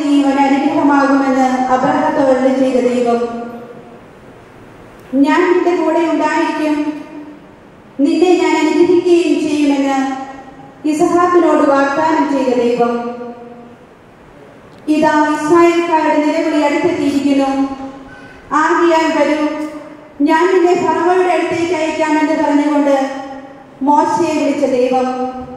നീ ഒരു അനുഗ്രഹമാകുമെന്ന് അബ്രഹത്തോട് ചെയ്ത ദൈവം ഞാൻ നിന്റെ കൂടെ ഉണ്ടായിരിക്കും നിന്നെ ഞാൻ അനുഗ്രഹിക്കുകയും ചെയ്യുമെന്ന് ഇസഹാക്കിനോട് വാഗ്ദാനം ചെയ്ത ദൈവം ഇതാ ഇസ്രായേൽക്കാരുടെ നിലവിളി അടുത്തെത്തിയിരിക്കുന്നു ആകിയാൽ വരൂ ഞാൻ നിന്നെ ഫറവയുടെ അടുത്തേക്ക് അയക്കാമെന്ന് പറഞ്ഞുകൊണ്ട് മോശയെ വിളിച്ച ദൈവം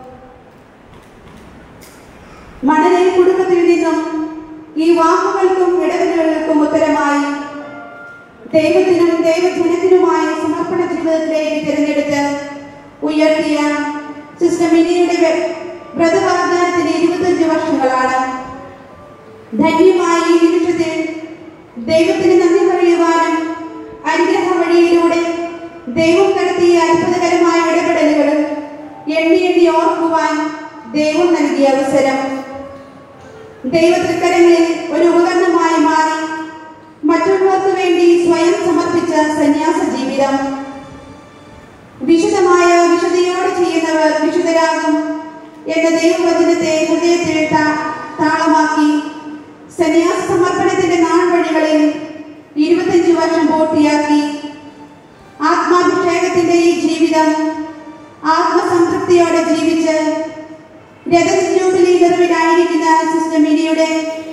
മണലെ കുടുംബത്തിൽ നിന്നും ഈ വാക്കുകൾക്കും ഇടപെടലുകൾക്കും ഉത്തരമായി ദൈവത്തിനും ദൈവജനത്തിനുമായ സമർപ്പണ ജീവിതത്തിലേക്ക് തിരഞ്ഞെടുത്ത് ഉയർത്തിയ സിസ്റ്റർ മിനിയുടെ വ്രതവാഗ്ദാനത്തിന് ഇരുപത്തഞ്ച് വർഷങ്ങളാണ് ധന്യമായ ഈ നിമിഷത്തിൽ ദൈവത്തിന് നന്ദി പറയുവാനും അനുഗ്രഹ വഴിയിലൂടെ ദൈവം നടത്തിയ അത്ഭുതകരമായ ഇടപെടലുകളും എണ്ണി എണ്ണി ഓർക്കുവാൻ ദൈവം നൽകിയ അവസരം ദൈവ തൃക്കരങ്ങളിൽ ഒരു ഉപകരണമായി മാറി മറ്റുള്ളവർക്ക് വേണ്ടി സ്വയം സമർപ്പിച്ച സന്യാസ ജീവിതം വിശുദ്ധമായ വിശുദ്ധിയോടെ ചെയ്യുന്നവർ വിശുദ്ധരാകും എന്ന ദൈവവചനത്തെ ഹൃദയത്തിൽ താ- താളമാക്കി സന്യാസ സമർപ്പണത്തിന്റെ നാൾ വഴികളിൽ ഇരുപത്തഞ്ച് വർഷം പൂർത്തിയാക്കി ആത്മാഭിഷേകത്തിന്റെ ഈ ജീവിതം ആത്മസംതൃപ്തിയോടെ ജീവിച്ച് രജത ജൂബിലി നിറവിലായിരിക്കുന്ന സിസ്റ്റർ മിനിയുടെ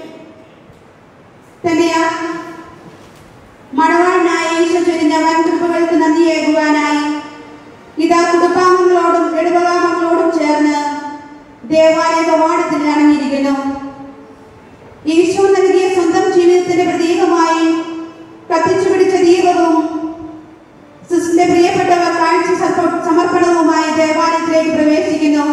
തന്റെ ആ മണവാളിനായ ഈശോ ചൊരിഞ്ഞ വൻകൃപകൾക്ക് നന്ദിയേകുവാനായി ഇതാ കുടുംബാംഗങ്ങളോടും ഇടവകാമങ്ങളോടും ചേർന്ന് ദേവാലയ കവാടത്തിൽ അണങ്ങിയിരിക്കുന്നു ഈശോ നൽകിയ സ്വന്തം ജീവിതത്തിന്റെ പ്രതീകമായി കത്തിച്ചു പിടിച്ച ദീപവും സിസ്റ്ററിന്റെ പ്രിയപ്പെട്ടവർ കാഴ്ച സമർപ്പ- സമർപ്പണവുമായി ദേവാലയത്തിലേക്ക് പ്രവേശിക്കുന്നു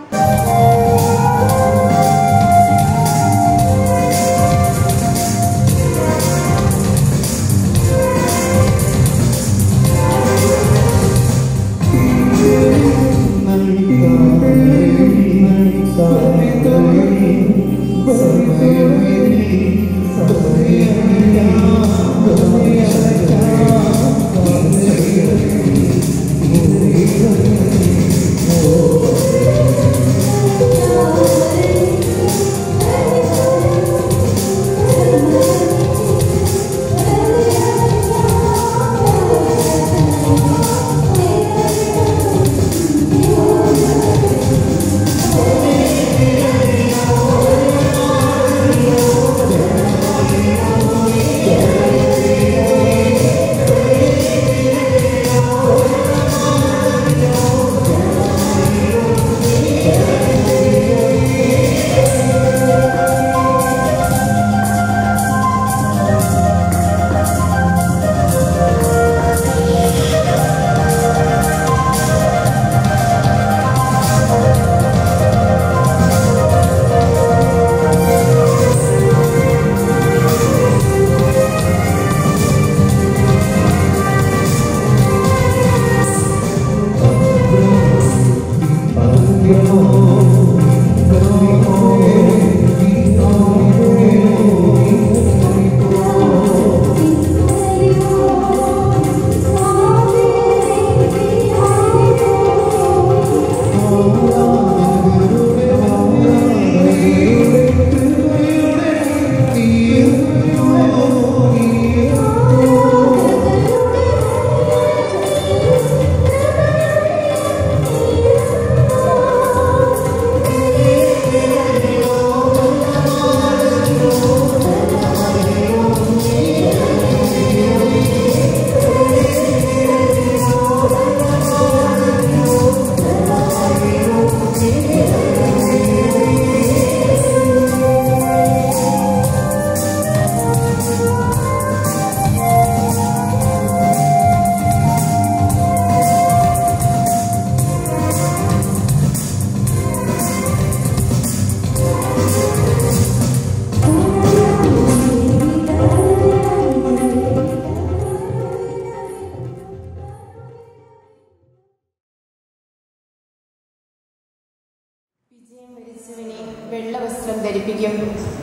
വിജയം വരിച്ചവനെ വെള്ളവസ്ത്രം ധരിപ്പിക്കും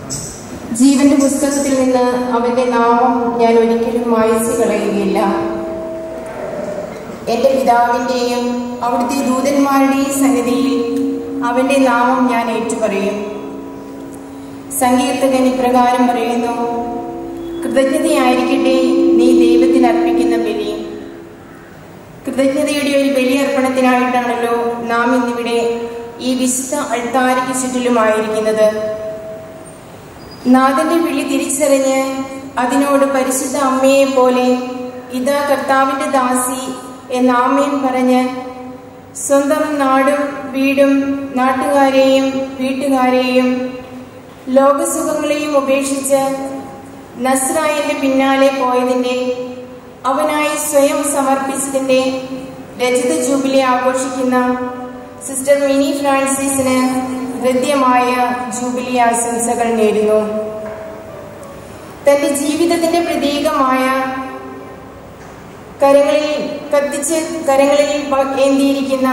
ജീവന്റെ പുസ്തകത്തിൽ നിന്ന് അവന്റെ നാമം ഞാൻ ഒരിക്കലും മായ്ച്ചു കളയുകയില്ല എന്റെ പിതാവിന്റെയും അവിടുത്തെ ദൂതന്മാരുടെയും സന്നിധിയിൽ അവന്റെ നാമം ഞാൻ ഏറ്റുപറയും സങ്കീർത്തകൻ ഇപ്രകാരം പറയുന്നു കൃതജ്ഞതയായിരിക്കട്ടെ നീ ദൈവത്തിന് അർപ്പിക്കുന്ന ബലി കൃതജ്ഞതയുടെ ഒരു ബലിയർപ്പണത്തിനായിട്ടാണല്ലോ നാം ഇന്നിവിടെ ഈ വിശുദ്ധ അൾത്താരയ്ക്ക് ചുറ്റിലുമായിരിക്കുന്നത് നാഥന്റെ വിളി തിരിച്ചറിഞ്ഞ് അതിനോട് പരിശുദ്ധ അമ്മയെ പോലെ ഇതാ കർത്താവിന്റെ ദാസി എന്നാമയും പറഞ്ഞ് സ്വന്തം നാടും വീടും നാട്ടുകാരെയും വീട്ടുകാരെയും ലോകസുഖങ്ങളെയും ഉപേക്ഷിച്ച് നസ്രായന്റെ പിന്നാലെ പോയതിന്റെ അവനായി സ്വയം സമർപ്പിച്ചതിന്റെ രജത ജൂബിലി ആഘോഷിക്കുന്ന സിസ്റ്റർ മിനി ഫ്രാൻസിസിന് ഹൃദ്യമായ ജൂബിലി ആശംസകൾ നേരുന്നു തന്റെ ജീവിതത്തിന്റെ പ്രതീകമായ കരങ്ങളിൽ കത്തിച്ച് കരങ്ങളിൽ പ- ഏന്തിയിരിക്കുന്ന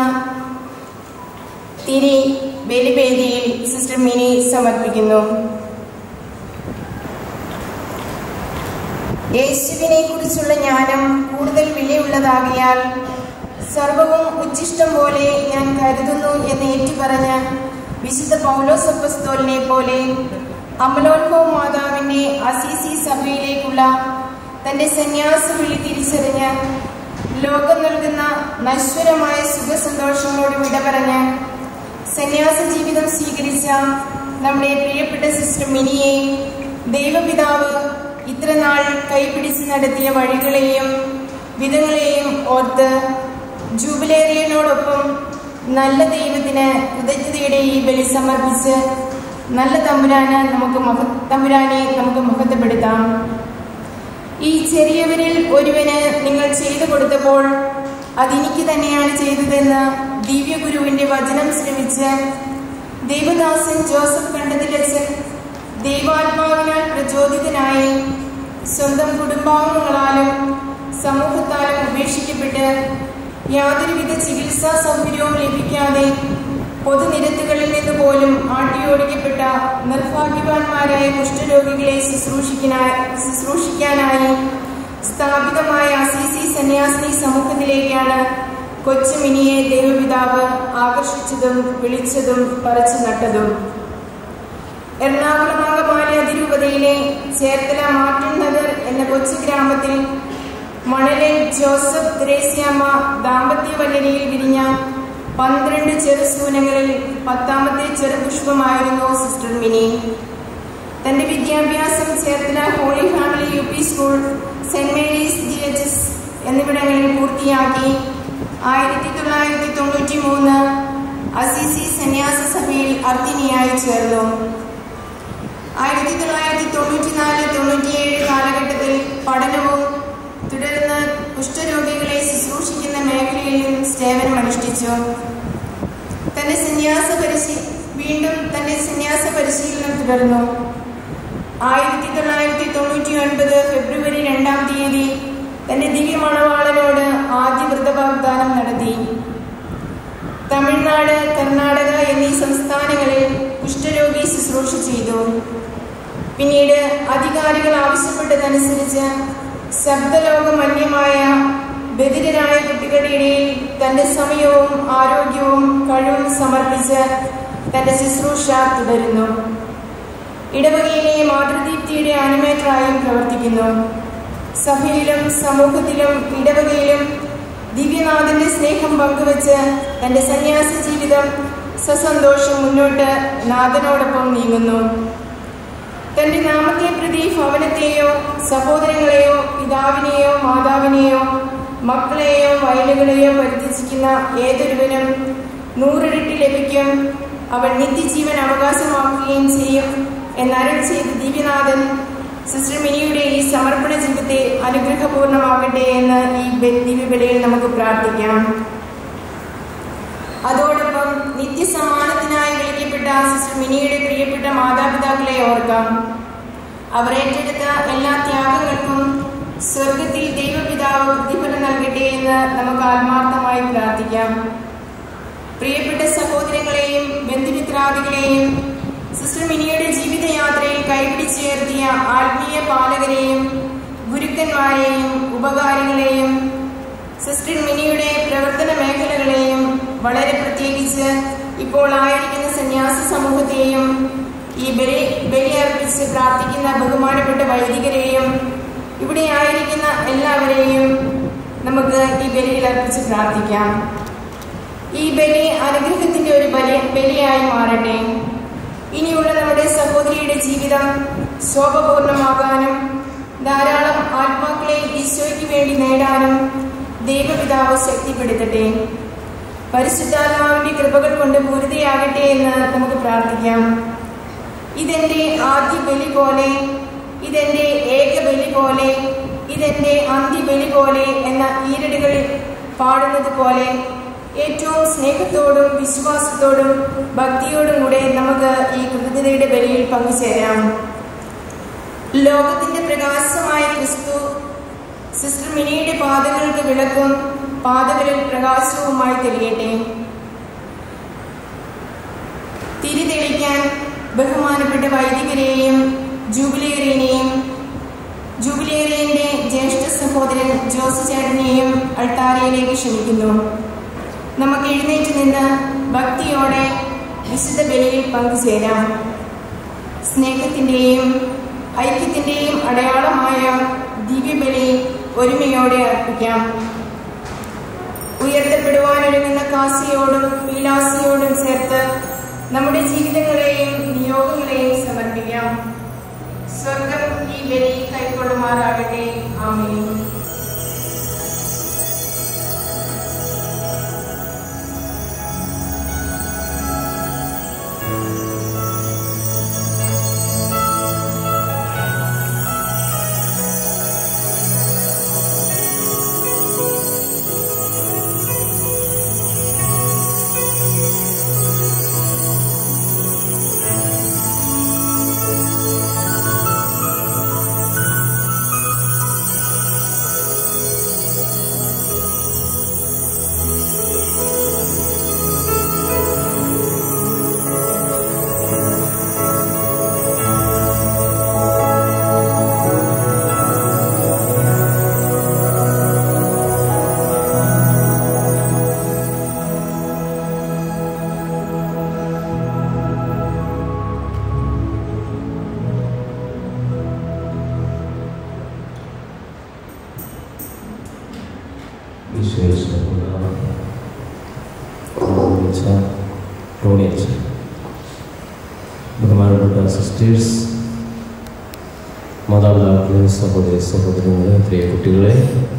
തിരി ബലിവേദിയിൽ സിസ്റ്റർ മിനി സമർപ്പിക്കുന്നു യേശുവിനെ കുറിച്ചുള്ള ജ്ഞാനം കൂടുതൽ വിലയുള്ളതാകിയാൽ സർവവും ഉച്ഛിഷ്ടം പോലെ ഞാൻ കരുതുന്നു എന്ന് ഏറ്റുപറഞ്ഞ വിശുദ്ധ പൗലോസ് അപ്പസ്തോലിനെ പോലെ അമലോത്ഭവ മാതാവിന്റെ അസീസി സഭയിലേക്കുള്ള തന്റെ സന്യാസ വിളി തിരിച്ചറിഞ്ഞ് ലോകം നൽകുന്ന നശ്വരമായ സുഖസന്തോഷങ്ങളോട് വിട പറഞ്ഞ് സന്യാസ ജീവിതം സ്വീകരിച്ച നമ്മുടെ പ്രിയപ്പെട്ട സിസ്റ്റർ മിനിയെ ദൈവപിതാവ് ഇത്രനാൾ കൈപിടിച്ച് നടത്തിയ വഴികളെയും വിധങ്ങളെയും ഓർത്ത് ജൂബിലേറിയനോടൊപ്പം നല്ല ദൈവത്തിന് കൃതജ്ഞതയുടെ ഈ ബലി സമർപ്പിച്ച് നല്ല തമ്പുരാന് നമുക്ക് മഹ തമ്പുരാനെ നമുക്ക് മഹത്വപ്പെടുത്താം ഈ ചെറിയവരിൽ ഒരുവന് നിങ്ങൾ ചെയ്തു കൊടുത്തപ്പോൾ അതെനിക്ക് തന്നെയാണ് ചെയ്തതെന്ന് ദിവ്യഗുരുവിന്റെ വചനം ശ്രമിച്ച് ദേവദാസൻ ജോസഫ് കണ്ടതിലച്ചൻ ദൈവാത്മാവിനാൽ പ്രചോദിതനായി സ്വന്തം കുടുംബാംഗങ്ങളാലും സമൂഹത്താലും ഉപേക്ഷിക്കപ്പെട്ട് യാതൊരുവിധ ചികിത്സാ സൗകര്യവും ലഭിക്കാതെ പൊതുനിരത്തുകളിൽ നിന്ന് പോലും ആട്ടിയോടിക്കപ്പെട്ട നിർഭാഗ്യവാന്മാരായ കുഷ്ഠരോഗികളെ ശുശ്രൂഷിക്കാനായി ശുശ്രൂഷിക്കാനായി സ്ഥാപിതമായ അസീസി സന്യാസിനി സമൂഹത്തിലേക്കാണ് കൊച്ചുമിനിയെ ദൈവപിതാവ് ആകർഷിച്ചതും വിളിച്ചതും പറിച്ചു നട്ടതും എറണാകുളം അങ്കമാലി അതിരൂപതയിലെ ചേർത്തല മാർട്ടിൻ നഗർ എന്ന കൊച്ചു ഗ്രാമത്തിൽ മണലിൽ ജോസഫ് ത്രേസ്യാമ്മ ദാമ്പത്യ വല്ലരിയിൽ വിരിഞ്ഞ പന്ത്രണ്ട് ചെറുസൂനങ്ങളിൽ പത്താമത്തെ ചെറുപുഷ്പമായിരുന്നു സിസ്റ്റർ മിനി തന്റെ വിദ്യാഭ്യാസം Cherthala Holy Family U P school Saint Mary's G H S എന്നിവിടങ്ങളിൽ പൂർത്തിയാക്കി ആയിരത്തി തൊള്ളായിരത്തി തൊണ്ണൂറ്റി മൂന്ന് അസിസി സന്യാസ സഭയിൽ അർത്തിനിയായി ചേർന്നു ആയിരത്തി തൊള്ളായിരത്തി തൊണ്ണൂറ്റിനാല് തൊണ്ണൂറ്റിയേഴ് കാലഘട്ടത്തിൽ പഠനവും തുടർന്ന് കുഷ്ഠരോഗികളെ ശുശ്രൂഷിക്കുന്ന മേഖലയിലും സേവനമനുഷ്ഠിച്ചു തന്റെ സന്യാസ പരിശീ വീണ്ടും തന്റെ സന്യാസ പരിശീലനം തുടർന്നു ആയിരത്തി തൊള്ളായിരത്തി തൊണ്ണൂറ്റി ഒൻപത് ഫെബ്രുവരി രണ്ടാം തീയതി തന്റെ ദിവ്യമണവാളനോട് ആദ്യ വ്രതവാഗ്ദാനം നടത്തി തമിഴ്നാട് കർണാടക എന്നീ സംസ്ഥാനങ്ങളിൽ കുഷ്ഠരോഗി ശുശ്രൂഷ ചെയ്തു പിന്നീട് അധികാരികൾ ആവശ്യപ്പെട്ടതനുസരിച്ച് ശബ്ദലോകമന്യമായ ബധിരരായ കുട്ടികളുടെ ഇടയിൽ തന്റെ സമയവും ആരോഗ്യവും കഴിവും സമർപ്പിച്ച് തന്റെ ശുശ്രൂഷ തുടരുന്നു ഇടവകയിലെ മാതൃദീപ്തിയുടെ ആനിമേറ്ററായും പ്രവർത്തിക്കുന്നു സഭയിലും സമൂഹത്തിലും ഇടവകയിലും ദിവ്യനാഥന്റെ സ്നേഹം പങ്കുവച്ച് തന്റെ സന്യാസ ജീവിതം സസന്തോഷം മുന്നോട്ട് നാഥനോടൊപ്പം നീങ്ങുന്നു തന്റെ നാമത്തെ പ്രതി ഭവനത്തെയോ സഹോദരങ്ങളെയോ പിതാവിനെയോ മാതാവിനെയോ മക്കളെയോ വയലുകളെയോ പരിത്യജിക്കുന്ന ഏതൊരുവനും നൂറിരട്ടി ലഭിക്കും അവൻ നിത്യജീവൻ അവകാശമാക്കുകയും ചെയ്യും എന്നരുൾ ചെയ്ത ദിവ്യനാഥൻ സിസ്റ്റർ മിനിയുടെ ഈ സമർപ്പണ ജീവിതത്തെ അനുഗ്രഹപൂർണമാകട്ടെ എന്ന് ഈ ബെ- ദിവ്യബലിയിൽ നമുക്ക് പ്രാർത്ഥിക്കാം അതോടൊപ്പം നിത്യസമ്മാനത്തിനായി വിളിക്കപ്പെട്ട സിസ്റ്റർ മിനിയുടെ പ്രിയപ്പെട്ട മാതാപിതാക്കളെ ഓർക്കാം അവർ ഏറ്റെടുത്ത എല്ലാ ത്യാഗങ്ങൾക്കും സ്വർഗത്തിൽ ദൈവപിതാവ് പ്രതിഫലം നൽകട്ടെ എന്ന് നമുക്ക് ആത്മാർത്ഥമായി പ്രാർത്ഥിക്കാം പ്രിയപ്പെട്ട സഹോദരങ്ങളെയും ബന്ധുമിത്രാദികളെയും സിസ്റ്റർ മിനിയുടെ ജീവിതയാത്രയിൽ കൈപിടിച്ചുയർത്തിയ ആത്മീയ പാലകരെയും ഗുരുക്കന്മാരെയും ഉപകാരികളെയും സിസ്റ്റർ മിനിയുടെ പ്രവർത്തന മേഖലകളെയും വളരെ പ്രത്യേകിച്ച് ഇപ്പോൾ ആയിരിക്കുന്ന സന്യാസ സമൂഹത്തെയും ഈ ബലി ബലി അർപ്പിച്ച് പ്രാർത്ഥിക്കുന്ന ബഹുമാനപ്പെട്ട വൈദികരെയും ഇവിടെ ആയിരിക്കുന്ന എല്ലാവരെയും നമുക്ക് ഈ ബലിയിൽ അർപ്പിച്ച് പ്രാർത്ഥിക്കാം ഈ ബലി അനുഗ്രഹത്തിന്റെ ഒരു ബലി ബലിയായി മാറട്ടെ ഇനിയുള്ള നമ്മുടെ സഹോദരിയുടെ ജീവിതം ശോഭപൂർണമാകാനും ധാരാളം ആത്മാക്കളെ ഈശോയ്ക്ക് വേണ്ടി നേടാനും ദൈവപിതാവ് ശക്തിപ്പെടുത്തട്ടെ പരിശുദ്ധാത്മാവിന്റെ കൃപകൾ കൊണ്ട് പൂരിതയാകട്ടെ എന്ന് നമുക്ക് പ്രാർത്ഥിക്കാം ഇതെന്റെ ആദ്യ ബലി പോലെ ഇതെന്റെ ഏക ബലി പോലെ ഇതെന്റെ അന്ത്യബലി പോലെ എന്ന ഈരടികളിൽ പാടുന്നത് പോലെ ഏറ്റവും സ്നേഹത്തോടും വിശ്വാസത്തോടും ഭക്തിയോടും കൂടെ നമുക്ക് ഈ കൃതജ്ഞതയുടെ ബലിയിൽ പങ്കുചേരാം ലോകത്തിന്റെ പ്രകാശമായ ക്രിസ്തു സിസ്റ്റർ മിനിയുടെ പാതകൾക്ക് വിളക്കും പാതകളിൽ പ്രകാശവുമായി തെളിയട്ടെ തിരി തെളിക്കാൻ ബഹുമാനപ്പെട്ട വൈദികരെയും ജൂബിലിയറിനെയും ജൂബിലിയറിന്റെ ജ്യേഷ്ഠ സഹോദരൻ ജോസ് ചേട്ടനെയും അൾത്താരയിലേക്ക് ക്ഷണിക്കുന്നു നമുക്ക് എഴുന്നേറ്റ് നിന്ന് ഭക്തിയോടെ വിശുദ്ധ ബലിയിൽ പങ്കുചേരാം സ്നേഹത്തിന്റെയും ഐക്യത്തിന്റെയും അടയാളമായ ദിവ്യബലി ഒരുമയോടെ അർപ്പിക്കാം ഉയർത്തപ്പെടുവാനൊരുങ്ങുന്ന കാസിയോടും പീലാസിയോടും ചേർത്ത് നമ്മുടെ ജീവിതങ്ങളെയും നിയോഗങ്ങളെയും സമർപ്പിക്കാം സ്വർഗം ഈ ബലി കൈക്കൊള്ളുമാറാകട്ടെ ആമേൻ ഈശോയെ സ്നേഹമുള്ള വിളിച്ച ടോണിയച്ച ബഹുമാനപ്പെട്ട സിസ്റ്റേഴ്സ് മാതാപിതാക്കളെ സഹോദരി സഹോദരങ്ങളെ പ്രിയ കുട്ടികളെ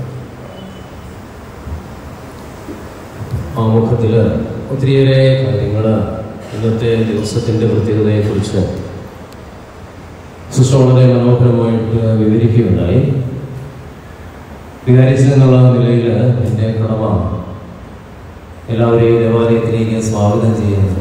ആമുഖത്തിൽ ഒത്തിരിയേറെ കാര്യങ്ങൾ ഇന്നത്തെ ദിവസത്തിൻ്റെ പ്രത്യേകതയെക്കുറിച്ച് സിസ്റ്റർ വളരെ മനോഹരമായിട്ട് വിവരിക്കുകയുണ്ടായി വികാരിച്ചൻ എന്നുള്ള നിലയിൽ എൻ്റെ കടമ എല്ലാവരെയും ദേവാലയത്തിലേക്ക് സ്വാഗതം ചെയ്യുന്നത്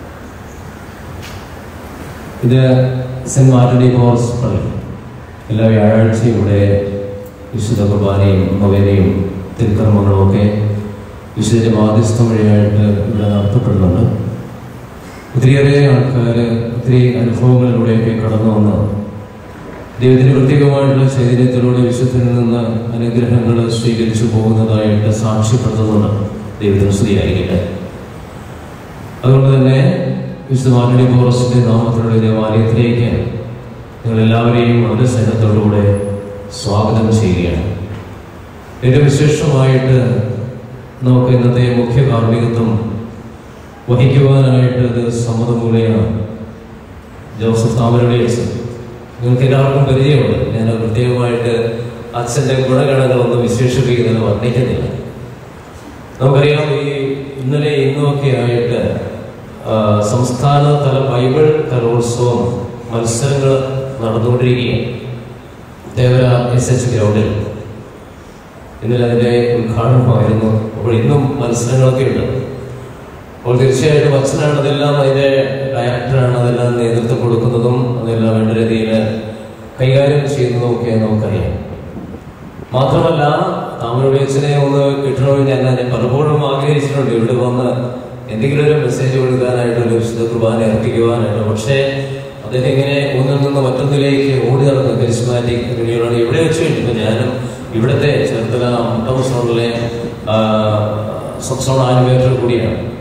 ഇത് സെൻറ് മാർട്ടിനി കോർസ് പള്ളി എല്ലാ വ്യാഴാഴ്ചയും ഇവിടെ വിശുദ്ധ കുർബാനയും നൊവേനയും തിരുക്കർമ്മങ്ങളുമൊക്കെ വിശുദ്ധ മാധ്യസ്ഥം വഴിയായിട്ട് ഇവിടെ നടത്തപ്പെടുന്നുണ്ട് ഒത്തിരിയേറെ ആൾക്കാർ ഒത്തിരി അനുഭവങ്ങളിലൂടെയൊക്കെ കടന്നു വന്ന് ദൈവത്തിന്റെ പ്രത്യേകമായിട്ടുള്ള ചൈതന്യത്തിലൂടെ വിശുദ്ധനിൽ നിന്ന് അനുഗ്രഹങ്ങൾ സ്വീകരിച്ചു പോകുന്നതായിട്ട് സാക്ഷ്യപ്പെടുത്തുന്നുണ്ട് ദൈവത്തിന് സ്തുതിയായിരിക്കട്ടെ അതുകൊണ്ട് തന്നെ വിശുദ്ധ മാരണി പോറസിന്റെ നാമത്തിലുള്ള ദേവാലയത്തിലേക്ക് നിങ്ങൾ എല്ലാവരെയും വളരെ സ്നേഹത്തോടുകൂടെ സ്വാഗതം ചെയ്യുകയാണ് ഏറ്റവും വിശേഷമായിട്ട് നമുക്ക് ഇന്നത്തെ മുഖ്യ കാർമ്മികത്വം വഹിക്കുവാനായിട്ട് ഇത് സമ്മതം മൂലയാണ് ജോസഫ് താമരയുടെ അച്ഛൻ നിങ്ങൾക്ക് എല്ലാവർക്കും പരിചയമുണ്ട് ഞാൻ പ്രത്യേകമായിട്ട് അച്ഛൻ്റെ ഗുണഗണങ്ങളൊന്നും വിശേഷിപ്പിക്കുന്നത് വർണ്ണിക്കുന്നില്ല നമുക്കറിയാം ഈ ഇന്നലെ ഇന്നുമൊക്കെ ആയിട്ട് ആ, സംസ്ഥാന തല ബൈബിൾ കലോത്സവം മത്സരങ്ങൾ നടന്നുകൊണ്ടിരിക്കുകയാണ് ദേവര എസ് എച്ച് ഗ്രൗണ്ടിൽ ഇന്നലെ അതിൻ്റെ ഉദ്ഘാടനമായിരുന്നു അപ്പോൾ ഇന്നും മത്സരങ്ങളൊക്കെ ഉണ്ട് അപ്പോൾ തീർച്ചയായിട്ടും അച്ഛനാണ് അതെല്ലാം അതിൻ്റെ ഡയറക്ടറാണ് അതെല്ലാം നേതൃത്വം കൊടുക്കുന്നതും അതെല്ലാം വേണ്ട രീതിയിൽ കൈകാര്യം ചെയ്യുന്നതും ഒക്കെ നമുക്കറിയാം മാത്രമല്ല താമരയുടെ അച്ഛനെ ഒന്ന് കിട്ടണമെന്ന് ഞാൻ ഞാൻ പലപ്പോഴും ആഗ്രഹിച്ചിട്ടുണ്ട് ഇവിടെ വന്ന് എന്തെങ്കിലും ഒരു മെസ്സേജ് കൊടുക്കാനായിട്ട് ഒരു വിശുദ്ധ കുർബാന അർപ്പിക്കുവാനായിട്ട് പക്ഷേ അദ്ദേഹം ഇങ്ങനെ ഒന്നിൽ നിന്ന് മറ്റൊന്നിലേക്ക് ഓടി നടന്ന കരിസ്മാറ്റിക് റേഡിയോയാണ് ഇവിടെ വെച്ച് കഴിഞ്ഞപ്പോൾ ഞാനും ഇവിടുത്തെ ചേർത്തല മുട്ടം സോണിലെ സബ് സോൺ ആനിമേറ്റർ കൂടിയാണ്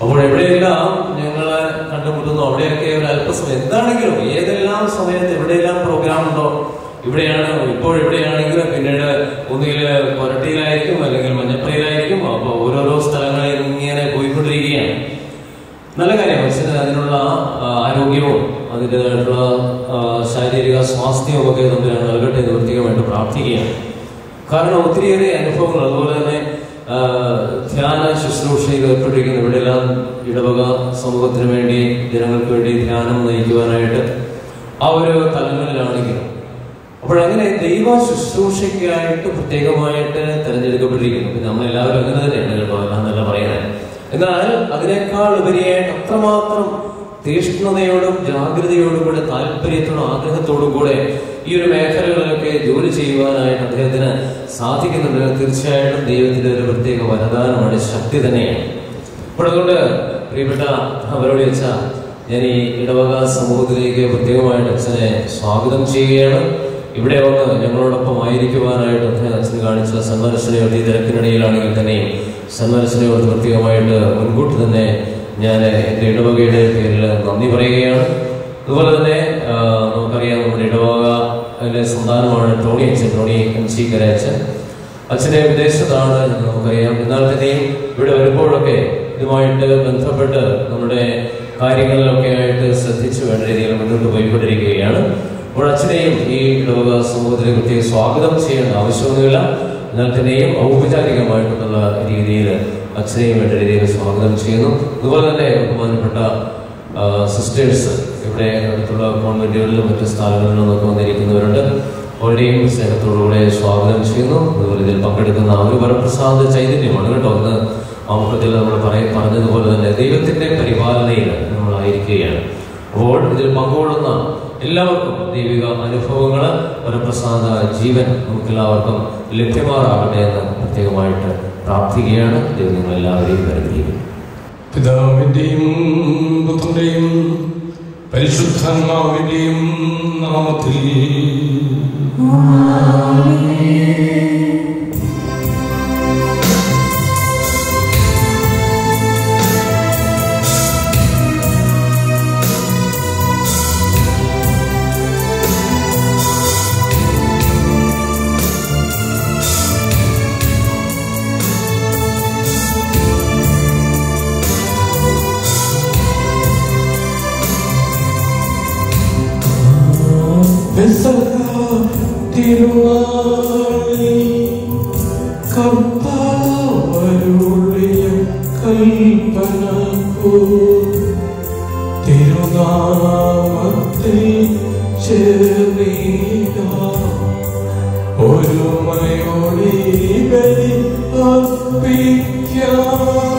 അപ്പോൾ എവിടെയെല്ലാം ഞങ്ങളെ കണ്ടുമുട്ടുന്നു അവിടെയൊക്കെ ഒരു അല്പസമയം എന്താണെങ്കിലും ഏതെല്ലാം സമയത്ത് എവിടെയെല്ലാം പ്രോഗ്രാം ഉണ്ടോ ഇവിടെയാണ് ഇപ്പോൾ ഇവിടെയാണെങ്കിലും പിന്നീട് ഒന്നുകിൽ കൊരട്ടിയിലായിരിക്കും അല്ലെങ്കിൽ മഞ്ഞപ്പുറയിലായിരിക്കും അപ്പോൾ ഓരോരോ സ്ഥലങ്ങളിൽ ഇങ്ങനെ പോയിക്കൊണ്ടിരിക്കുകയാണ് നല്ല കാര്യം മനുഷ്യന് അതിനുള്ള ആ, ആരോഗ്യവും അതിൻ്റെതായിട്ടുള്ള ആ, ശാരീരിക സ്വാസ്ഥ്യവും ഒക്കെ നമ്മൾ നൽകട്ടെ എന്ന് പ്രത്യേകമായിട്ട് പ്രാർത്ഥിക്കുകയാണ് കാരണം ഒത്തിരിയേറെ അനുഭവങ്ങൾ അതുപോലെ തന്നെ ആ, ധ്യാന ശുശ്രൂഷയിൽ ഏർപ്പെട്ടിരിക്കുന്ന ഇവിടെയെല്ലാം ഇടവക സമൂഹത്തിന് വേണ്ടി ജനങ്ങൾക്ക് വേണ്ടി ധ്യാനം നയിക്കുവാനായിട്ട് ആ ഒരു തലങ്ങളിലാണെങ്കിലും അപ്പോഴങ്ങനെ ദൈവ ശുശ്രൂഷയ്ക്കായിട്ട് പ്രത്യേകമായിട്ട് തിരഞ്ഞെടുക്കപ്പെട്ടിരിക്കുന്നു പിന്നെ നമ്മളെല്ലാവരും അങ്ങനെ തന്നെയാണ് കേട്ടോ എന്നാന്നല്ല പറയുന്നത് എന്നാൽ അതിനേക്കാൾ ഉപരിയായിട്ട് അത്രമാത്രം തീഷ്ണതയോടും ജാഗ്രതയോടും കൂടെ താല്പര്യത്തോടും ആഗ്രഹത്തോടും കൂടെ ഈ ഒരു മേഖലകളിലൊക്കെ ജോലി ചെയ്യുവാനായിട്ട് അദ്ദേഹത്തിന് സാധിക്കുന്നുണ്ട് തീർച്ചയായിട്ടും ദൈവത്തിന്റെ ഒരു പ്രത്യേക വരദാനമാണ് ശക്തി തന്നെയാണ് അപ്പോൾ അതുകൊണ്ട് പ്രിയപ്പെട്ട അവരോട് വെച്ച ഞാൻ ഈ ഇടവക സമൂഹത്തിലേക്ക് പ്രത്യേകമായിട്ട് അച്ഛനെ സ്വാഗതം ചെയ്യുകയാണ് ഇവിടെ വന്ന് ഞങ്ങളോടൊപ്പം ആയിരിക്കുവാനായിട്ട് അദ്ദേഹം അച്ഛൻ കാണിച്ച സന്മനസ്സിനെയോട് ഈ തിരക്കിനിടയിലാണെങ്കിൽ തന്നെയും സന്മനസ്സിനെയോട് പ്രത്യേകമായിട്ട് മുൻകൂട്ടി തന്നെ ഞാൻ എൻ്റെ ഇടവകയുടെ പേരിൽ നന്ദി പറയുകയാണ് അതുപോലെ തന്നെ ആ, നമുക്കറിയാം നമ്മുടെ ഇടവക അതിലെ സന്താനമാണ് ടോണി അച്ഛൻ ടോണി എം സി കരയച്ചൻ അച്ഛനെ വിദേശത്താണ് എന്ന് നമുക്കറിയാം എന്നാൽ തന്നെയും ഇവിടെ വരുമ്പോഴൊക്കെ ഇതുമായിട്ട് ബന്ധപ്പെട്ട് നമ്മുടെ കാര്യങ്ങളിലൊക്കെ ആയിട്ട് ശ്രദ്ധിച്ചു വേണ്ട രീതിയിൽ മുന്നോട്ട് പോയിക്കൊണ്ടിരിക്കുകയാണ് അപ്പോൾ അച്ഛനെയും ഈ ഇടവക സമൂഹത്തിലെ പ്രത്യേക സ്വാഗതം ചെയ്യേണ്ട ആവശ്യമൊന്നുമില്ല എന്നാൽ തന്നെയും ഔപചാരികമായിട്ടുള്ള രീതിയിൽ അച്ഛനെയും വേണ്ട രീതിയിൽ സ്വാഗതം ചെയ്യുന്നു അതുപോലെ തന്നെ ബഹുമാനപ്പെട്ട സിസ്റ്റേഴ്സ് ഇവിടെ അടുത്തുള്ള കോൺവെന്റുകളിലും മറ്റു സ്ഥാപനങ്ങളിലും ഒക്കെ വന്നിരിക്കുന്നവരുണ്ട് അവരുടെയും സ്നേഹത്തോടുകൂടെ സ്വാഗതം ചെയ്യുന്നു അതുപോലെ ഇതിൽ പങ്കെടുക്കുന്ന ആ ഒരു വരപ്രസാദ ചൈതന്യമാണ് കേട്ടോ ഇന്ന് ആമുഖത്തിൽ നമ്മൾ പറയ പറഞ്ഞതുപോലെ തന്നെ ദൈവത്തിന്റെ പരിപാലനയിൽ നമ്മളായിരിക്കുകയാണ് അപ്പോൾ ഇതിൽ പങ്കുകൊള്ളുന്ന എല്ലാവർക്കും ദൈവിക അനുഭവങ്ങൾ വരപ്രസാദ ജീവൻ നമുക്കെല്ലാവർക്കും ലഭ്യമാറാകട്ടെ എന്ന് പ്രത്യേകമായിട്ട് പ്രാർത്ഥിക്കുകയാണ് ദൈവം നിങ്ങളെല്ലാവരെയും അനുഗ്രഹിക്കും പിതാവിന്റെയും പുത്രന്റെയും പരിശുദ്ധാത്മാവിന്റെയും നാമത്തിൽ കർത്താവരുളിയ കൽപ്പന തിരുനാമത്തിൽ ചേർന്നീക ഒരുമയോടെ ബലി അർപ്പിക്കാം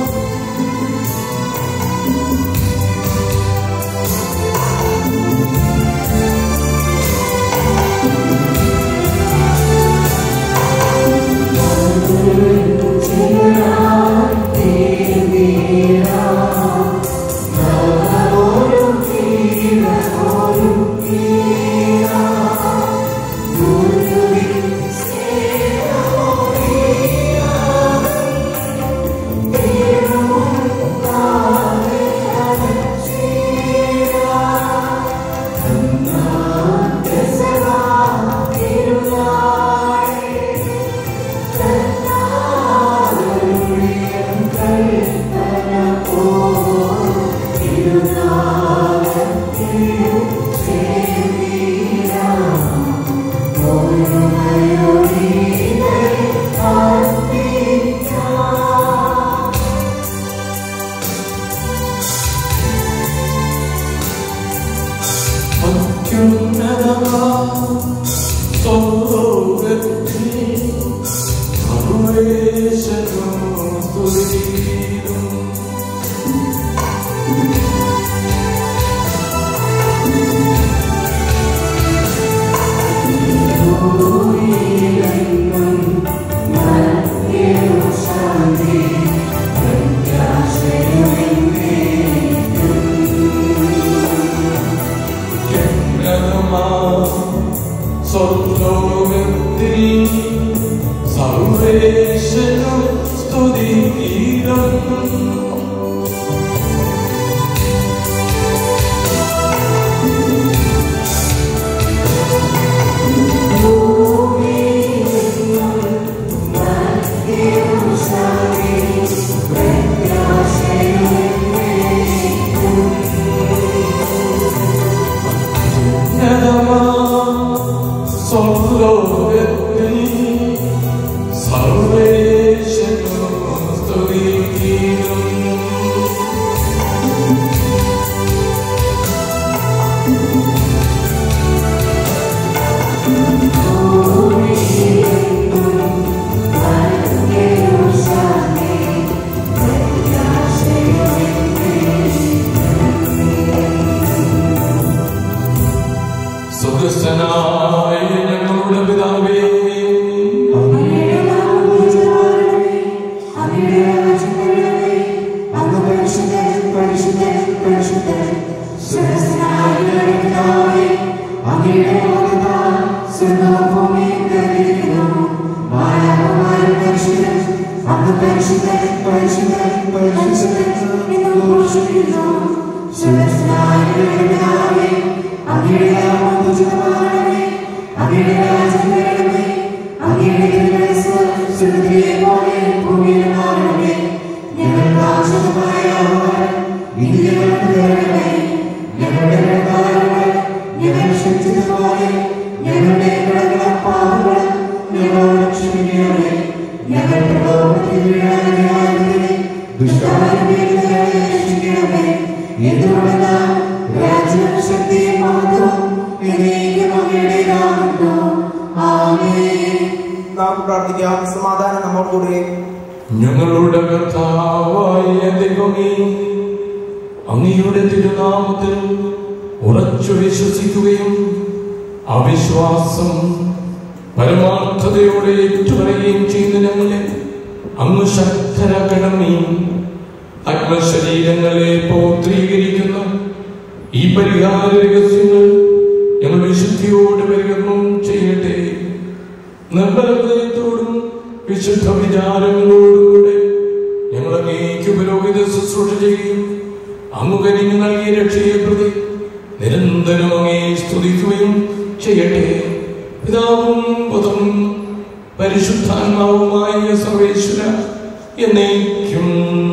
സ്വർഗസ്ഥനായ ഞങ്ങളുടെ പിതാവേ അങ്ങയുടെ നാമം പൂജിതമാകണമേ. അങ്ങയുടെ രാജ്യം വരണമേ. അങ്ങ് പരിശുദ്ധൻ, പരിശുദ്ധൻ, പരിശുദ്ധൻ. സ്വർഗ്ഗസ്ഥനായ ഞങ്ങളുടെ പിതാവേ, അങ്ങയുടെ നാമത്താൽ സ്വർഗ്ഗവും ഭൂമിയും നിറഞ്ഞിരിക്കുന്നു. മാലാഖമാരും പരിശുദ്ധൻ, അങ്ങ് പരിശുദ്ധൻ, പരിശുദ്ധൻ, പരിശുദ്ധൻ എന്ന് ഘോഷിക്കുന്നു. സ്വർഗ്ഗസ്ഥനായ ഞങ്ങളുടെ പിതാവേ, അങ്ങയുടെ നാമം പൂജിതമാകണമേ. അങ്ങയുടെ രാജ്യം വരണമേ. അങ്ങയുടെ തിരുമനസ്സ് സ്വർഗ്ഗത്തിലെ പോലെ ഭൂമിയിലുമാകണമേ. ഞങ്ങൾക്ക് ആവശ്യമായ ആഹാരം ഇന്ന് ഞങ്ങൾക്ക് തരണമേ. ഞങ്ങളുടെ കടക്കാരോട് ഞങ്ങൾ ക്ഷമിച്ചതുപോലെ ഞങ്ങളുടെ കടങ്ങളും പാപങ്ങളും ഞങ്ങളോട് ക്ഷമിക്കണമേ. ഞങ്ങൾ പ്രലോഭനത്തിൽ വീഴാനിടയാകരുതേ. ദുഷ്ടാരൂപിയിൽ നിന്ന് ഞങ്ങളെ രക്ഷിക്കണമേ. എന്തുകൊണ്ടെന്നാൽ രാജ്യവും ശക്തിയും മഹത്വവും എന്നേക്കും അങ്ങയുടേതാകുന്നു. ആമേൻ നമുക്ക് പ്രാർത്ഥിക്കാം സമാധാനം നമ്മോടുകൂടെ ഞങ്ങളുടെ കർത്താവായ ദൈവമേ അങ്ങയുടെ തിരുനാമത്തിൽ ഉറച്ചു വിശ്വസിക്കുകയും അവിശ്വാസം പരമാർത്ഥതയോടെ ഏറ്റുപറയുകയും ചെയ്യുന്ന ഞങ്ങളെ അങ്ങ് ശക്തരാക്കണമേ ആത്മശരീരങ്ങളെ പൗത്രീകരിക്കുന്ന ഈ പരിഹാര രഹസ്യങ്ങൾ ഞങ്ങൾ വിശുദ്ധിയോട് പരികരണം ചെയ്യട്ടെ നിർമ്മല ഹൃദയത്തോടും വിശുദ്ധ വിചാരങ്ങളോടുകൂടെ ഞങ്ങൾ അങ്ങേക്ക് പുരോഹിത ശുശ്രൂഷ ചെയ്യുകയും അങ്ങ് കരിഞ്ഞു നൽകിയ രക്ഷയെ പ്രതി നിരന്തരം അങ്ങേ സ്തുതിക്കുകയും ചെയ്യട്ടെ പിതാവും പുതവും പരിശുദ്ധാത്മാവുമായ സർവേശ്വര എന്നേക്കും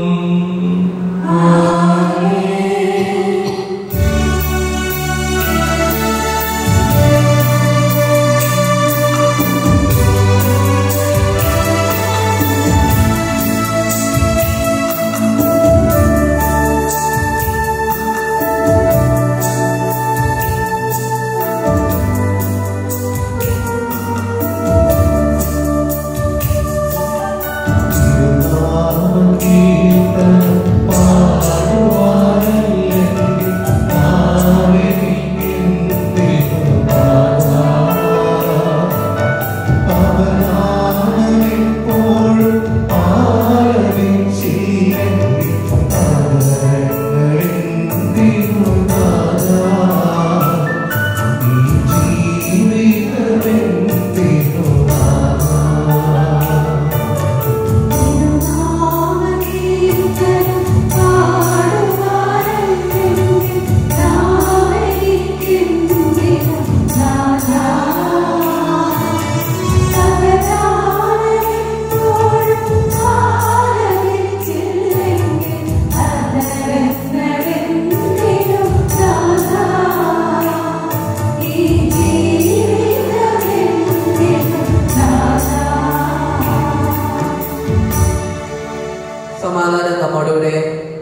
സമാധാനം നമ്മോടുകൂടെ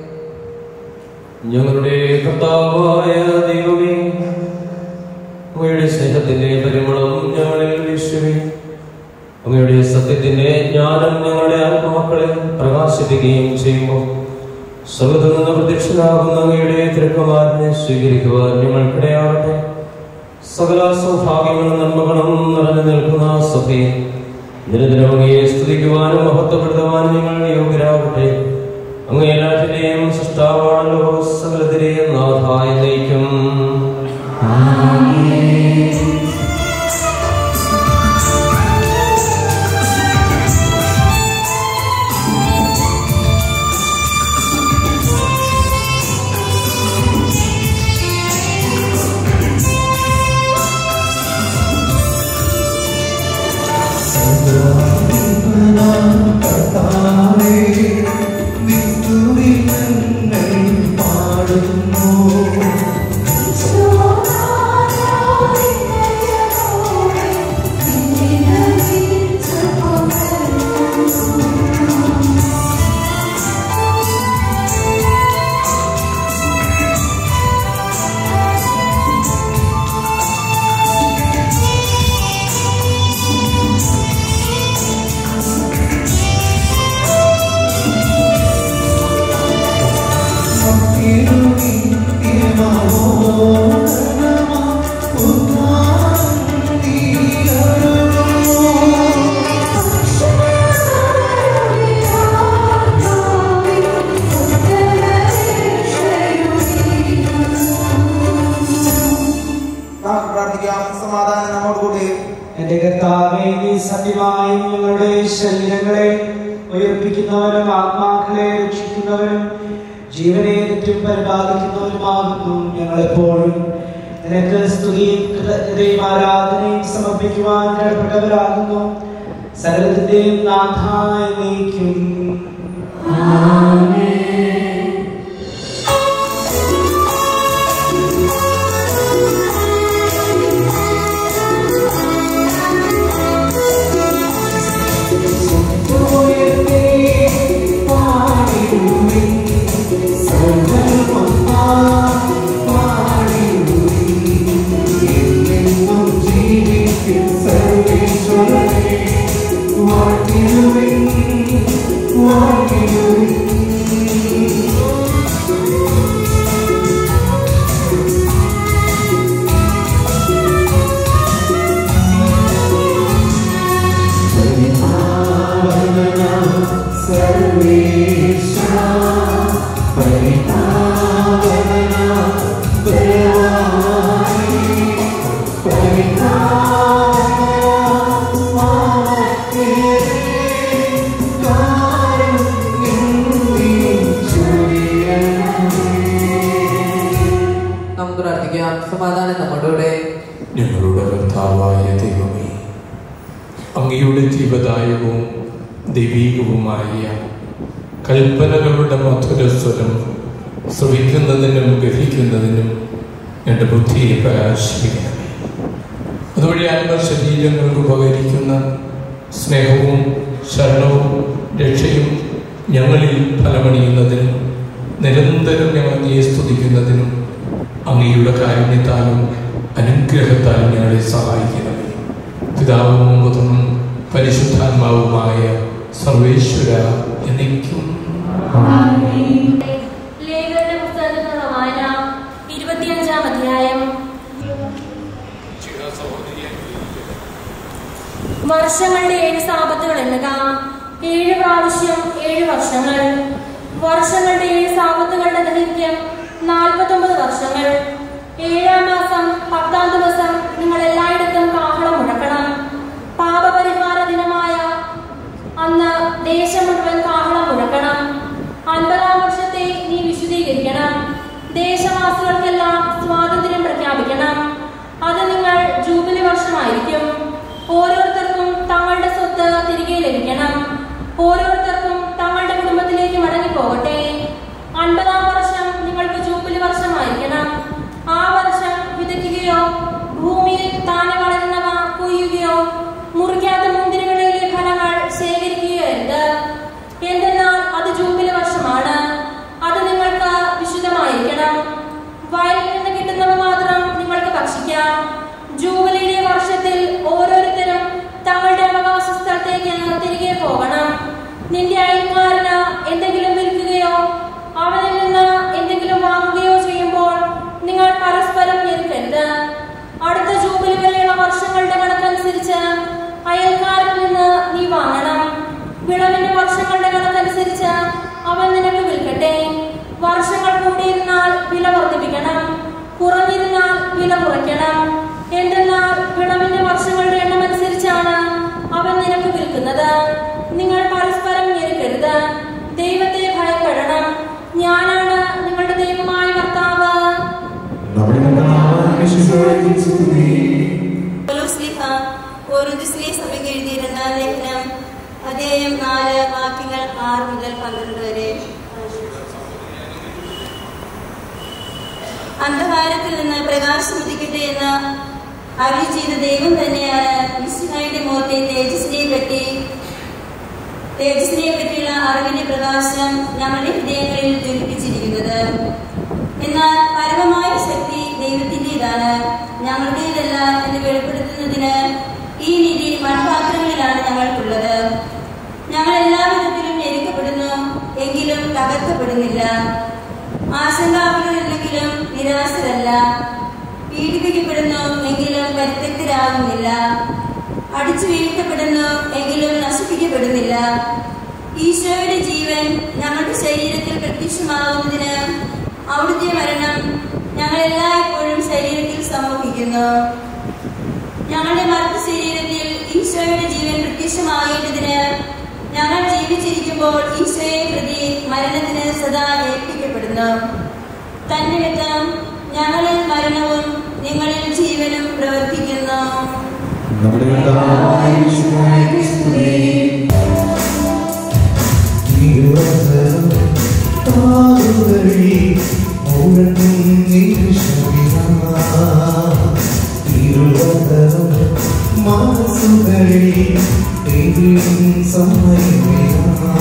ഞങ്ങളുടെ കർത്താവായ ദൈവമേ അങ്ങയുടെ സ്നേഹത്തിന്റെ പരിമളം ഞങ്ങളിൽ വീശുവേ അങ്ങയുടെ സത്യത്തിന്റെ ജ്ഞാനം ഞങ്ങളുടെ ആത്മാക്കളെ പ്രകാശിപ്പിക്കുകയും ചെയ്യുമ്പോൾ സ്വർഗത്തിൽ നിന്ന് പ്രത്യക്ഷനാകുന്ന അങ്ങയുടെ തിരുക്കുമാരനെ സ്വീകരിക്കുവാൻ ഞങ്ങൾക്കിടയാവട്ടെ സകല സൗഭാഗ്യങ്ങളും നന്മകളും നിറഞ്ഞു നിൽക്കുന്ന സഭയെ നിരന്തരം അങ്ങയെ സ്തുതിക്കുവാനും മഹത്വപ്പെടുത്തുവാനും ഞങ്ങൾ യോഗ്യരാകട്ടെ അങ്ങ് എല്ലാറ്റിനെയും സൃഷ്ടാവാണല്ലോ സകലത്തിനെയും നാഥായി നയിക്കും പാടുന്നു സമാധാനം നമ്മോടുകൂടെ എന്റെ കർത്താവേ നീ സത്യമായും ഞങ്ങളുടെ ശരീരങ്ങളെ ഉയർപ്പിക്കുന്നവനും ആത്മാക്കളെ രക്ഷിക്കുന്നവനും ജീവനെ തെറ്റും പരിപാലിക്കുന്നവനുമാകുന്നു ഞങ്ങളെപ്പോഴും നിനക്ക് സ്തുതിയും കൃതജ്ഞതയും ആരാധനയും സമർപ്പിക്കുവാൻ കടപ്പെട്ടവരാകുന്നു സകലത്തിന്റെയും നാഥായ നീക്കും നമുക്ക് പ്രാർത്ഥിക്കാം സമാധാനം നമ്മുടെ ഞങ്ങളുടെ കർത്താവായ ദൈവമേ അങ്ങയുടെ ജീവദായകവും ദൈവീകവുമായ കൽപ്പനകളുടെ മധുരസ്വരം ശ്രവിക്കുന്നതിനും ഗ്രഹിക്കുന്നതിനും എൻ്റെ ബുദ്ധിയെ പരാശിപ്പിക്കണമേ അതുവഴി ആത്മശരീരങ്ങൾക്ക് ഉപകരിക്കുന്ന സ്നേഹവും ശരണവും രക്ഷയും ഞങ്ങളിൽ ഫലമണിയുന്നതിനും നിരന്തരം ഞങ്ങൾ അങ്ങയെ സ്തുതിക്കുന്നതിനും അങ്ങയുടെ കാരുണ്യത്താലും അനുഗ്രഹത്താലും ഞങ്ങളെ സഹായിക്കണമേ പിതാവും പുത്രനും പരിശുദ്ധാത്മാവുമായ സർവേശ്വര എന്നേക്കും ലേഖന പുസ്തകത്തിനുള്ള വായന ഇരുപത്തിയഞ്ചാം അധ്യായം വർഷങ്ങളുടെ ഏഴ് സാപത്തുകൾ എണ്ണുക ഏഴ് പ്രാവശ്യം ഏഴ് വർഷങ്ങൾ വർഷങ്ങളുടെ ഏഴ് സാപത്തുകളുടെ ദൈർഘ്യം നാൽപ്പത്തൊമ്പത് വർഷങ്ങൾ ഏഴാം മാസം പത്താം ദിവസം നിങ്ങൾ എല്ലായിടത്തും കാഹളം മുഴക്കണം പാപപരിഹാര ദിനമായ അന്ന് ദേശം മുഴുവൻ കാഹളം മുഴക്കണം അൻപതാം വർഷത്തെ നീ വിശുദ്ധീകരിക്കണം ദേശവാസികൾക്കെല്ലാം സ്വാതന്ത്ര്യം പ്രഖ്യാപിക്കണം അത് നിങ്ങൾ ജൂബിലി വർഷമായിരിക്കും ഓരോരുത്തർക്കും തങ്ങളുടെ സ്വത്ത് തിരികെ ലഭിക്കണം ഓരോരുത്തർക്കും തങ്ങളുടെ കുടുംബത്തിലേക്ക് മടങ്ങി പോകട്ടെ അൻപതാം വർഷം നിങ്ങൾക്ക് ജൂബിലി വർഷമായിരിക്കണം ആ വർഷം വിതയ്ക്കുകയോ ഭൂമിയിൽ താനെ വളരുന്നവ കൊയ്യുകയോ മുറിക്കാത്ത മുന്തിരികളിലെ ഫലങ്ങൾ ശേഖരിക്കുകയോ അരുത് എന്തെന്നാൽ അത് ജൂബിലി വർഷമാണ് അത് നിങ്ങൾക്ക് വിശുദ്ധമായിരിക്കണം വയലിൽ നിന്ന് കിട്ടുന്നവ മാത്രം നിങ്ങൾക്ക് ഭക്ഷിക്കാം ജൂബിലിയുടെ വർഷത്തിൽ ഓരോരുത്തരും തങ്ങളുടെ അവകാശ സ്ഥലത്തേക്ക് തിരികെ പോകണം നിന്റെ അയൽക്കാരന് എന്തെങ്കിലും വിൽക്കുകയോ അവനിൽ നിന്ന് എന്തെങ്കിലും വാങ്ങുകയോ ചെയ്യുമ്പോൾ നിങ്ങൾ പരസ്പരം ഞെരുക്കരുത് അടുത്ത ജൂബിലി വരെയുള്ള വർഷങ്ങളുടെ കണക്കനുസരിച്ച് അയൽക്കാരിൽ നിന്ന് നീ വാങ്ങണം വിളവിന്റെ വർഷങ്ങളുടെ കണക്കനുസരിച്ച് അവൻ നിനക്ക് വിൽക്കട്ടെ വർഷങ്ങൾ കൂടിയിരുന്നാൽ വില വർദ്ധിപ്പിക്കണം കുറഞ്ഞിരുന്നാൽ വില കുറയ്ക്കണം എന്തെന്നാൽ വിളവിന്റെ വർഷങ്ങളുടെ എണ്ണം അനുസരിച്ചാണ് അവൻ നിനക്ക് വിൽക്കുന്നത് നിങ്ങൾ പരസ്പരം ഞെരുക്കരുത് ദൈവത്തെ ഭയപ്പെടണം ഞാനാണ് നിങ്ങളുടെ ദൈവമായ കർത്താവ് പൗലോസ്ലിഹ കോറിന്തുസിലെ സഭയ്ക്ക് എഴുതിയിരുന്ന ലേഖനം അധ്യായം നാല് വാക്യങ്ങൾ ആറ് മുതൽ പന്ത്രണ്ട് വരെ അന്ധകാരത്തിൽ നിന്ന് പ്രകാശം ഉദിക്കട്ടെ എന്ന് അരുളി ചെയ്ത ദൈവം തന്നെയാണ് മിസ്സിഹായുടെ മുഖത്തെ തേജസ്സിനെ പറ്റി തേജസ്സിനെ പറ്റിയുള്ള അറിവിന്റെ പ്രകാശം ഞങ്ങളുടെ ഹൃദയങ്ങളിൽ ജ്വലിപ്പിച്ചിരിക്കുന്നത് എന്നാൽ പരമമായ ശക്തി ദൈവത്തിൻ്റെതാണ് ഞങ്ങളുടേതല്ല എന്ന് വെളിപ്പെടുത്തുന്നതിന് ഈ നിധി മൺപാത്രങ്ങളിലാണ് ഞങ്ങൾക്കുള്ളത് ഞങ്ങൾ എല്ലാ വിധത്തിലും ഞെരുക്കപ്പെടുന്നു എങ്കിലും തകർക്കപ്പെടുന്നില്ല ആശങ്കാകുലരെങ്കിലും നിരാശരല്ല പീഡിപ്പിക്കപ്പെടുന്നു എങ്കിലും പരിത്യക്തരാകുന്നില്ല അടിച്ചു വീഴ്ത്തപ്പെടുന്നു എങ്കിലും നശിപ്പിക്കപ്പെടുന്നില്ല ഈശോയുടെ ജീവൻ ഞങ്ങളുടെ ശരീരത്തിൽ പ്രത്യക്ഷമാകുന്നതിന് അവിടുത്തെ മരണം ഞങ്ങൾ എല്ലായ്പ്പോഴും ശരീരത്തിൽ സംഭവിക്കുന്നു ഞങ്ങളുടെ മർത്ത ശരീരത്തിൽ ഈശോയുടെ ജീവൻ പ്രത്യക്ഷമാകേണ്ടതിന് ഞങ്ങൾ ജീവിച്ചിരിക്കുമ്പോൾ ഈശോയെ പ്രതി മരണത്തിന് സദാ ഏൽപ്പിക്കപ്പെടുന്നു തന്നിമിത്തം ഞങ്ങളിൽ മരണവും നിങ്ങളിൽ ജീവനും പ്രവർത്തിക്കുന്നു നമ്മുടെ കർത്താവായ യേശുവായ ക്രിസ്തുവേ, തിരുവചനം താഴുവഴി മുഴങ്ങും നിമിഷമിതാ. തിരുവചനം മനസ്സുകളിൽ എരിയും സമയമിതാ.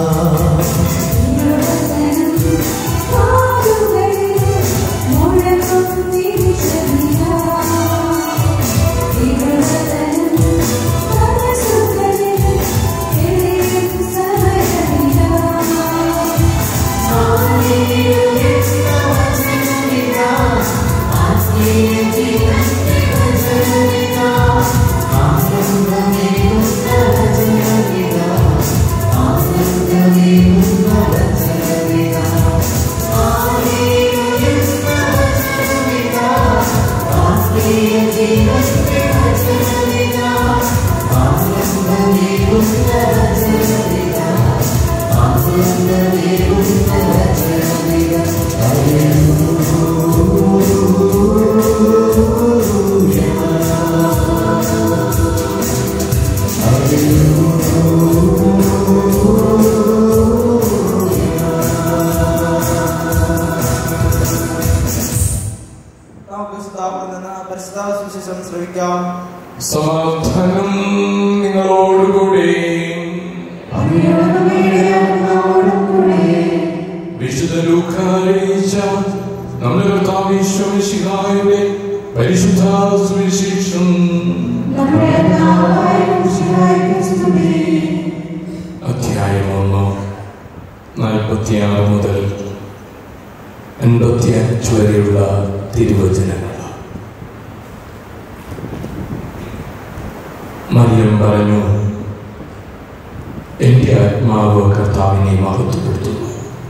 നമുക്ക് സ്ഥാപനം നിന്ന് പരിശുദ്ധ സുവിശേഷം ശ്രമിക്കാം സമാധാനം നിങ്ങളോടുകൂടെ വിശുദ്ധ ലൂക്കാരയിച്ച നമ്മുടെ കർത്താവ് ഈശോമിശിഹായുടെ പരിശുദ്ധ സുവിശേഷം അധ്യായം ഒന്ന് നാൽപ്പത്തിയാറ് മുതൽ എൺപത്തി അഞ്ച് വരെയുള്ള തിരുവചനങ്ങൾ മറിയം പറഞ്ഞു എന്റെ ആത്മാവ് കർത്താവിനെ മഹത്വപ്പെടുത്തുന്നു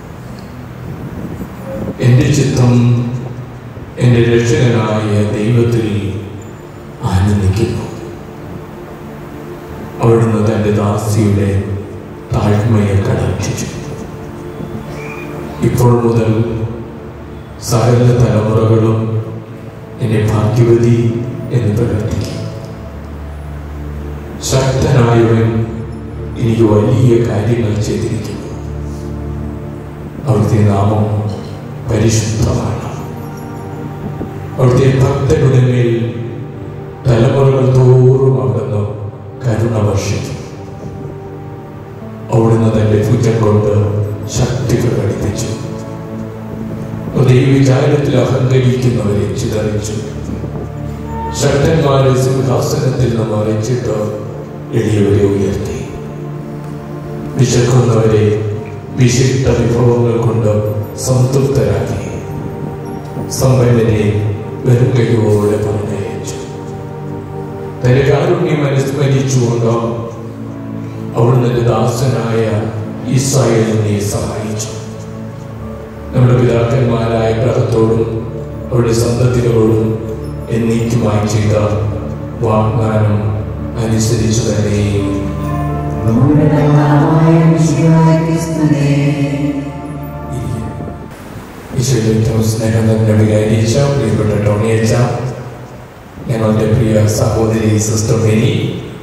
എന്റെ ചിത്തം എന്റെ രക്ഷകനായ ദൈവത്തിൽ ആനന്ദിക്കുന്നു അവിടുന്ന് തന്റെ ദാസിയുടെ താഴ്മയെ കടാക്ഷിച്ചു ഇപ്പോൾ മുതൽ സകല തലമുറകളും എന്നെ ഭാഗ്യവതി എന്ന് പ്രകടിപ്പിക്കും ശക്തനായവൻ എനിക്ക് വലിയ കാര്യങ്ങൾ ചെയ്തിരിക്കുന്നു അവിടുത്തെ നാമം പരിശുദ്ധമാണ് അവിടുത്തെ ഭക്തരുടെ മേൽ തലമുറകൾ തോറും അവിടുന്ന് കരുണ വർഷിക്കും അവിടുന്ന് തന്റെ ഭുജം കൊണ്ട് ശക്തി പ്രകടിപ്പിച്ചു ദൈവവിചാരത്തിൽ അഹങ്കരിക്കുന്നവരെ ചിതറിച്ചു ശക്തന്മാരെ സിംഹാസനത്തിൽ നിന്ന് മറിച്ചിട്ട് എളിയവരെ ഉയർത്തി വിശക്കുന്നവരെ വിശിഷ്ട വിഭവങ്ങൾ കൊണ്ട് സംതൃപ്തരാക്കി സമ്പന്നരെ വെറും കഴിവോടെ പറഞ്ഞയച്ചു തന്റെ കാരുണ്യം അനുസ്മരിച്ചുകൊണ്ട് അവിടുന്ന് തന്റെ ദാസനായ ഇസ്രായേലിനെ സഹായിച്ചു നമ്മുടെ പിതാക്കന്മാരായ ഗ്രഹത്തോടും അവരുടെ സന്തതികളോടും എന്നേക്കുമായി ചെയ്ത വാഗ്ദാനം അനുസരിച്ചു തന്നെ നമ്മുടെ കർത്താവായ യേശുവായ ക്രിസ്തുവേ, ഈശോയിലേക്കും സ്നേഹം തന്നെ വികാരിച്ച പ്രിയപ്പെട്ട ടോണിയച്ച ഞങ്ങളുടെ പ്രിയ സഹോദരി സിസ്റ്റർ മേരി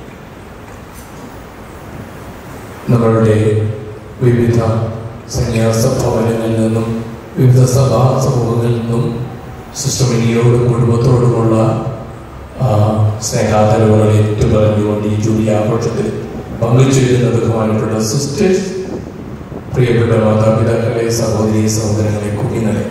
നമ്മളുടെ വിവിധ സന്യാസ ഭവനങ്ങളിൽ നിന്നും വിവിധ സഭാ സമൂഹങ്ങളിൽ നിന്നും സിസ്റ്റർ മിനിയോടും കുടുംബത്തോടുമുള്ള ആ, സ്നേഹാദരവുകൾ ഏറ്റുപറഞ്ഞുകൊണ്ട് ഈ ജൂലി ആഘോഷത്തിൽ പങ്കുചേരുന്ന ബഹുമാനപ്പെട്ട സിസ്റ്റേഴ്സ് പ്രിയപ്പെട്ട മാതാപിതാക്കളെ സഹോദരി സഹോദരങ്ങളെ കുഞ്ഞുങ്ങളെ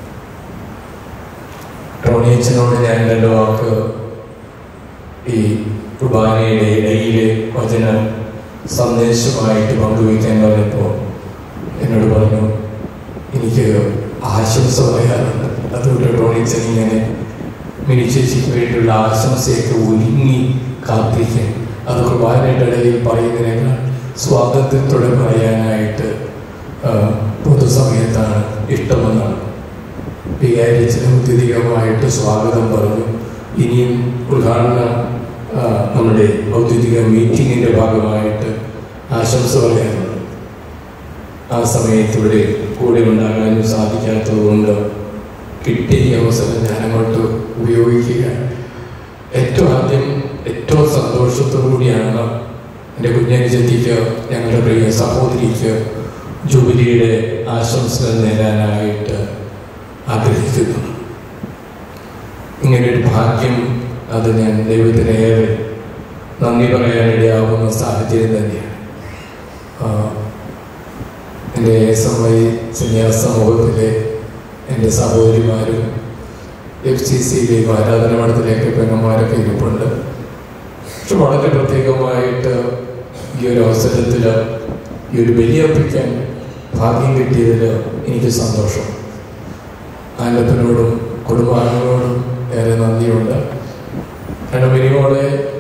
ടോണിയച്ചനോട് ഞാൻ രണ്ട് വാക്ക് ഈ കുർബാനയുടെ ഇടയിലെ വചന സന്ദേശമായിട്ട് പങ്കുവയ്ക്കാൻ പറഞ്ഞപ്പോൾ എന്നോട് പറഞ്ഞു എനിക്ക് ആശംസ പറയാറുണ്ട് അതുകൊണ്ട് ടോണിച്ചൻ ഇങ്ങനെ മിനി ചേച്ചിക്ക് വേണ്ടിയുള്ള ആശംസയൊക്കെ ഒരുങ്ങി കാത്തിരിക്കാൻ അത് കുർബാനയുടെ ഇടയിൽ പറയുന്നതിനേക്കാൾ സ്വാതന്ത്ര്യത്തോടെ പറയാനായിട്ട് ആ, പൊതുസമയത്താണ് ഇഷ്ടമെന്നാണ് വികാരിച്ചിന് ഔദ്യോഗികമായിട്ട് സ്വാഗതം പറഞ്ഞു ഇനിയും ഉദ്ഘാടന ആ, നമ്മുടെ ഔദ്യോഗിക മീറ്റിങ്ങിൻ്റെ ഭാഗമായിട്ട് ആശംസ പറയാറുണ്ട് ആ സമയത്ത് ഇവിടെ കൂടെ ഉണ്ടാകാനും സാധിക്കാത്തത് കൊണ്ട് കിട്ടിയ ഈ അവസരം ഞാൻ അങ്ങോട്ട് ഉപയോഗിക്കുക ഏറ്റവും ആദ്യം ഏറ്റവും സന്തോഷത്തോടു കൂടിയാണ് എൻ്റെ കുഞ്ഞനുജത്തിക്ക് ഞങ്ങളുടെ പ്രിയ സഹോദരിക്ക് ജൂബിലിയുടെ ആശംസകൾ നേരാനായിട്ട് ആഗ്രഹിക്കുന്നു ഇങ്ങനൊരു ഭാഗ്യം അത് ഞാൻ ദൈവത്തിന് ഏറെ നന്ദി പറയാനിടയാവുന്ന സാഹചര്യം തന്നെയാണ് ആ, എൻ്റെ എസ് എം ഐ സന്യാസ സമൂഹത്തിലെ എൻ്റെ സഹോദരിമാരും എഫ് സി സിയിലെയും ആരാധന മഠത്തിലേക്ക് പെങ്ങന്മാരൊക്കെ ഇരിപ്പുണ്ട് പക്ഷെ വളരെ പ്രത്യേകമായിട്ട് ഈ ഒരു അവസരത്തിൽ ഈ ഒരു ബലിയർപ്പിക്കാൻ ഭാഗ്യം കിട്ടിയതിൽ എനിക്ക് സന്തോഷം ആലപ്പനോടും കുടുംബാംഗങ്ങളോടും ഏറെ നന്ദിയുണ്ട് കാരണം ഇനിയോടെ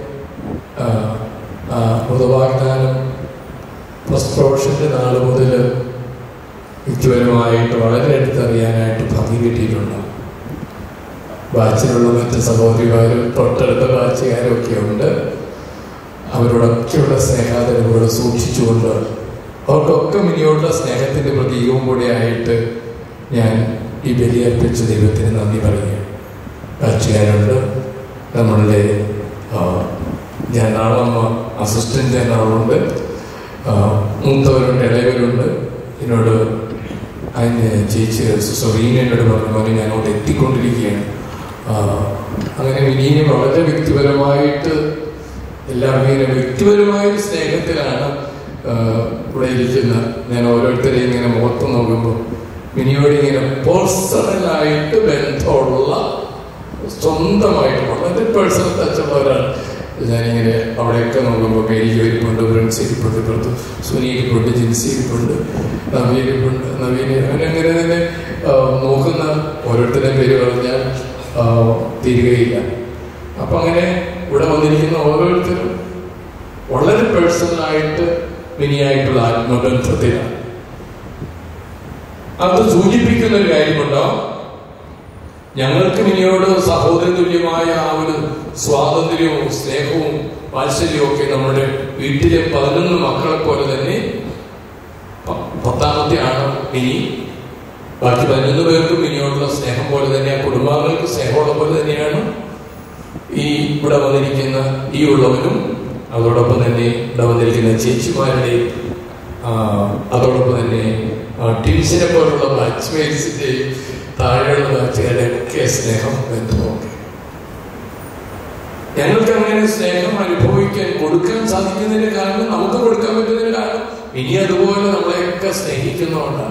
മൃതവാഗ്ദാനം ഫസ്റ്റ് പ്രൊഫഷൻ്റെ നാൾ മുതൽ വ്യക്തിപരമായിട്ട് വളരെ അടുത്തറിയാനായിട്ട് ഭംഗി കിട്ടിയിട്ടുണ്ട് ബാച്ചിലുള്ള മറ്റ് സഹോദരിമാരും തൊട്ടടുത്ത ബാച്ചുകാരും ഒക്കെ ഉണ്ട് അവരോടൊക്കെയുള്ള സ്നേഹാദരവുകൾ സൂക്ഷിച്ചുകൊണ്ട് അവർക്കൊക്കെ മിനിയോടുള്ള സ്നേഹത്തിൻ്റെ പ്രതീകവും കൂടെ ആയിട്ട് ഞാൻ ഈ ബലിയർപ്പിച്ച ദൈവത്തിന് നന്ദി പറയുകയാണ് ബാച്ചുകാരുണ്ട് നമ്മളുടെ ആ, ജനറാളമ്മ അസിസ്റ്റന്റ് ജനറാളുണ്ട് ആ, മൂത്തവരുണ്ട് ഇളയവരുണ്ട് എന്നോട് അതിന് ചേച്ചി സൊറീന എന്നോട് പറഞ്ഞു മോനെ ഞാൻ അവിടെ എത്തിക്കൊണ്ടിരിക്കുകയാണ് ആ, അങ്ങനെ മിനീനെ വളരെ വ്യക്തിപരമായിട്ട് എല്ലാവരും ഇങ്ങനെ വ്യക്തിപരമായ ഒരു സ്നേഹത്തിലാണ് ആ, ഇവിടെ ഇരിക്കുന്നത് ഞാൻ ഓരോരുത്തരെയും ഇങ്ങനെ മുഖത്ത് നോക്കുമ്പോൾ മിനിയോട് ഇങ്ങനെ പേഴ്സണലായിട്ട് ബന്ധമുള്ള സ്വന്തമായിട്ട് വളരെ പേഴ്സണൽ ടച്ചുള്ള ഒരാൾ ഞാനിങ്ങനെ അവിടെയൊക്കെ നോക്കുമ്പോൾ മേരിക്ക് ഇരിപ്പുണ്ട് ഫ്രണ്ട്സ് ഇരിപ്പുണ്ട് ഇപ്പുറത്ത് സുനി ഇരിപ്പുണ്ട് ജിൻസി ഇരിപ്പുണ്ട് നവീൻ ഇരിപ്പുണ്ട് നവീൻ അങ്ങനെ അങ്ങനെ തന്നെ ആ, നോക്കുന്ന ഓരോരുത്തരുടെ പേര് പറഞ്ഞാൽ ആ, തീരുകയില്ല അപ്പം അങ്ങനെ ഇവിടെ വന്നിരിക്കുന്ന ഓരോരുത്തരും വളരെ പേഴ്സണലായിട്ട് മിനിയായിട്ടുള്ള ആത്മബന്ധത്തിലാണ് അത് സൂചിപ്പിക്കുന്ന ഒരു കാര്യമുണ്ടോ ഞങ്ങൾക്ക് മിനിയോട് സഹോദര തുല്യമായ ആ ഒരു സ്വാതന്ത്ര്യവും സ്നേഹവും വാത്സല്യവും ഒക്കെ നമ്മുടെ വീട്ടിലെ പതിനൊന്ന് മക്കളെ പോലെ തന്നെ പ- പത്താമത്തെ ആണ് മിനി ബാക്കി പതിനൊന്ന് പേർക്കും മിനിയോടുള്ള സ്നേഹം പോലെ തന്നെ ആ കുടുംബാംഗങ്ങൾക്ക് സ്നേഹമുള്ള പോലെ തന്നെയാണ് ഈ ഇവിടെ വന്നിരിക്കുന്ന ഈ ഉള്ളവരും അതോടൊപ്പം തന്നെ ഇവിടെ വന്നിരിക്കുന്ന ചേച്ചിമാരുടെയും ആ, അതോടൊപ്പം തന്നെ ടിൻസിനെ പോലുള്ള ബാച്ച്മേറ്റ്സിന്റെയും താഴെയുള്ള ബാച്ചുകാരുടെ ഒക്കെ സ്നേഹം ബന്ധമൊക്കെ ഞങ്ങൾക്ക് അങ്ങനെ സ്നേഹം അനുഭവിക്കാൻ കൊടുക്കാൻ സാധിക്കുന്നതിന് കാരണം നമുക്ക് കൊടുക്കാൻ പറ്റുന്നതിന് കാരണം ഇനി അതുപോലെ നമ്മളെയൊക്കെ സ്നേഹിക്കുന്നതുകൊണ്ടാണ്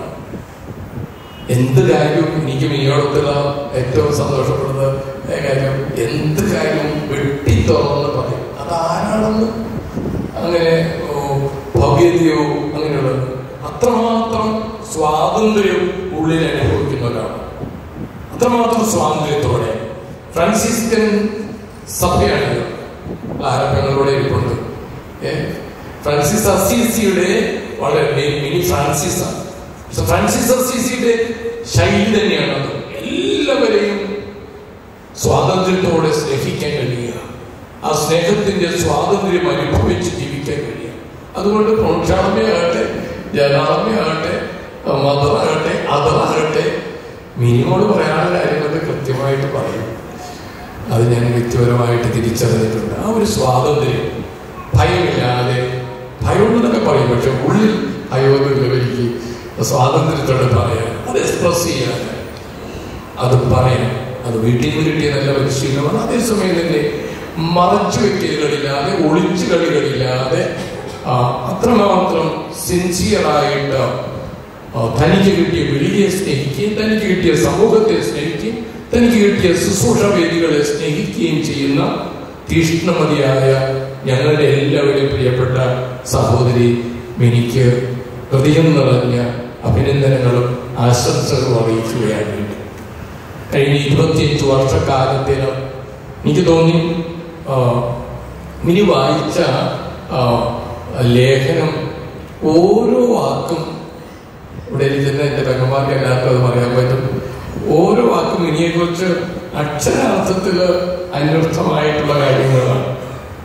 എന്ത് കാര്യവും എനിക്ക് മിനിയോടത്തുള്ള ഏറ്റവും സന്തോഷപ്പെടുന്ന കാര്യം എന്ത് കാര്യവും വെട്ടി തുറന്ന് പറയും അതാരാണെന്ന് അങ്ങനെ ഓ, ഭവ്യതയോ അങ്ങനെയുള്ളത് അത്രമാത്രം സ്വാതന്ത്ര്യം ഉള്ളിൽ അനുഭവിക്കുന്ന ഒരാളാണ് അത്രമാത്രം സ്വാതന്ത്ര്യത്തോടെ ഫ്രാൻസിസ്കൻ സഭയാണ് ആരംഭങ്ങളിലൂടെ ഇരിപ്പുണ്ട് ഏ? ഫ്രാൻസിസ് അസീസിയുടെ വളരെ മി- മിനി ഫ്രാൻസിസ് ആണ് So ഫ്രാൻസിസ് അസീസിയുടെ ശൈലി തന്നെയാണ് അത് എല്ലാവരെയും സ്വാതന്ത്ര്യത്തോടെ സ്നേഹിക്കാൻ കഴിയുക ആ സ്നേഹത്തിന്റെ സ്വാതന്ത്ര്യം അനുഭവിച്ച് ജീവിക്കാൻ കഴിയുക അതുകൊണ്ട് പ്രോക്ഷാളമയാകട്ടെ ജനാളമയാകട്ടെ മതമാകട്ടെ അതറാകട്ടെ മിനിമോട് പറയാനുള്ള കാര്യങ്ങളൊക്കെ കൃത്യമായിട്ട് പറയും അത് ഞാൻ വ്യക്തിപരമായിട്ട് തിരിച്ചറിഞ്ഞിട്ടുണ്ട് ആ ഒരു സ്വാതന്ത്ര്യം ഭയമില്ലാതെ ഭയമുണ്ടെന്നൊക്കെ പറയും പക്ഷെ ഉള്ളിൽ ഭയമൊന്നുമില്ല എനിക്ക് സ്വാതന്ത്ര്യത്തോടെ പറയാൻ അത് എക്സ്പ്രസ് ചെയ്യാൻ അത് പറയാം അത് വീട്ടിൽ നിന്ന് കിട്ടിയ നല്ല പരിശീലനമാണ് അതേസമയം തന്നെ മറച്ചു വെക്കലുകളില്ലാതെ ഒളിച്ചു കളികളില്ലാതെ ആ, അത്രമാത്രം സിൻസിയറായിട്ട് ആ, തനിക്ക് കിട്ടിയ വിളിയെ സ്നേഹിക്കുകയും തനിക്ക് കിട്ടിയ സമൂഹത്തെ സ്നേഹിക്കുകയും തനിക്ക് കിട്ടിയ ശുശ്രൂഷ വേദികളെ സ്നേഹിക്കുകയും ചെയ്യുന്ന തീഷ്ണമതിയായ ഞങ്ങളുടെ എല്ലാവരുടെയും പ്രിയപ്പെട്ട സഹോദരി മിനിക്ക് ഹൃദയം നിറഞ്ഞ അഭിനന്ദനങ്ങളും ആശംസകളും അറിയിക്കുകയാണ് വേണ്ടി കഴിഞ്ഞ ഇരുപത്തിയഞ്ച് വർഷക്കാലത്തിൽ എനിക്ക് തോന്നി ആ, മിനി വായിച്ച ആ, ലേഖനം ഓരോ വാക്കും ഇവിടെ ഇരിക്കുന്ന എൻ്റെ പെങ്ങന്മാർക്ക് എല്ലാവർക്കും അത് പറയാൻ പറ്റും ഓരോ വാക്കും മിനിയെക്കുറിച്ച് അക്ഷരാർത്ഥത്തിൽ അന്വർത്ഥമായിട്ടുള്ള കാര്യങ്ങളാണ്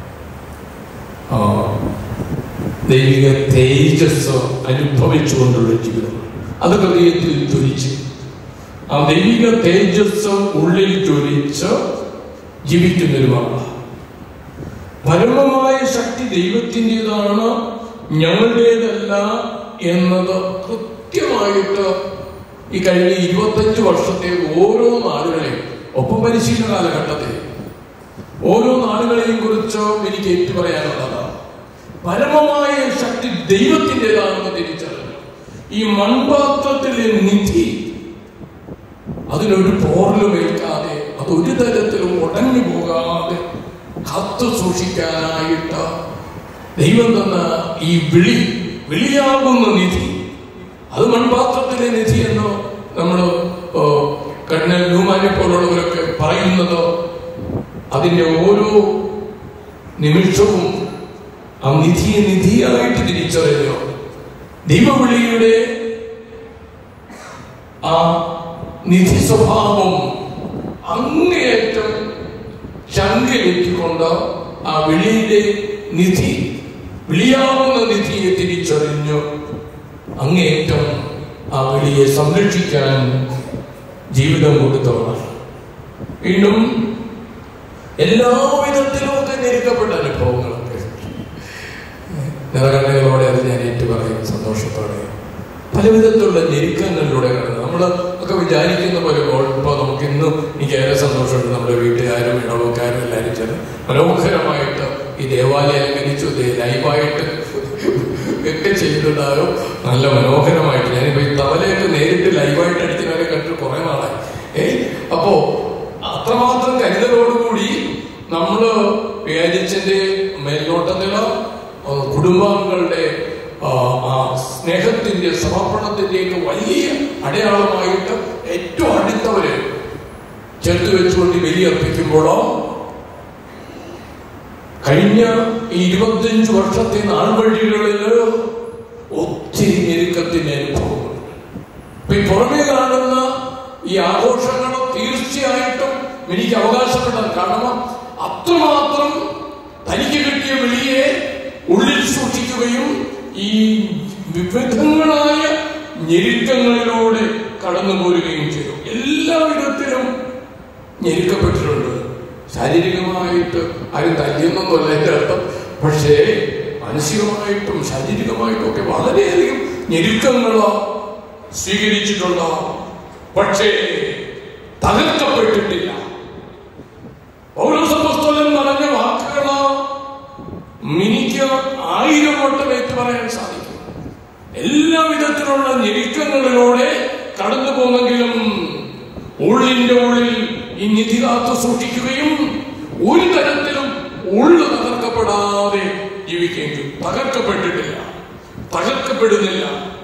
ദൈവിക തേജസ് അനുഭവിച്ചുകൊണ്ടുള്ള ജീവിതം അത് ഹൃദയത്തിൽ ജ്വലിച്ച് ആ ദൈവിക തേജസ് ഉള്ളിൽ ജ്വലിച്ച് ജീവിക്കുന്നൊരുമാണ് പരമമായ ശക്തി ദൈവത്തിൻ്റെതാണ് ഞങ്ങളുടേതല്ല എന്നത് കൃത്യമായിട്ട് ഈ കഴിഞ്ഞ ഇരുപത്തഞ്ച് വർഷത്തെ ഓരോ നാളുകളെയും ഒപ്പം പരിശീലന കാലഘട്ടത്തെ ഓരോ നാളുകളെയും കുറിച്ച് എനിക്ക് ഏറ്റു പറയാനുള്ളതാണ് പരമമായ ശക്തി ദൈവത്തിൻ്റെതാണെന്ന് തിരിച്ചറിഞ്ഞു ഈ മൺപാത്രത്തിലെ നിധി അതിനൊരു പോറലും ഏൽക്കാതെ അത് ഒരു തരത്തിലും ഉടഞ്ഞു പോകാതെ കാത്തു സൂക്ഷിക്കാനായിട്ട് ദൈവം തന്ന ഈ വിളി വിളിയാകുന്ന നിധി അത് മൺപാത്രത്തിലെ നിധി എന്ന് നമ്മൾ കണ്ണൽ ലൂമാനെ പോലുള്ളവരൊക്കെ പറയുന്നത് അതിന്റെ ഓരോ നിമിഷവും ആ നിധിയെ നിധിയായിട്ട് തിരിച്ചറിഞ്ഞു ദൈവവിളിയുടെ ആ നിധി സ്വഭാവം അങ്ങേയറ്റം ശങ്കയിലേക്കൊണ്ട് ആ വിളിയുടെ നിധി വിളിയാവുന്ന നിധിയെ തിരിച്ചറിഞ്ഞു അങ്ങേയറ്റം ആ വിളിയെ സംരക്ഷിക്കാൻ ജീവിതം കൊടുത്തവർ വീണ്ടും എല്ലാ വിധത്തിലുമൊക്കെ ഞെരുക്കപ്പെട്ട അനുഭവങ്ങളൊക്കെ നിറകണ്ണുകളോടെ അത് ഞാൻ ഏറ്റു പറയും സന്തോഷത്തോടെ പല വിധത്തിലുള്ള ഞെരുക്കങ്ങളിലൂടെ കടന്നു നമ്മൾ ഒക്കെ വിചാരിക്കുന്ന പോലെ ഇപ്പോൾ നമുക്ക് ഇന്നും എനിക്ക് ഏറെ സന്തോഷമുണ്ട് നമ്മുടെ വീട്ടുകാരും ഇടവക്കാരും എല്ലാവരും ചേർന്ന് മനോഹരമായിട്ട് ഈ ദേവാലയം അലങ്കരിച്ചു ദേ- ലൈവായിട്ട് ഒക്കെ ചെയ്തിട്ടുണ്ടാകും നല്ല മനോഹരമായിട്ട് ഞാനിപ്പോ ഈ തവലയൊക്കെ നേരിട്ട് ലൈവായിട്ട് അടിക്കുന്നവരെ കണ്ടിട്ട് കുറെ നാളായി ഏ അപ്പോ അത്രമാത്രം കരുതലോടുകൂടി നമ്മള് വികാരിച്ചന്റെ മേൽനോട്ടത്തിലോ ആ, കുടുംബാംഗങ്ങളുടെ ആ, ആ സ്നേഹത്തിന്റെ സമർപ്പണത്തിന്റെയൊക്കെ വലിയ അടയാളമായിട്ട് ഏറ്റവും അടുത്തവര് ചേർത്ത് വെച്ചുകൊണ്ട് ഈ ബലി അർപ്പിക്കുമ്പോഴോ കഴിഞ്ഞ ഈ ഇരുപത്തിയഞ്ച് വർഷത്തെ നാൾവഴികളിൽ ഒത്തിരി ഞെരുക്കത്തിന്റെ അനുഭവങ്ങൾ ഇപ്പൊ ഈ പുറമേ കാണുന്ന ഈ ആഘോഷങ്ങൾ തീർച്ചയായിട്ടും എനിക്ക് അവകാശപ്പെടാൻ കാരണം അത്രമാത്രം തനിക്ക് കിട്ടിയ വിളിയെ ഉള്ളിൽ സൂക്ഷിക്കുകയും ഈ വിവിധങ്ങളായ ഞെരുക്കങ്ങളിലൂടെ കടന്നു പോരുകയും ചെയ്തു എല്ലാ വിധത്തിലും ഞെരുക്കപ്പെട്ടിട്ടുണ്ട് ശാരീരികമായിട്ട് ആരും തല്ലിയൊന്നൊന്നുമല്ല എൻ്റെ അർത്ഥം പക്ഷേ മാനസികമായിട്ടും ശാരീരികമായിട്ടും ഒക്കെ വളരെയധികം ഞെരുക്കങ്ങളോ സ്വീകരിച്ചിട്ടുണ്ടോ പക്ഷേ തകർക്കപ്പെട്ടിട്ടില്ല പൗരസപുസ്തകൻ പറഞ്ഞ വാക്കുകളോ എനിക്ക് ആയിരം വട്ടം ഏറ്റു പറയാൻ സാധിക്കും എല്ലാ വിധത്തിലുള്ള ഞെരുക്കങ്ങളിലൂടെ കടന്നു പോന്നെങ്കിലും ഉള്ളിന്റെ ഉള്ളിൽ ഈ നിധി കാത്തു സൂക്ഷിക്കുകയും ഒരു തരത്തിലും ഉള്ളു തകർക്കപ്പെടാതെ ജീവിക്കുകയും ചെയ്യും തകർക്കപ്പെട്ടിട്ടില്ല തകർക്കപ്പെടുന്നില്ല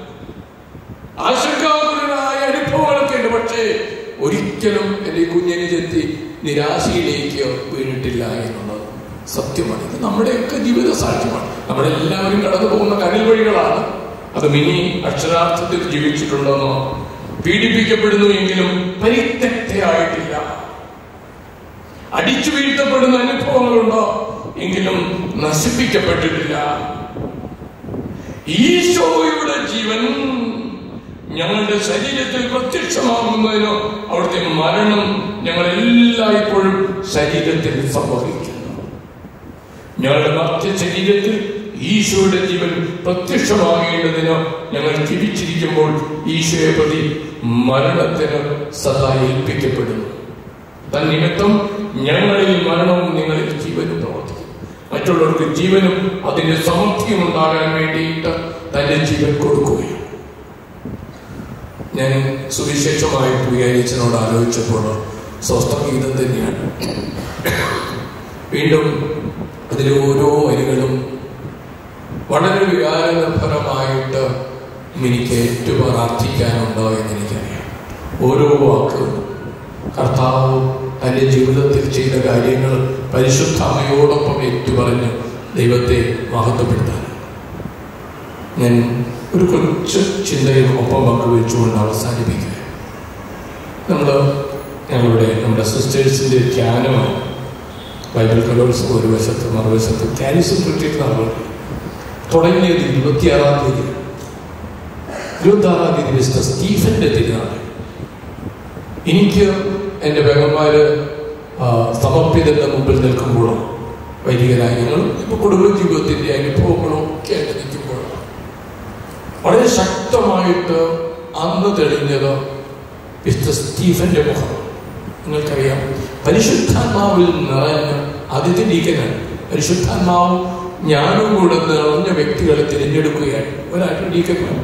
ആശങ്കാകുലനായ അനുഭവങ്ങളൊക്കെ ഉണ്ട് പക്ഷേ ഒരിക്കലും എന്റെ ഈ കുഞ്ഞിനെ ചെത്തി നിരാശയിലേക്ക് വീണിട്ടില്ല എന്നുള്ളത് സത്യമാണ് ഇത് നമ്മുടെയൊക്കെ ജീവിത സാക്ഷ്യമാണ് നമ്മളെല്ലാവരും കടന്നു പോകുന്ന കനൽ വഴികളാണ് അത് മിനി അക്ഷരാർത്ഥത്തിൽ ജീവിച്ചിട്ടുണ്ടെന്നോ പീഡിപ്പിക്കപ്പെടുന്നു എങ്കിലും പരിത്യക്തയായിട്ടില്ല അടിച്ചു വീഴ്ത്തപ്പെടുന്ന അനുഭവങ്ങളുണ്ടോ എങ്കിലും നശിപ്പിക്കപ്പെട്ടിട്ടില്ല ഈശോയുടെ ജീവൻ ഞങ്ങളുടെ ശരീരത്തിൽ പ്രത്യക്ഷമാകുന്നതിനോ അവിടുത്തെ മരണം ഞങ്ങൾ എല്ലായ്പ്പോഴും ശരീരത്തിൽ സംഭവിക്കുന്നു ഞങ്ങളുടെ മധ്യ ശരീരത്തിൽ ഈശോയുടെ ജീവൻ പ്രത്യക്ഷമാകേണ്ടതിന് ഞങ്ങൾ ജീവിച്ചിരിക്കുമ്പോൾ ഈശോയെ പ്രതി മരണത്തിന് സദാ ഏൽപ്പിക്കപ്പെടുന്നു തന്നിമിത്തം ഞങ്ങളിൽ മരണവും നിങ്ങളിൽ ജീവനും പ്രവർത്തിക്കും മറ്റുള്ളവർക്ക് ജീവനും അതിന്റെ സമൃദ്ധിയും ഉണ്ടാകാൻ വേണ്ടിയിട്ട് തന്റെ ജീവൻ കൊടുക്കുകയും ഞാൻ സുവിശേഷമായിട്ട് വികാരിച്ചനോട് ആലോചിച്ചപ്പോൾ സ്വസ്ഥഗീതം തന്നെയാണ് വീണ്ടും അതിലെ ഓരോ വരികളും വളരെ വികാരനിർഭരമായിട്ട് എനിക്ക് ഏറ്റവും പ്രാർത്ഥിക്കാനുണ്ടോ എന്ന് എനിക്കറിയാം ഓരോ വാക്കും കർത്താവ് തൻ്റെ ജീവിതത്തിൽ ചെയ്ത കാര്യങ്ങൾ പരിശുദ്ധ അമ്മയോടൊപ്പം ഏറ്റുപറഞ്ഞ് ദൈവത്തെ മഹത്വപ്പെടുത്താൻ ഞാൻ ഒരു കൊച്ചു ചിന്തയും ഒപ്പം പങ്കുവെച്ചുകൊണ്ട് അവസാനിപ്പിക്കുക നമ്മൾ ഞങ്ങളുടെ നമ്മുടെ സിസ്റ്റേഴ്സിൻ്റെ ധ്യാനമാണ് ബൈബിൾ കലോത്സവം ഒരു വശത്ത് മറുവശത്ത് കാരിസം റിട്രീറ്റ് നടന്നു തുടങ്ങിയത് ഇരുപത്തിയാറാം തീയതി ഇരുപത്തി ആറാം തീയതി മിസ്റ്റർ സ്റ്റീഫന്റെ തിരുനാൾ എനിക്ക് എൻ്റെ പെങ്ങന്മാര് ആ, സമർപ്പിതന്റെ മുമ്പിൽ നിൽക്കുമ്പോഴും വൈദികരായ ഞങ്ങൾ ഇപ്പൊ കുടുംബജീവിതത്തിന്റെ അനുഭവങ്ങളും ഒക്കെ ആയിട്ട് നിൽക്കുമ്പോഴും വളരെ ശക്തമായിട്ട് അന്ന് തെളിഞ്ഞത് മിസ്റ്റർ സ്റ്റീഫന്റെ മുഖം നിങ്ങൾക്കറിയാം പരിശുദ്ധാത്മാവിൽ നിറഞ്ഞ അതിഥിലീകനാണ് പരിശുദ്ധാത്മാവും ഞാനും കൂടെ നിറഞ്ഞ വ്യക്തികളെ തിരഞ്ഞെടുക്കുകയാണ് ഒരാഴ്ച ലീക്കനാണ്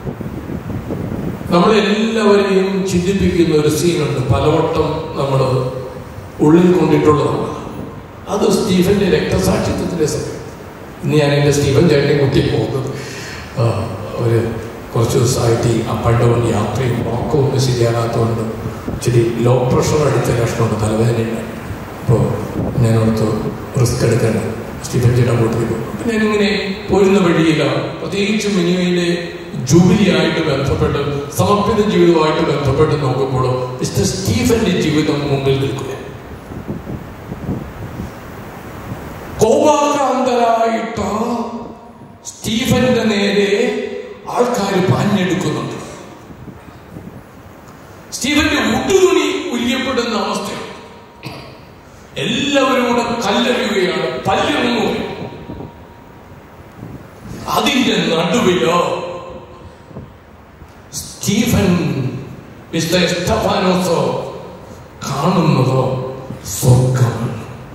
നമ്മളെല്ലാവരെയും ചിന്തിപ്പിക്കുന്ന ഒരു സീനുണ്ട് പലവട്ടം നമ്മൾ ഉള്ളിൽ കൊണ്ടിട്ടുള്ളതാണ് അത് സ്റ്റീഫന്റെ രക്തസാക്ഷിത്വത്തിന്റെ സമയം ഇന്ന് ഞാൻ എൻ്റെ സ്റ്റീഫൻ ചേട്ടനെ കുട്ടി പോകുന്നത് ആ, ഒരു കുറച്ച് ദിവസമായിട്ട് ഈ അപ്പണ്ടവും യാത്രയും ഉറക്കവും ഒന്നും ശരിയാകാത്തതുകൊണ്ട് ഇച്ചിരി ലോ പ്രഷർ അടിച്ച ലക്ഷണമുണ്ട് തലവേദനയുണ്ട് അപ്പോൾ ഞാൻ ഓർത്ത് റിസ്ക് എടുക്കേണ്ട സ്റ്റീഫൻ ചേട്ടൻ കൂട്ടി പോകും അപ്പം ഞാനിങ്ങനെ പോരുന്ന വഴിയിലാണ് പ്രത്യേകിച്ച് മിനിമയിലെ ജൂബിലി ആയിട്ട് ബന്ധപ്പെട്ട് സമർപ്പിത ജീവിതവുമായിട്ട് ബന്ധപ്പെട്ട് നോക്കുമ്പോൾ മിസ്റ്റർ സ്റ്റീഫന്റെ ജീവിതം മുമ്പിൽ നിൽക്കുക കോപാക്രാന്തരായിട്ട് സ്റ്റീഫന്റെ നേരെ ആൾക്കാർ പാഞ്ഞെടുക്കുന്നുണ്ട് സ്റ്റീഫന്റെ മുട്ടുതുണി ഉരിയപ്പെടുന്ന അവസ്ഥയാണ് എല്ലാവരും കൂടെ കല്ലെറിയുകയാണ് പല്ലെറിഞ്ഞു അതിന്റെ നടുവിലോ സ്റ്റീഫൻ മിസ്റ്റർ എസ്തഫാനോസോ കാണുന്നതോ സ്വർഗമാണ്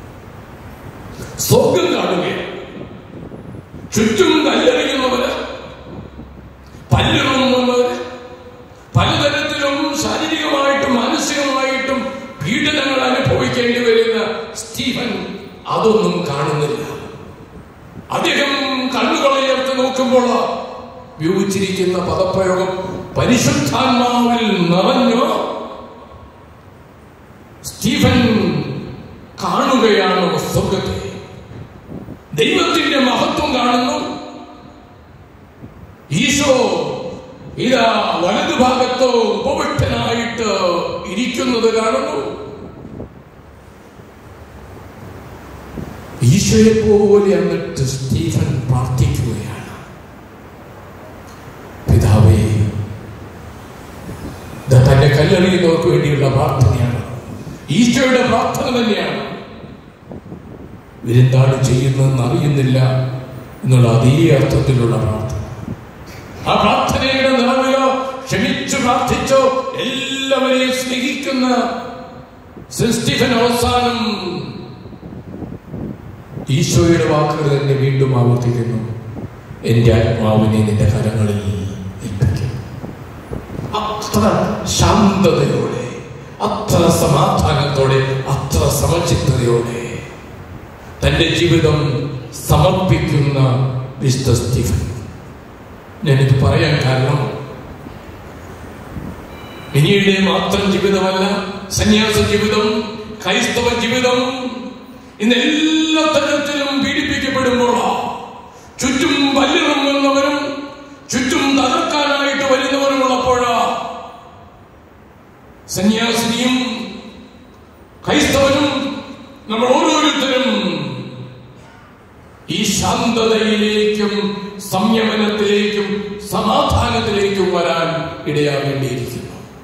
സ്വർഗം കാണുകയാണ് ചുറ്റും കല്ലെറിയുന്നവര് പല്ലെറുന്നവര് പലതരത്തിലും ശാരീരികമായിട്ടും മാനസികമായിട്ടും പീഡനങ്ങൾ അനുഭവിക്കേണ്ടി വരുന്ന സ്റ്റീഫൻ അതൊന്നും കാണുന്നില്ല അദ്ദേഹം കണ്ണുകളുയർത്തി നോക്കുമ്പോൾ ഉപയോഗിച്ചിരിക്കുന്ന പദപ്രയോഗം പരിശുദ്ധാത്മാവിൽ നിറഞ്ഞു സ്റ്റീഫൻ കാണുകയാണ് സ്വർഗത്തെ ദൈവത്തിന്റെ മഹത്വം കാണുന്നു ഈശോ ഇതാ വലതുഭാഗത്തോ ഉപവിഷ്ടനായിട്ട് ഇരിക്കുന്നത് കാണുന്നു ഈശോയെ പോലെ എന്നിട്ട് സ്റ്റീഫൻ പ്രാർത്ഥിക്കുകയാണ് പിതാവേ ഇത് തന്റെ കല്ലെറിയുന്നവർക്ക് വേണ്ടിയുള്ള പ്രാർത്ഥനയാണ് ഈശോയുടെ പ്രാർത്ഥന തന്നെയാണ് ഇവരെന്താണ് ചെയ്യുന്നതെന്ന് അറിയുന്നില്ല എന്നുള്ള അതേ അർത്ഥത്തിലുള്ള പ്രാർത്ഥന ആ പ്രാർത്ഥനയുടെ നിറവിലോ ക്ഷമിച്ചു പ്രാർത്ഥിച്ചോ എല്ലാവരെയും സ്നേഹിക്കുന്ന സെന്റ് സ്റ്റീഫൻ അവസാനം ഈശോയുടെ വാക്കുകൾ തന്നെ വീണ്ടും ആവർത്തിക്കുന്നു എന്റെ ആത്മാവിനെ നിന്റെ കരങ്ങളിൽ ഏൽപ്പിക്കും അത്ര ശാന്തതയോടെ അത്ര സമാധാനത്തോടെ അത്ര സമചിത്തതയോടെ തന്റെ ജീവിതം സമർപ്പിക്കുന്ന വിശുദ്ധ സ്റ്റീഫൻ ഞാനിത് പറയാൻ കാരണം മിനിയുടെ മാത്രം ജീവിതമല്ല സന്യാസ ജീവിതം ക്രൈസ്തവ ജീവിതം ഇന്ന് എല്ലാ തരത്തിലും പീഡിപ്പിക്കപ്പെടുമ്പോൾ ചുറ്റും വല്ലിറങ്ങുന്നവരും ചുറ്റും തകർക്കാനായിട്ട് വരുന്നവരുമുള്ളപ്പോഴാ സന്യാസിനിയും ക്രൈസ്തവനും നമ്മൾ ഓരോരുത്തരും ഈ ശാന്തതയിലേക്കും സംയമനത്തിലേക്കും സമാധാനത്തിലേക്കും വരാൻ ഇടയാകേണ്ടിയിരിക്കുന്നു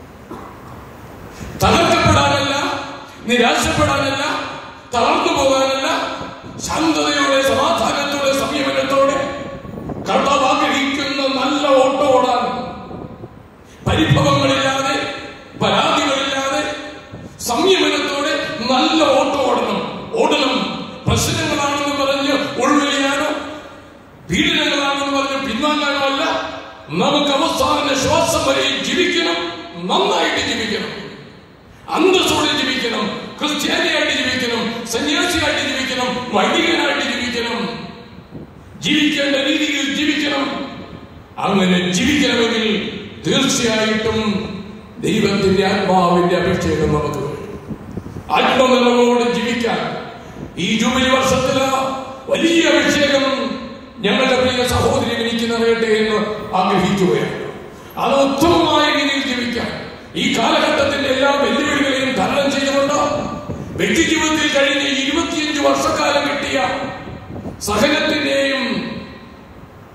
തകർക്കപ്പെടാനല്ല നിരാശപ്പെടാനല്ല തളർന്നു പോകാനല്ല ശാന്തതയോടെ സമാധാനത്തോടെ സംയമനത്തോടെ കർത്താവ് ആഗ്രഹിക്കുന്ന നല്ല ഓട്ടം ഓടാൻ പരിഭവങ്ങളില്ലാതെ പരാതികളില്ലാതെ സംയമനത്തോടെ നല്ല ഓട്ടം ഓടണം ഓടണം പ്രശ്നങ്ങളാണെന്ന് പറഞ്ഞ് ഉൾവലിയാനോ പീഡനങ്ങളാണെന്ന് പറഞ്ഞ് പിൻവാങ്ങാനോ അല്ല നമുക്ക് അവസാന ശ്വാസം വരെ ജീവിക്കണം നന്നായിട്ട് ജീവിക്കണം അന്തസ്സോടെ ജീവിക്കണം ക്രിസ്ത്യാനിയായിട്ട് ജീവിക്കണം സന്യാസിയായിട്ട് ജീവിക്കണം വൈദികനായിട്ട് ജീവിക്കണം ജീവിക്കേണ്ട രീതിയിൽ ജീവിക്കണം അങ്ങനെ ജീവിക്കണമെങ്കിൽ തീർച്ചയായിട്ടും ദൈവത്തിന്റെ ആത്മാവിന്റെ അഭിഷേകം നമുക്ക് വേണം ആത്മനിലവോട് ജീവിക്കാൻ ഈ ജൂബിലി വർഷത്തില് വലിയ അഭിഷേകം ഞങ്ങളുടെ പ്രിയ സഹോദരി എനിക്ക് നിറയട്ടെ എന്ന് ആഗ്രഹിക്കുകയാണ് അത് ഉത്തമമായ രീതിയിൽ ജീവിക്കാൻ ഈ കാലഘട്ടത്തിന്റെ എല്ലാ വെല്ലുവിളികളെയും തരണം ചെയ്തുകൊണ്ട് വ്യക്തി ജീവിതത്തിൽ കഴിഞ്ഞ ഇരുപത്തിയഞ്ച് വർഷക്കാലം കിട്ടിയ സഹനത്തിന്റെയും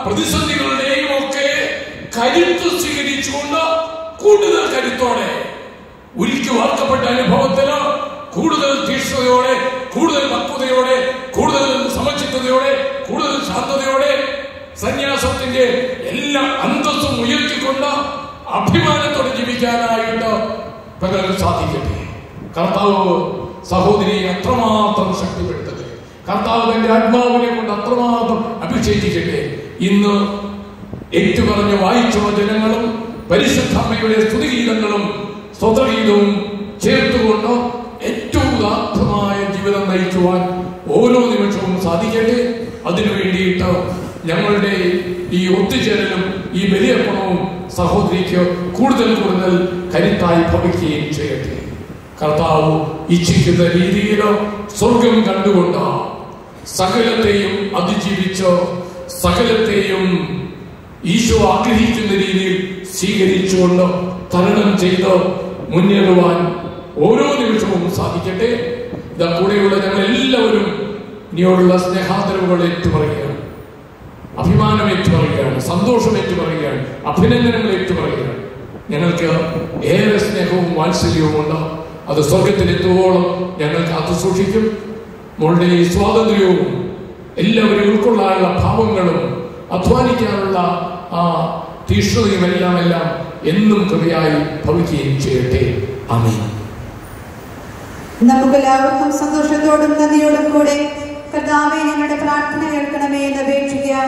പ്രതിസന്ധികളുടെയും ഒക്കെ കരുത്ത് സ്വീകരിച്ചുകൊണ്ട് കൂടുതൽ കരുത്തോടെ ഉരുക്കി വാർക്കപ്പെട്ട അനുഭവത്തിന് കൂടുതൽ തീക്ഷ്ണതയോടെ കൂടുതൽ പക്വതയോടെ കൂടുതൽ സമചിത്തതയോടെ കൂടുതൽ ശാന്തതയോടെ സന്യാസത്തിന്റെ എല്ലാ അന്തസ്സും ഉയർത്തിക്കൊണ്ട് അഭിമാനത്തോടെ ജീവിക്കാനായിട്ട് പലരും സാധിക്കട്ടെ കർത്താവ് സഹോദരിയെ അത്രമാത്രം ശക്തിപ്പെടുത്തട്ടെ കർത്താവ് തന്റെ ആത്മാവിനെ കൊണ്ട് അത്രമാത്രം അഭിഷേചിക്കട്ടെ ഇന്ന് ഏറ്റുപറഞ്ഞ് വായിച്ച വചനങ്ങളും പരിശുദ്ധമ്മയുടെ സ്തുതിഗീതങ്ങളും സ്വതഗീതവും ചേർത്തുകൊണ്ട് ഏറ്റവും ഉദാത്തമായ ജീവിതം നയിക്കുവാൻ ഓരോ നിമിഷവും സാധിക്കട്ടെ അതിനു വേണ്ടിയിട്ട് ഞങ്ങളുടെ ഈ ഒത്തുചേരലും ഈ ബലിയർപ്പണവും സഹോദരിക്ക് കൂടുതൽ കൂടുതൽ കരുത്തായി ഭവിക്കുകയും ചെയ്യട്ടെ കർത്താവ് ഇച്ഛിക്കുന്ന രീതിയിൽ സ്വർഗം കണ്ടുകൊണ്ട് സകലത്തെയും അതിജീവിച്ച് സകലത്തെയും ഈശോ ആഗ്രഹിക്കുന്ന രീതിയിൽ സ്വീകരിച്ചുകൊണ്ട് തരണം ചെയ്ത് മുന്നേറുവാൻ ഓരോ നിമിഷവും സാധിക്കട്ടെ ഇതാ കൂടെയുള്ള ഞങ്ങൾ എല്ലാവരും ഇനിയോടുള്ള സ്നേഹാദരവുകൾ ഏറ്റുപറയുകയാണ് അഭിമാനം ഏറ്റുപറയുകയാണ് സന്തോഷം ഏറ്റുപറയുകയാണ് അഭിനന്ദനങ്ങൾ ഏറ്റുപറയുകയാണ് ഞങ്ങൾക്ക് ഏറെ സ്നേഹവും വാത്സല്യവും ഉണ്ട് അത് സ്വർഗത്തിലെത്തുവോളം ഞങ്ങൾ കാത്തു സൂക്ഷിക്കും മോളുടെ ഈ സ്വാതന്ത്ര്യവും എല്ലാവരും ഉൾക്കൊള്ളാനുള്ള ഭാവങ്ങളും അധ്വാനിക്കാനുള്ള ആ തീഷ്ണതയും എല്ലാം എല്ലാം എന്നും കൃപയായി ഭവിക്കുകയും ചെയ്യട്ടെ അമീൻ നമുക്കെല്ലാവർക്കും സന്തോഷത്തോടും നന്ദിയോടും കൂടെ കർത്താവെ ഞങ്ങളുടെ പ്രാർത്ഥന കേൾക്കണമേ എന്ന് അപേക്ഷിക്കാം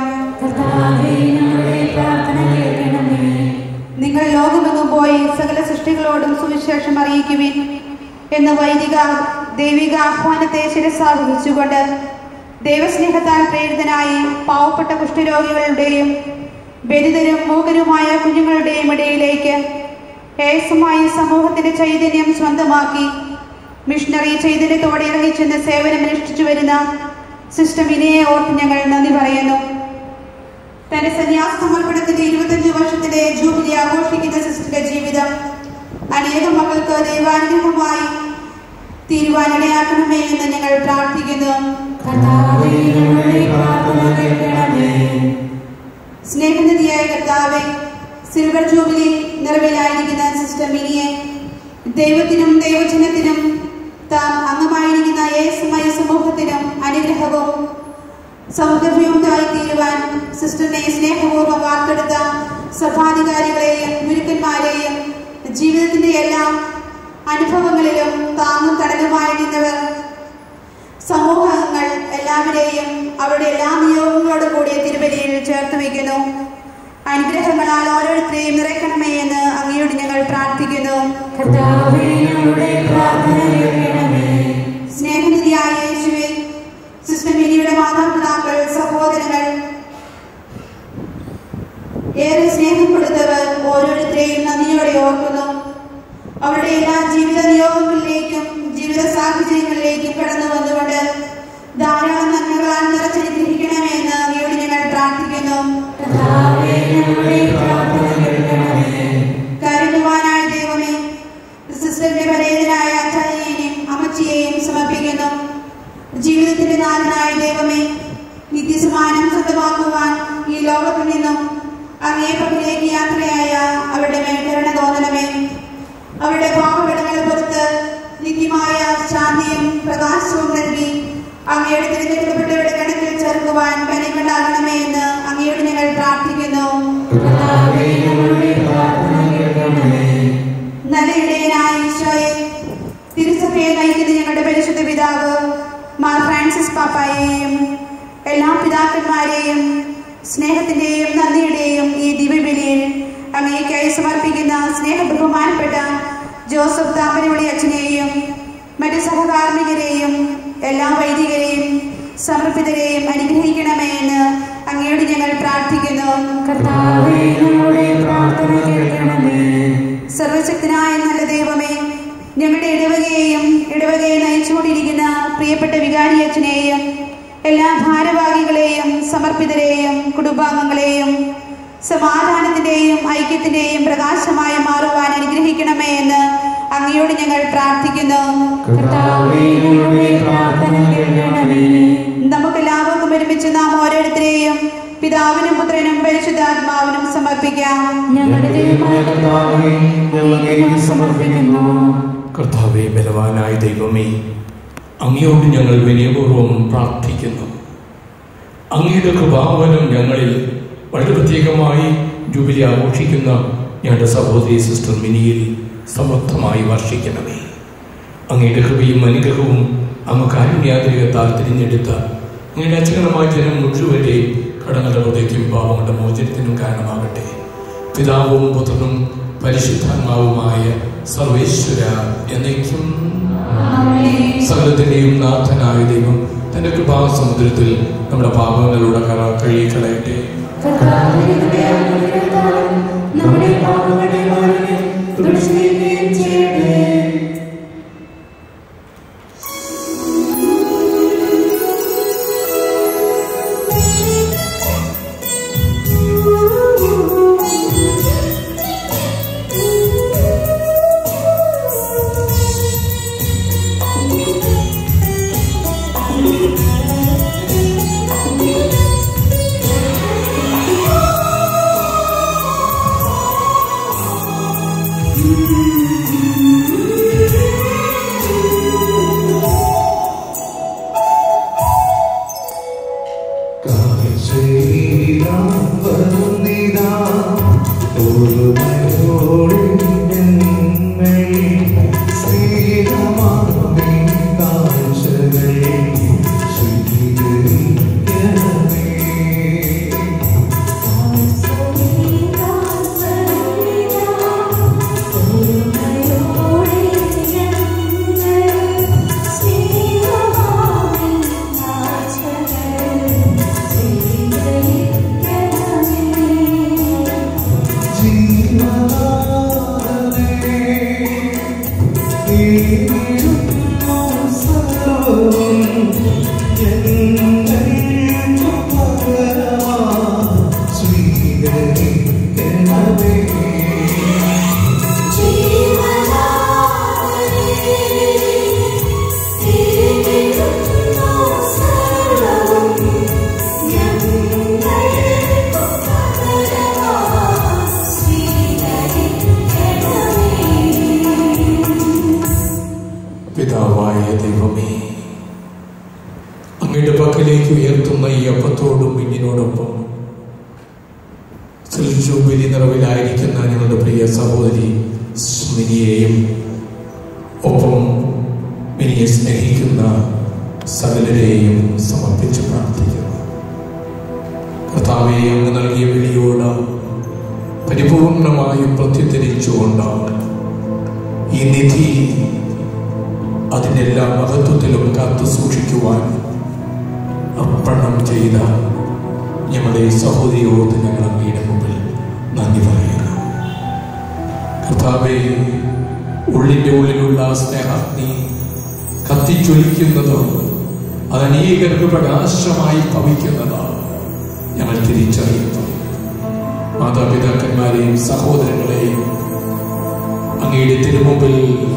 നിങ്ങൾ ലോകമെങ്ങും പോയി സകല സൃഷ്ടികളോടും സുവിശേഷം അറിയിക്കുവിൻ എന്ന വൈദിക ദൈവിക ആഹ്വാനത്തെ ശിരസാവഹിച്ചുകൊണ്ട് ദൈവസ്നേഹത്താൽ പ്രേരിതനായി പാവപ്പെട്ട കുഷ്ഠരോഗികളുടെയും ബലിതരും മൂകരുമായ കുഞ്ഞുങ്ങളുടെയും ഇടയിലേക്ക് ഏസുമായി സമൂഹത്തിന്റെ ചൈതന്യം സ്വന്തമാക്കി മിഷണറി ചൈതന്യത്തോടെ ഇറങ്ങിച്ചെന്ന് സേവനം അനുഷ്ഠിച്ചു വരുന്ന സിസ്റ്റർ വിനയെ ഓർത്ത് ഞങ്ങൾ നന്ദി പറയുന്നു തന്റെ സന്യാസ സമർപ്പണത്തിന്റെ ഇരുപത്തഞ്ച് വർഷത്തിലെ ജൂബിലി ആഘോഷിക്കുന്ന സിസ്റ്ററുടെ ജീവിതം അനേകം മക്കൾക്ക് ദൈവാനുഗ്രഹമായി തീരുവാനിടയാക്കണമേ എന്ന് ഞങ്ങൾ പ്രാർത്ഥിക്കുന്നു സ്നേഹനിധിയായ കർത്താവെ സിൽവർ ജൂബിലി നിറവിലായിരിക്കുന്ന സിസ്റ്റർ മിനിയെ ദൈവത്തിനും ദൈവജനത്തിനും താൻ അംഗമായിരിക്കുന്ന യേസുമായ സമൂഹത്തിനും അനുഗ്രഹവും സൗന്ദര്യവുമായി തീരുവാൻ സിസ്റ്ററിനെ സ്നേഹപൂർവ്വം വാർത്തെടുത്ത സഭാധികാരികളെയും ഗുരുക്കന്മാരെയും ജീവിതത്തിന്റെ എല്ലാ അനുഭവങ്ങളിലും താങ്ങും തടലുമായി നിന്നവർ സമൂഹങ്ങൾ എല്ലാവരെയും അവരുടെ എല്ലാ നിയോഗങ്ങളോടും കൂടിയ തിരുവലിയിൽ ചേർത്ത് വയ്ക്കുന്നു അനുഗ്രഹങ്ങളാൽ ഓരോരുത്തരെയും നിറയ്ക്കണമേ എന്ന് അങ്ങയോട് ഞങ്ങൾ പ്രാർത്ഥിക്കുന്നു സ്നേഹനിധിയായ യേശുവെ സിസ്റ്റർ മിനിയുടെ മാതാപിതാക്കൾ സഹോദരങ്ങൾ ഏറെ സ്നേഹം കൊടുത്തവർ ഓരോരുത്തരെയും നന്ദിയോടെ ഓർക്കുന്നു അവരുടെ എല്ലാ ജീവിത നിയോഗങ്ങളിലേക്കും ജീവിത സാഹചര്യങ്ങളിലേക്കും കടന്നു വന്നുകൊണ്ട് ധാരാളം നന്മകളാൽ നിറച്ചനുഗ്രഹിക്കണമേ എന്ന് അങ്ങയോട് ഞങ്ങൾ പ്രാർത്ഥിക്കുന്നു കരുതുവാനായ ദൈവമേ സിസ്റ്ററിന്റെ പരേതനായ അച്ചാര്യനെയും അമ്മച്ചിയെയും സമർപ്പിക്കുന്നു ജീവിതത്തിന്റെ നാഥനായ ദൈവമേ നിത്യസമാനം സ്വന്തമാക്കുവാൻ ഈ ലോകത്തിൽ നിന്നും അങ്ങേ പക്കലേക്ക് യാത്രയായ അവരുടെ മേൽ കരുണ തോന്നണമേ അവരുടെ പാപവിടങ്ങൾ പുറത്ത് നിത്യമായ ശാന്തിയും പ്രകാശവും നൽകി അങ്ങയുടെ തിരഞ്ഞെടുക്കപ്പെട്ടവരുടെ കണക്കിൽ ചേർക്കുവാൻ കനികൊണ്ടാകണമേ എന്ന് അങ്ങയോട് ഞങ്ങൾ പ്രാർത്ഥിക്കുന്നു നല്ല ഇടയനായ ഈശോയെ തിരുസഭയെ നയിക്കുന്ന ഞങ്ങളുടെ പരിശുദ്ധ പിതാവ് മാർ ഫ്രാൻസിസ് പാപ്പായെയും എല്ലാ പിതാക്കന്മാരെയും സ്നേഹത്തിന്റെയും നന്ദിയുടെയും ഈ ദിവ്യബലിയിൽ അങ്ങേക്കായി സമർപ്പിക്കുന്ന സ്നേഹ ബഹുമാനപ്പെട്ട ജോസഫ് താമരവിളി അച്ഛനെയും മറ്റു സഹകാർമ്മികരെയും എല്ലാ വൈദികരെയും സമർപ്പിതരെയും അനുഗ്രഹിക്കണമേ എന്ന് അങ്ങയോട് ഞങ്ങൾ പ്രാർത്ഥിക്കുന്നു സർവശക്തനായ നല്ല ദൈവമേ ഞങ്ങളുടെ ഇടവകയെയും ഇടവകയെ നയിച്ചുകൊണ്ടിരിക്കുന്ന പ്രിയപ്പെട്ട വികാരി അച്ഛനെയും എല്ലാ ഭാരവാഹികളെയും സമർപ്പിതരെയും കുടുംബാംഗങ്ങളെയും സമാധാനത്തിന്റെയും ഐക്യത്തിന്റെയും പ്രകാശമായി മാറുവാൻ അനുഗ്രഹിക്കണമേ എന്ന് അങ്ങയോട് ഞങ്ങൾ പ്രാർത്ഥിക്കുന്നു നമുക്കെല്ലാവർക്കും ഒരുമിച്ച് നാം ഓരോരുത്തരെയും പിതാവിനും പുത്രനും പരിശുദ്ധാത്മാവിനും സമർപ്പിക്കാം ഞങ്ങളുടെ ദൈവമായ കർത്താവേ ഞങ്ങൾ അങ്ങേക്ക് സമർപ്പിക്കുന്നു കർത്താവെ ബലവാനായ ദൈവമേ അങ്ങയോട് ഞങ്ങൾ വിനയപൂർവ്വം പ്രാർത്ഥിക്കുന്നു അങ്ങയുടെ കൃപാവനം ഞങ്ങളിൽ വളരെ പ്രത്യേകമായി ജൂബിലി ആഘോഷിക്കുന്ന ഞങ്ങളുടെ സഹോദരി സിസ്റ്റർ മിനിയിൽ സമർത്ഥമായി വർഷിക്കണമേ അങ്ങയുടെ കൃപയും അനുഗ്രഹവും അങ്ങ് കാരുണ്യാതിരികത്താൽ തിരഞ്ഞെടുത്ത അങ്ങയുടെ അച്ഛനമായ ജനം മുഴുവൻ്റെയും കടങ്ങളുടെ ഹൃദയക്കും പാവങ്ങളുടെ മോചനത്തിനും കാരണമാകട്ടെ പിതാവും പുത്രനും പരിശുദ്ധാത്മാവുമായ സർവേശ്വര എന്നേക്കും സകലത്തിന്റെയും നാഥനായ ദൈവം തന്റെ കൃപാസമുദ്രത്തിൽ നമ്മുടെ പാപങ്ങളുടെ കറ കഴുകിക്കളയട്ടെ നമ്മുടെ പാപങ്ങളുടെ മാലിന്യം തുടച്ചു നീക്കുകയും ചെയ്യട്ടെ പിതാവായ ദൈവമേ അങ്ങയുടെ പക്കലേക്ക് ഉയർത്തുന്ന ഈ അപ്പത്തോടും പിന്നിനോടൊപ്പം ജൂബിലി നിറവിലായിരിക്കുന്ന ഞങ്ങളുടെ പ്രിയ സഹോദരി സ്മിനിയെയും ഒപ്പം മിനിയെ സ്നേഹിക്കുന്ന സകലരെയും സമർപ്പിച്ച് പ്രാർത്ഥിക്കുന്നു കർത്താവെ അങ്ങ് നൽകിയ വിളിയോട് പരിപൂർണമായും പ്രത്യുത്തരിച്ചുകൊണ്ട് ഈ നിധി അതിൻ്റെ എല്ലാ മഹത്വത്തിലും കാത്തു സൂക്ഷിക്കുവാൻ അർപ്പണം ചെയ്ത ഞങ്ങളുടെ ഈ സഹോദരിയോട് ഞങ്ങൾ അങ്ങയുടെ മുമ്പിൽ നന്ദി പറയുന്നു കർത്താവെ ഉള്ളിൻ്റെ ഉള്ളിലുള്ള സ്നേഹാഗ്നി കത്തിച്ചൊലിക്കുന്നത് അത് അനേകർക്ക് പ്രകാശമായി ഭവിക്കുന്നത് ഞങ്ങൾ തിരിച്ചറിയുന്നു മാതാപിതാക്കന്മാരെയും സഹോദരങ്ങളെയും അങ്ങയുടെ തിരുമുമ്പിൽ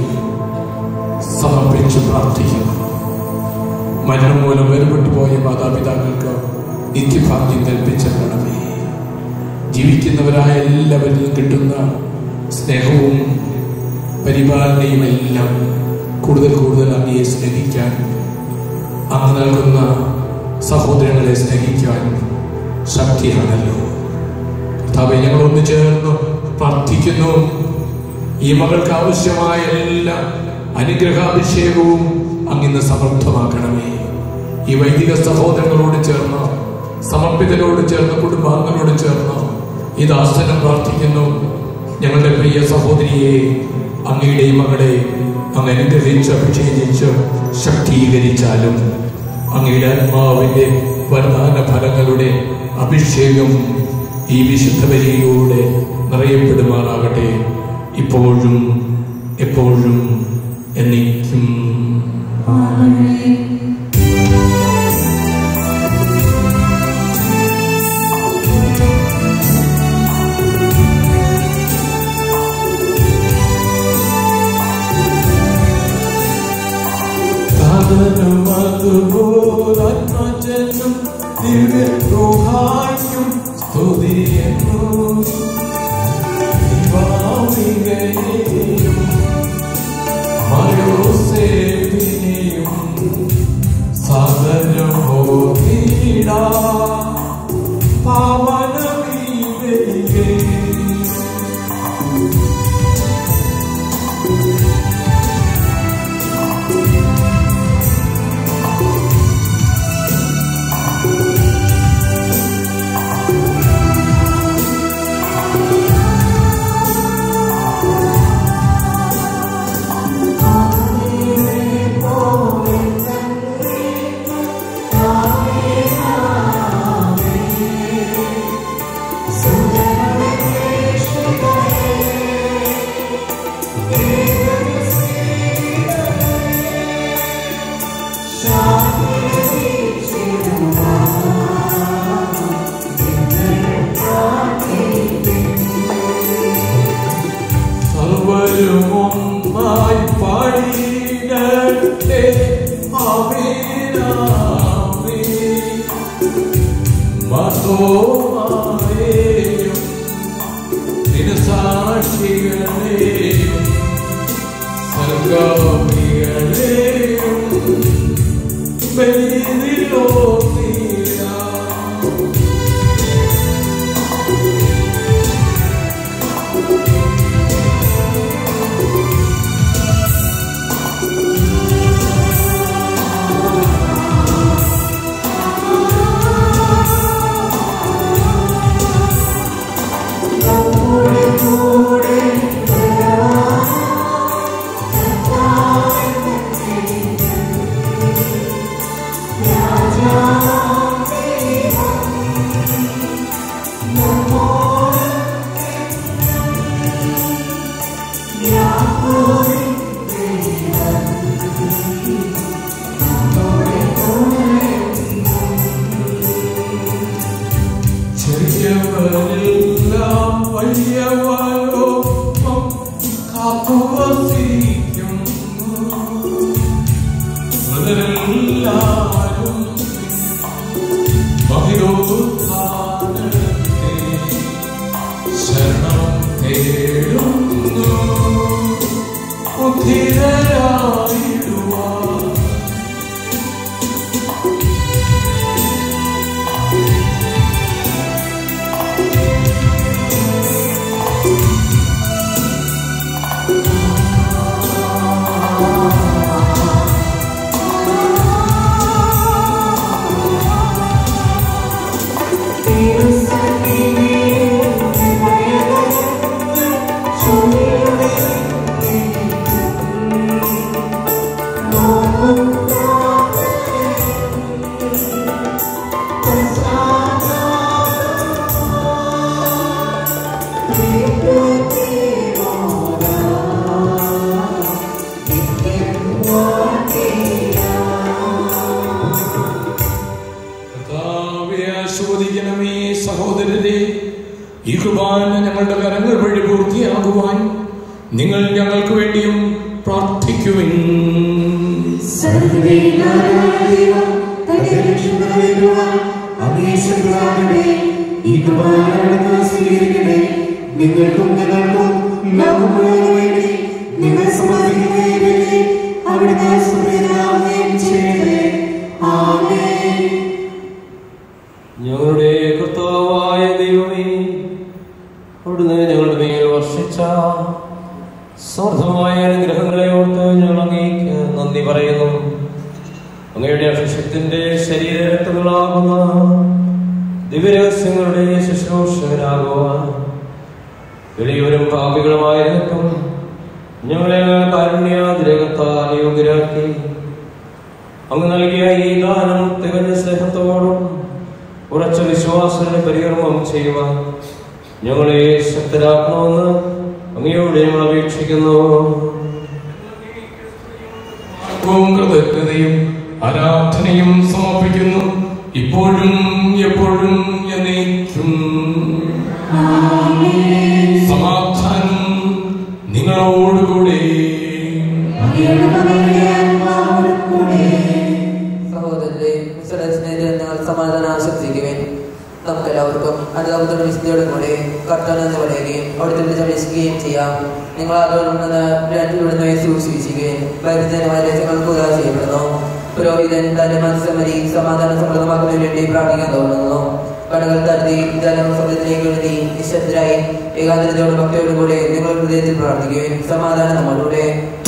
സമർപ്പിച്ച് പ്രാർത്ഥിക്കുന്നു മരണം മൂലം വേർപെട്ടു പോയ മാതാപിതാക്കൾക്ക് നിത്യഭാഗ്യം കൽപ്പിച്ചിരണമേ ജീവിക്കുന്നവരായ എല്ലാവരിലും കിട്ടുന്ന സ്നേഹവും പരിപാലനയും എല്ലാം കൂടുതൽ കൂടുതൽ അങ്ങയെ സ്നേഹിക്കാൻ അങ്ങ് നൽകുന്ന സഹോദരങ്ങളെ സ്നേഹിക്കാൻ ശക്തിയാണല്ലോ കർത്താവെ ഞങ്ങൾ ഒന്ന് ചേർന്ന് പ്രാർത്ഥിക്കുന്നു ഈ മകൾക്ക് ആവശ്യമായ എല്ലാ അനുഗ്രഹാഭിഷേകവും അങ്ങിന്ന് സമർത്ഥമാക്കണമേ ഈ വൈദിക സഹോദരങ്ങളോട് ചേർന്ന് സമർപ്പിതരോട് ചേർന്ന് കുടുംബാംഗങ്ങളോട് ചേർന്ന് ഈ ദാസനം പ്രാർത്ഥിക്കുന്നു ഞങ്ങളുടെ പ്രിയ സഹോദരിയെ അങ്ങയുടെ ഈ മകളെ അങ്ങ് അനുഗ്രഹിച്ച് അഭിഷേകിച്ച് ശക്തീകരിച്ചാലും അങ്ങയുടെ ആത്മാവിന്റെ വരദാന ഫലങ്ങളുടെ അഭിഷേകം ഈ വിശുദ്ധ ബലിയിലൂടെ നിറയപ്പെടുമാറാകട്ടെ ഇപ്പോഴും എപ്പോഴും എന്നേക്കും സാധനമാകുപോലാത്മജനം ദിവ്യഗൃഹായ്ക്കും സ്തുതിയെന്നു ദിവാമികയെയും മയോസേപ്പിനെയും സകലമോദീടാ പാവനമീവരികേ സർവരും ഒന്നായി പാടിയിടട്ടെ ആമേനാമേ മതോമായേയും ദിനസാക്ഷികളെയും സർഗാമികളെയും ബലിയിലോ തീരാ ചെറിയവരെല്ലാം വലിയവരോപ്പം കാത്തുവസിക്കും മൃതരെല്ലാരും മഹിരോത്ഥാനത്തെ ശരണം തേടുന്നു ഉദ്ധിതരായിടുവാൻ കർത്താവേ, ആശീർവദിക്കണമേ സഹോദരരെ ഈ കുർബാന ഞങ്ങളുടെ കരങ്ങൾ വഴി പൂർത്തിയാകുവാൻ നിങ്ങൾ ഞങ്ങൾക്ക് വേണ്ടിയും പ്രാർത്ഥിക്കുവിൻ ഈ കുർബാന സ്വീകരിക്കണേ നിങ്ങൾക്കും ഞങ്ങൾക്കും ലോകമുള്ളവർക്ക് വേണ്ടി നിങ്ങൾ സമർപ്പിക്കുകയും വേണ്ടി അവിടുന്ന് സുപ്രീതനാവുകയും ചെയ്യണേ ആമേൻ ഞങ്ങളുടെ കർത്താവായ ദൈവമേ അവിടുന്ന് ഞങ്ങളുടെ മേൽ വർഷിച്ച സമൃദ്ധമായ അനുഗ്രഹങ്ങളെ ഓർത്ത് ഞങ്ങൾ അങ്ങേക്ക് നന്ദി പറയുന്നു അങ്ങയുടെ അഭിഷേകത്തിന്റെ ശരീരരക്തങ്ങളാകുന്ന ദിവ്യരഹസ്യങ്ങളുടെ ശുശ്രൂഷകരാകുവാൻ എളിയവരും പാപികളുമായിരുന്നിട്ടും ഞങ്ങളെ കാരുണ്യാതിരകത്താൽ യോഗ്യരാക്കി അങ്ങ് നൽകിയ ഈ ദാനം തികഞ്ഞ സ്നേഹത്തോടും ഉറച്ച വിശ്വാസത്തിന് പരികർമ്മം ചെയ്യുവാൻ ഞങ്ങളെ ശക്തരാക്കണമെന്ന് അങ്ങയോട് ഞങ്ങൾ അപേക്ഷിക്കുന്നു സർവവും കൃതജ്ഞതയും ആരാധനയും സമർപ്പിക്കുന്നു ഇപ്പോഴും എപ്പോഴും എന്നേക്കും സമാധാനം നിങ്ങളോടുകൂടെ സഹോദരരെ മിസ്റ്റർ സ്നേഹിതരെ നിങ്ങൾ സമാധാന ആശംസ അനുതാപത്തോടും വിശുദ്ധിയോടും കൂടെ കർത്താവ് എന്ന് പറയുകയും അവിടുത്തെ വിളിച്ച് അപേക്ഷിക്കുകയും ചെയ്യാം നിങ്ങൾ അതോടുണ്ടെന്ന് രണ്ടിലൂടെ സൂക്ഷിക്കുകയും പരിചയമായ രഹസ്യങ്ങൾക്ക് ഉദാ ചെയ്യപ്പെടുന്നു പുരോഹിതൻ തന്റെ മനസ്സമരി സമാധാനം സമൃദ്ധമാക്കുന്നതിന് വേണ്ടി പ്രാർത്ഥിക്കാൻ തോന്നുന്നു കടകൾ തട്ടി ജലം സമൃദ്ധിലേക്ക് എഴുതി നിശബ്ദരായി ഏകാന്തതയോടും ഭക്തിയോടും കൂടെ നിങ്ങൾ ഹൃദയത്തിൽ പ്രാർത്ഥിക്കുകയും സമാധാനം നമ്മളുടെ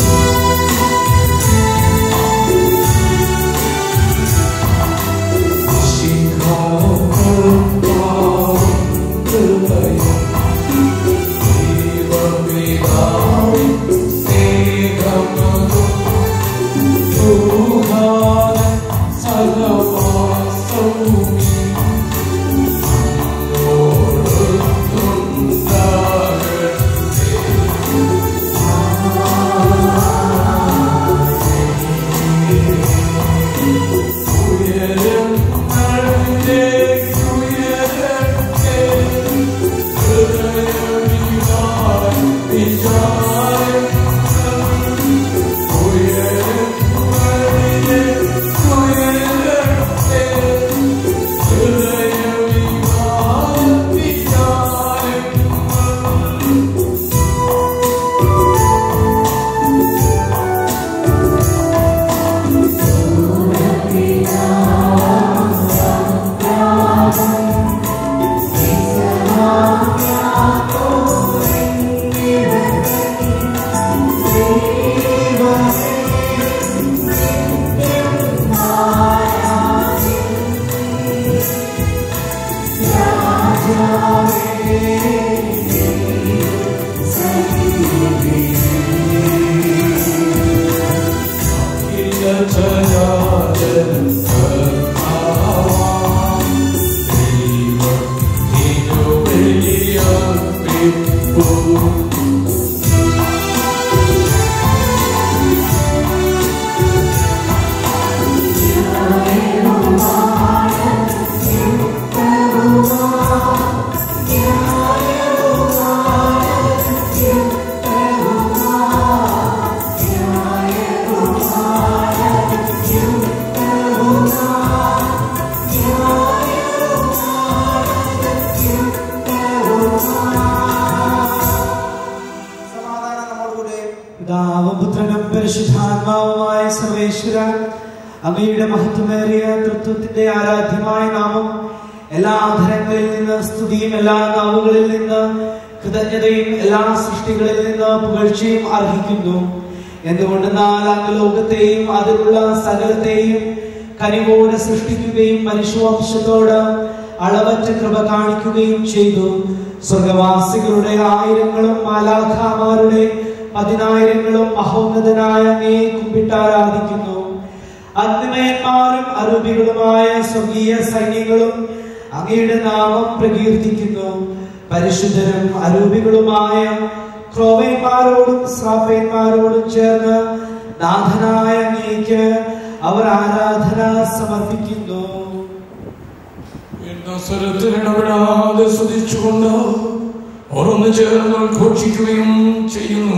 പിതാവും പുത്രനും പരിശുദ്ധാത്മാവുമായ സർവേശ്വര അങ്ങയുടെ മഹത്വമേറിയ തൃത്വത്തിന്റെ ആരാധ്യമായ നാമം എല്ലാ ആധരങ്ങളിൽ നിന്ന് സ്തുതിയും എല്ലാ നാവുകളിൽ നിന്ന് കൃതജ്ഞതയും എല്ലാ സൃഷ്ടികളിൽ നിന്ന് പുകഴ്ചയും അർഹിക്കുന്നു എന്തുകൊണ്ടെന്നാൽ അങ്ങ് ലോകത്തെയും അതിലുള്ള സകലത്തെയും കനിവോടെ സൃഷ്ടിക്കുകയും മനുഷ്യവംശത്തോട് അളവറ്റ കൃപ കാണിക്കുകയും ചെയ്തു സ്വർഗവാസികളുടെ ആയിരങ്ങളും മാലാഖാമാരുടെ പതിനായിരങ്ങളും മഹോന്നതനായ അങ്ങയെ കുമ്പിട്ട് ആരാധിക്കുന്നു അഗ്നിമയന്മാരും അരൂപികളുമായ സ്വർഗീയ സൈന്യങ്ങളും അങ്ങയുടെ നാമം പ്രകീർത്തിക്കുന്നു പരിശുദ്ധരും അരൂപികളുമായ ക്രോവന്മാരോടും ശ്രാപ്പന്മാരോടും ചേർന്ന് നാഥനായ അങ്ങേക്ക് അവർ ആരാധന സമർപ്പിക്കുന്നു എന്ന സ്വരത്തിൽ ഇടപെടാതെ സ്തുതിച്ചുകൊണ്ട് ഓരോന്ന് ചേർന്ന് ഘോഷിക്കുകയും ചെയ്യുന്നു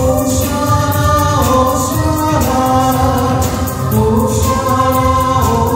Hosanna, Hosanna, Hosanna.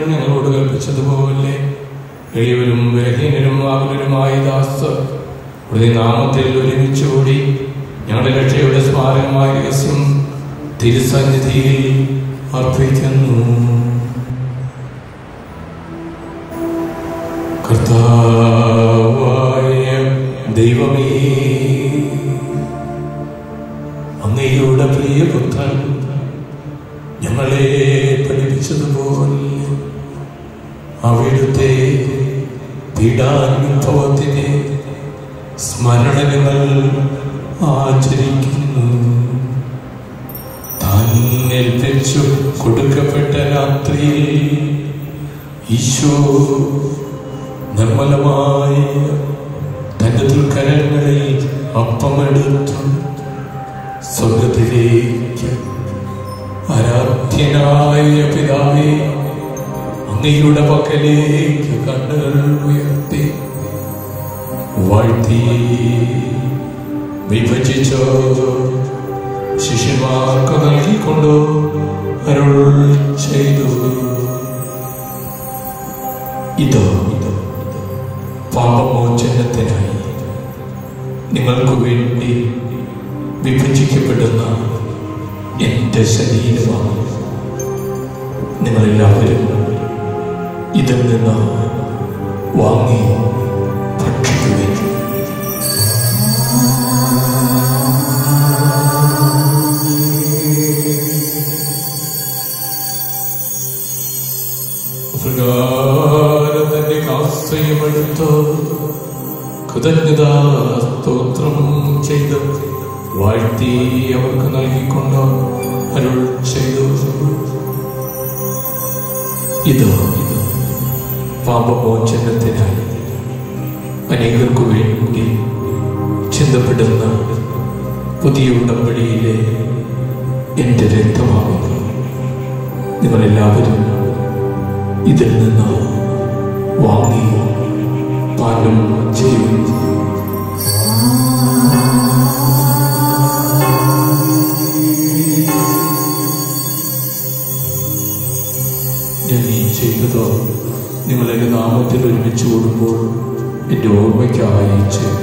ഞങ്ങളോട് കൽപ്പിച്ചതുപോലെ എളിയവരും ബലഹീനരും ആകുലരുമായ ദാസ് ഒരു നാമത്തിൽ ഒരുമിച്ചുകൂടി ഞങ്ങളുടെ രക്ഷയുടെ സ്മാരകമായ രഹസ്യം തിരുസന്നിധിയിൽ അർപ്പിക്കുന്നു കർത്താവായ ദൈവമേ അങ്ങയുടെ പ്രിയപുത്രൻ ഞങ്ങളെ പഠിപ്പിച്ചതുപോലെ അവിടുത്തെ പീഡാനുഭവത്തിനെ സ്മരണ ഞങ്ങൾ ആചരിക്കുന്നു താൻ ഏൽപ്പിച്ചു കൊടുക്കപ്പെട്ട രാത്രിയിൽ ഈശോ നിർമ്മലമായ തന്റെ തൃക്കരങ്ങളിൽ അപ്പമെടുത്തു സ്വർഗത്തിലേക്ക് ആരാധ്യനായ പിതാവേ അങ്ങയുടെ പക്കലേക്ക് കണ്ണുകൾ ഉയർത്തി വാഴ്ത്തി വിഭജിച്ചോ ശിഷ്യന്മാർക്ക് നൽകിക്കൊണ്ടു അരുൾ ചെയ്തു ഇതോ ഇതോ പാപമോചനത്തിനായി നിങ്ങൾക്ക് വേണ്ടി വിഭജിക്കപ്പെടുന്ന എന്റെ ശരീരമാണ് നിങ്ങളെല്ലാവരും ഇതിൽ നിന്ന് വാങ്ങി ഭക്ഷിക്കുകയും പ്രകാരം തന്നെ ആശ്രയമെടുത്ത് കൃതജ്ഞതാ സ്തോത്രം ചെയ്ത് വാഴ്ത്തി അവർക്ക് നൽകിക്കൊണ്ട് അരുൾ ചെയ്തു ഇത് ഇത് പാപമോചനത്തിനായി അനേകർക്കു വേണ്ടി ചിന്തപ്പെടുന്ന പുതിയ ഉടമ്പടിയിലെ എൻ്റെ രക്തമാകുന്നു നിങ്ങളെല്ലാവരും ഇതിൽ നിന്ന് വാങ്ങി പാനം ചെയ്യുന്നു ഞാൻ ഈ ചെയ്തത് നിങ്ങൾ എൻ്റെ നാമത്തിൽ ഒരുമിച്ച് കൂടുമ്പോൾ എൻ്റെ ഓർമ്മയ്ക്കായി ചെയ്തു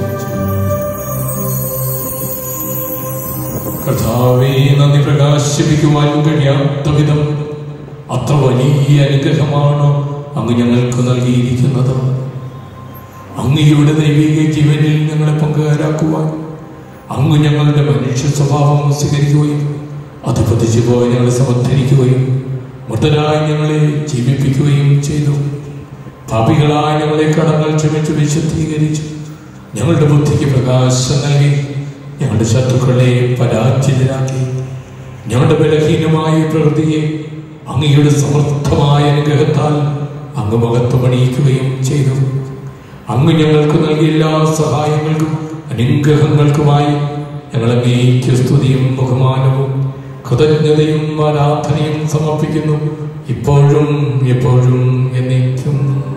കർത്താവേ നന്ദി പ്രകാശിപ്പിക്കുവാൻ കഴിയാത്ത വിധം അത്ര വലിയ അനുഗ്രഹമാണ് അങ്ങ് ഞങ്ങൾക്ക് നൽകിയിരിക്കുന്നത് അങ്ങയുടെ ദൈവിക ജീവനിൽ ഞങ്ങളെ പങ്കുകാരാക്കുവാൻ അങ്ങ് ഞങ്ങളുടെ മനുഷ്യ സ്വഭാവം സ്വീകരിക്കുകയും അത് പതിച്ചു പോയി ഞങ്ങളെ സമർത്ഥിക്കുകയും മൃതരായി ഞങ്ങളെ ജീവിപ്പിക്കുകയും ചെയ്തു പാപികളായ ഞങ്ങളെ കടങ്ങൾ ക്ഷമിച്ച് വിശുദ്ധീകരിച്ചു ഞങ്ങളുടെ ബുദ്ധിക്ക് പ്രകാശം നൽകി ഞങ്ങളുടെ ശത്രുക്കളെ പരാജിതരാക്കി ഞങ്ങളുടെ ബലഹീനമായ പ്രകൃതിയെ അങ്ങയുടെ സമർത്ഥമായ അനുഗ്രഹത്താൽ അങ്ങ് മഹത്വമണിയിക്കുകയും ചെയ്തു അങ്ങ് ഞങ്ങൾക്ക് നൽകിയ എല്ലാ സഹായങ്ങൾക്കും അനുഗ്രഹങ്ങൾക്കുമായി ഞങ്ങൾ അങ്ങേക്ക് സ്തുതിയും ബഹുമാനവും കൃതജ്ഞതയും ആരാധനയും സമർപ്പിക്കുന്നു ഇപ്പോഴും എപ്പോഴും എന്നേക്കും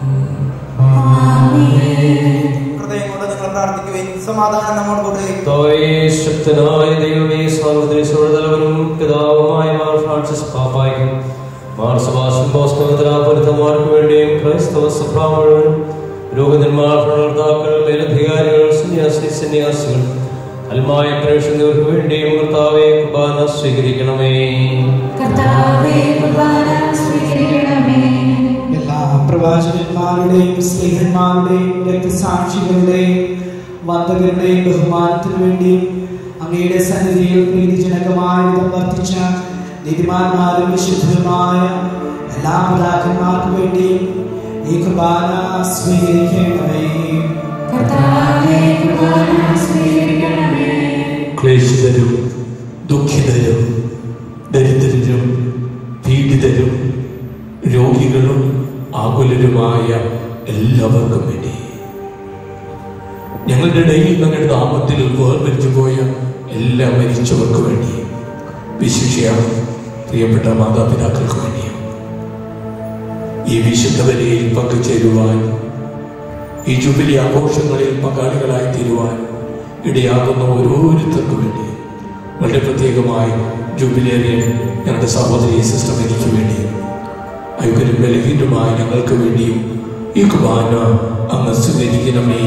ഹൃദയം കൊണ്ട് നിങ്ങൾ പ്രാർത്ഥിക്കുകയും സമാധാനം നമ്മോട് കൂടെ തായേ ശക്തനായ ദൈവമേ സ്വാതന്ത്ര്യത്തോടുതലവനും പിതാവുമായ മാർ ഫ്രാൻസിസ് പാപ്പായും മാർ സുഭാഷൻ ബോസ്കോത്തരാപരിതമാർക്ക് വേണ്ടിയും ക്രൈസ്തവ സഭ മുഴുവൻ രോഗന്മാർ ഭരണകർത്താക്കൾ മേലധികാരികൾ സന്യാസി സന്യാസികൾ അൽമായ പ്രേക്ഷകർക്ക് വേണ്ടിയും കർത്താവെ കുർബാന സ്വീകരിക്കണമേ കർത്താവേ കുർബാന സ്വീകരിക്കണമേ എല്ലാ പ്രവാചകന്മാരുടെയും സ്നേഹന്മാരുടെയും രക്തസാക്ഷികളുടെയും വന്ദകരുടെയും ബഹുമാനത്തിനു വേണ്ടി അങ്ങയുടെ സന്നിധിയിൽ പ്രീതിജനകമായ വിധം വർദ്ധിച്ച നീതിമാന്മാരും വിശുദ്ധരുമായ എല്ലാ പിതാക്കന്മാർക്കു വേണ്ടിയും ഈ കുർബാന സ്വീകരിക്കണമേ കർത്താവേ കുർബാന സ്വീകരിക്കണമേ ക്ലേശിതരും ദുഃഖിതരും ദരിദ്രരും പീഡിതരും രോഗികളും ആകുലരുമായ എല്ലാവർക്കും വേണ്ടി ഞങ്ങളുടെ ഇടയിൽ ഞങ്ങളുടെ നാമത്തിൽ വേർതിരിച്ചു പോയ എല്ലാ മരിച്ചവർക്ക് വേണ്ടി വിശിഷ്യ പ്രിയപ്പെട്ട മാതാപിതാക്കൾക്ക് വേണ്ടി ഈ വിശുദ്ധ വരയിൽ പങ്കുചേരുവാൻ ഈ ജൂബിലി ആഘോഷങ്ങളിൽ പങ്കാളികളായി തീരുവാൻ ഇടയാകുന്ന ഓരോരുത്തർക്കും വേണ്ടി വളരെ പ്രത്യേകമായി ജൂബിലേറിയൻ ഞങ്ങളുടെ സഹോദരി സിസ്റ്റർ എനിക്ക് വേണ്ടി അയുഗരും ബലഹീനമായ ഞങ്ങൾക്ക് വേണ്ടിയും ഈ കുർബാന അങ്ങ് സ്വീകരിക്കണമേ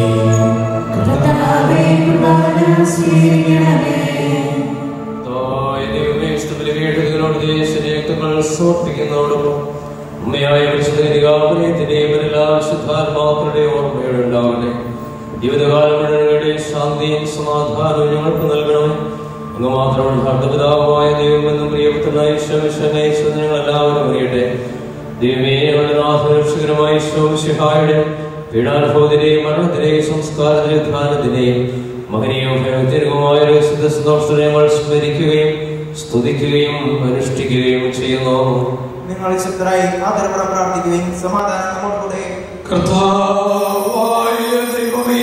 തായ ദൈവമേ, ഇഷ്ടത്തിന് കേട്ടതിനോട് ദേശരക്തങ്ങൾ സമർപ്പിക്കുന്നതോടൊപ്പം ഉമ്മയായ വിശുദ്ധനികാപനത്തിന്റെയും എല്ലാ ശുദ്ധാത്മാക്കളുടെ ഓർമ്മയുണ്ടാവട്ടെ ജീവിതകാലം മുഴുവനുകളുടെ ശാന്തിയും സമാധാനവും ഞങ്ങൾക്ക് നൽകണമേ അങ്ങ് മാത്രമുള്ള ഭർത്തപിതാവായ ദൈവമെന്നും പ്രിയപുത്രനായ ഈശ്വരനയച്ചു ഞങ്ങൾ എല്ലാവരും അറിയട്ടെ ദൈവമേ ഞങ്ങളുടെ നാഥരക്ഷകരമായ ശോമിഷിഹായുടെ പീഡാനുഭവത്തിന്റെയും മരണത്തിന്റെയും സംസ്കാരത്തിന്റെയും ധ്യാനത്തിന്റെയും മഹനീയവും ഭയങ്കരവുമായ ഒരു സിദ്ധ സന്തോഷത്തെ ഞങ്ങൾ സ്മരിക്കുകയും സ്തുതിക്കുകയും അനുഷ്ഠിക്കുകയും ചെയ്യുന്നു നിങ്ങൾ ശക്തരായി ആദരപുറം പ്രാർത്ഥിക്കുകയും സമാധാനം നമ്മോടുകൂടെ കർത്താവായ ദൈവമേ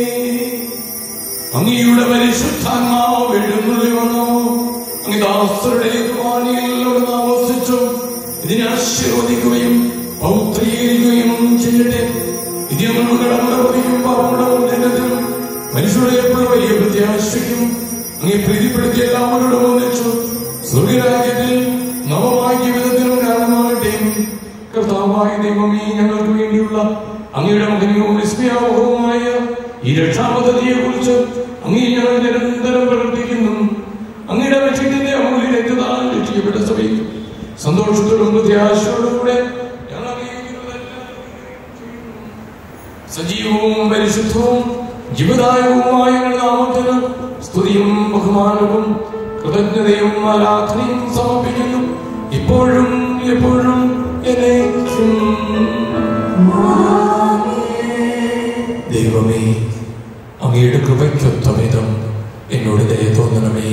അങ്ങയുടെ പരിശുദ്ധാത്മാവ് എഴുന്നള്ളി വന്നു അങ്ങ് ദാസരുടെ കുർബാനയിലൂടെ താമസിച്ചു ഇതിനെ ആശീർവദിക്കുകയും പൗത്രീകരിക്കുകയും ചെയ്യട്ടെ ഇത് ഞങ്ങളുടെ കടമുറപ്പിക്കും പാവമുടവും ജനത്തിനും മനുഷ്യരുടെ എപ്പോഴും വലിയ പ്രത്യാശയ്ക്കും അങ്ങേ പ്രീതിപ്പെടുത്തി എല്ലാവരോടും ഒന്നിച്ചു സ്വർഗരാജ്യത്തിൽ നവമായ ജീവിതത്തിനും കാരണമാകട്ടെ കർത്താവായ ദൈവമേ ഞങ്ങൾക്ക് വേണ്ടിയുള്ള അങ്ങയുടെ മകനവും വിസ്മയാവഹവുമായ ഈ രക്ഷാപദ്ധതിയെ കുറിച്ച് അങ്ങേ ഞങ്ങൾ നിരന്തരം പ്രവർത്തിക്കുന്നു അങ്ങയുടെ ലക്ഷ്യത്തിന്റെ അമൂല്യ രക്തദാനം രക്ഷിക്കപ്പെട്ട സഭയിൽ സന്തോഷത്തോടും പ്രത്യാശയോടും കൂടെ ഞങ്ങൾ അങ്ങേക്കുള്ളതെല്ലാം സജീവവും പരിശുദ്ധവും ജീവദായകവുമായ ഞങ്ങളുടെ നാമത്തിന് സ്തുതിയും ബഹുമാനവും കൃതജ്ഞതയും ആരാധനയും സമർപ്പിക്കുന്നു ഇപ്പോഴും എപ്പോഴും എന്നേക്കും ദൈവമേ അങ്ങയുടെ കൃപയ്ക്കൊത്ത വിധം എന്നോട് ദയ തോന്നണമേ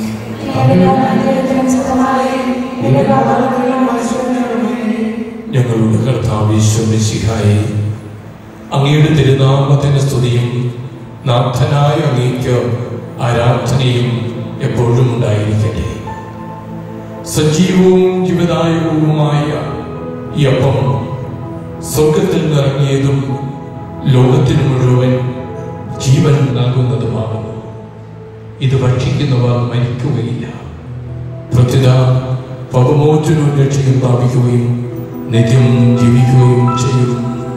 ഞങ്ങളുടെ കർത്താവിശ്വസിഹായി അങ്ങയുടെ തിരുനാമത്തിന്റെ സ്തുതിയും നാഥനായ അങ്ങേക്ക് ആരാധനയും എപ്പോഴും ഉണ്ടായിരിക്കട്ടെ സജീവവും ജീവദായകവുമായ ഈ അപ്പം സ്വർഗത്തിൽ നിറങ്ങിയതും ലോകത്തിന് മുഴുവൻ ജീവൻ നൽകുന്നതുമാകുന്നു ഇത് ഭക്ഷിക്കുന്നവർ മരിക്കുകയില്ല പ്രത്യുത പവമോചനവും രക്ഷയും പ്രാപിക്കുകയും നിത്യം ജീവിക്കുകയും ചെയ്യും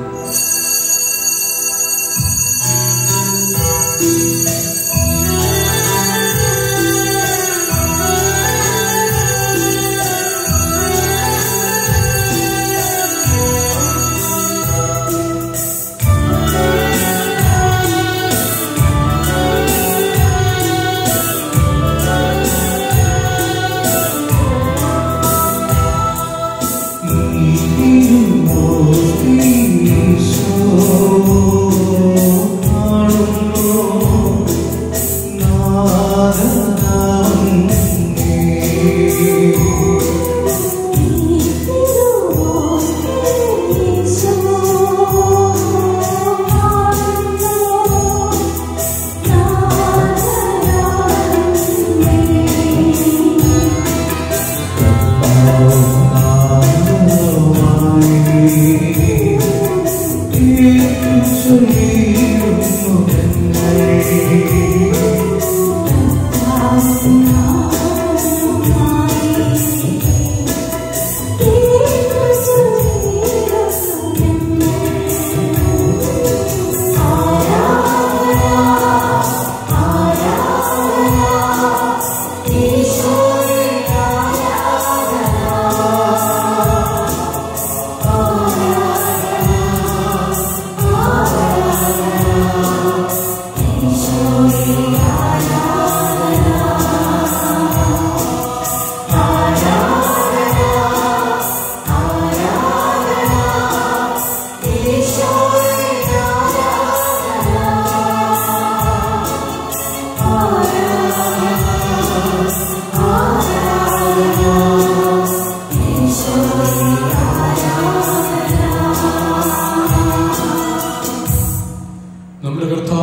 നമ്മുടെ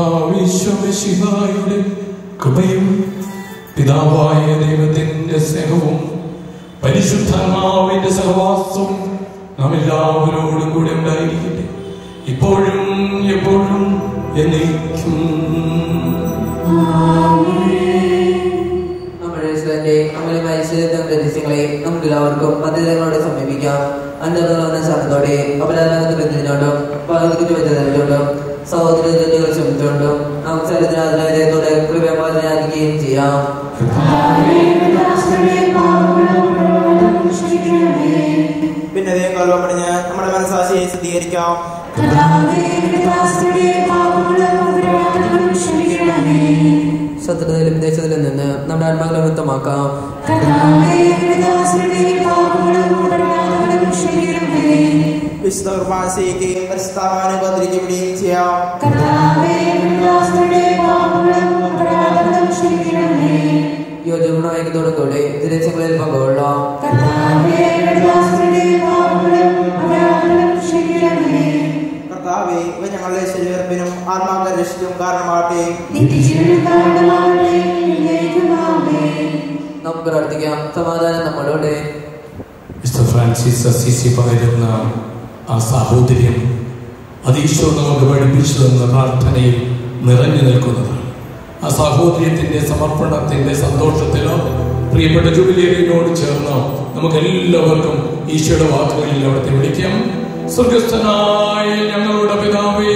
കർത്താവിശ്വമിശിഹായുടെ കൃപയും പിതാവായ ദൈവത്തിന്റെ സ്നേഹവും പരിശുദ്ധാത്മാവിന്റെ സഹവാസവും നാം എല്ലാവരോടും കൂടെ ഉണ്ടായിരിക്കട്ടെ ഇപ്പോഴും എപ്പോഴും എന്നേക്കും നമ്മുടെ ഈശ്വരന്റെ അമലമായ ശരീരം രഹസ്യങ്ങളെ നമുക്ക് എല്ലാവർക്കും മധ്യതകളോടെ സമീപിക്കാം അന്തർന്ന ശബ്ദത്തോടെ അപരാധങ്ങൾക്ക് ബന്ധത്തിനോടും പകർന്നു വെച്ചതിനോടും സഹോദരത്തിന്റെ ക്ഷമത്തോടും നമുക്ക് ചരിത്രത്തോടെ കൃപയാക്കുകയും ചെയ്യാം പിന്നെ അതേ കൽവമണിഞ്ഞ് നമ്മുടെ മനസ്സാശിയെ ശുദ്ധീകരിക്കാം ശത്രുതയിലും ദേശത്തിലും നിന്ന് നമ്മുടെ ആത്മാക്കളെ വ്യക്തമാക്കാം വിശുദ്ധ കുർബാന സ്വീകരിക്കുകയും പരിസ്ഥാനം ബന്ധിരിക്കപ്പെടുകയും ചെയ്യാം യോജനയോടെ കൂടെ ദിനങ്ങളിൽ പങ്കുകൊള്ളാം കർത്താവെ ഇവ ഞങ്ങളുടെ ശരീരത്തിനും ആത്മാക്കളെ രക്ഷിക്കും കാരണമാകട്ടെ നമുക്ക് പ്രാർത്ഥിക്കാം സമാധാനം നമ്മളോട് മിസ്റ്റർ ഫ്രാൻസിസ് അസിസി പകരുന്ന ആ സാഹോദര്യം അത് ഈശോ നമുക്ക് പഠിപ്പിച്ചു തന്ന പ്രാർത്ഥനയിൽ നിറഞ്ഞു നിൽക്കുന്നതാണ് ആ സാഹോദര്യത്തിന്റെ സമർപ്പണത്തിന്റെ സന്തോഷത്തിലോ പ്രിയപ്പെട്ട ജൂബിലിയറിനോട് ചേർന്നോ നമുക്ക് എല്ലാവർക്കും ഈശോയുടെ വാക്കുകളിൽ അവിടുത്തെ വിളിക്കാം സ്വർഗസ്ഥനായ ഞങ്ങളുടെ പിതാവേ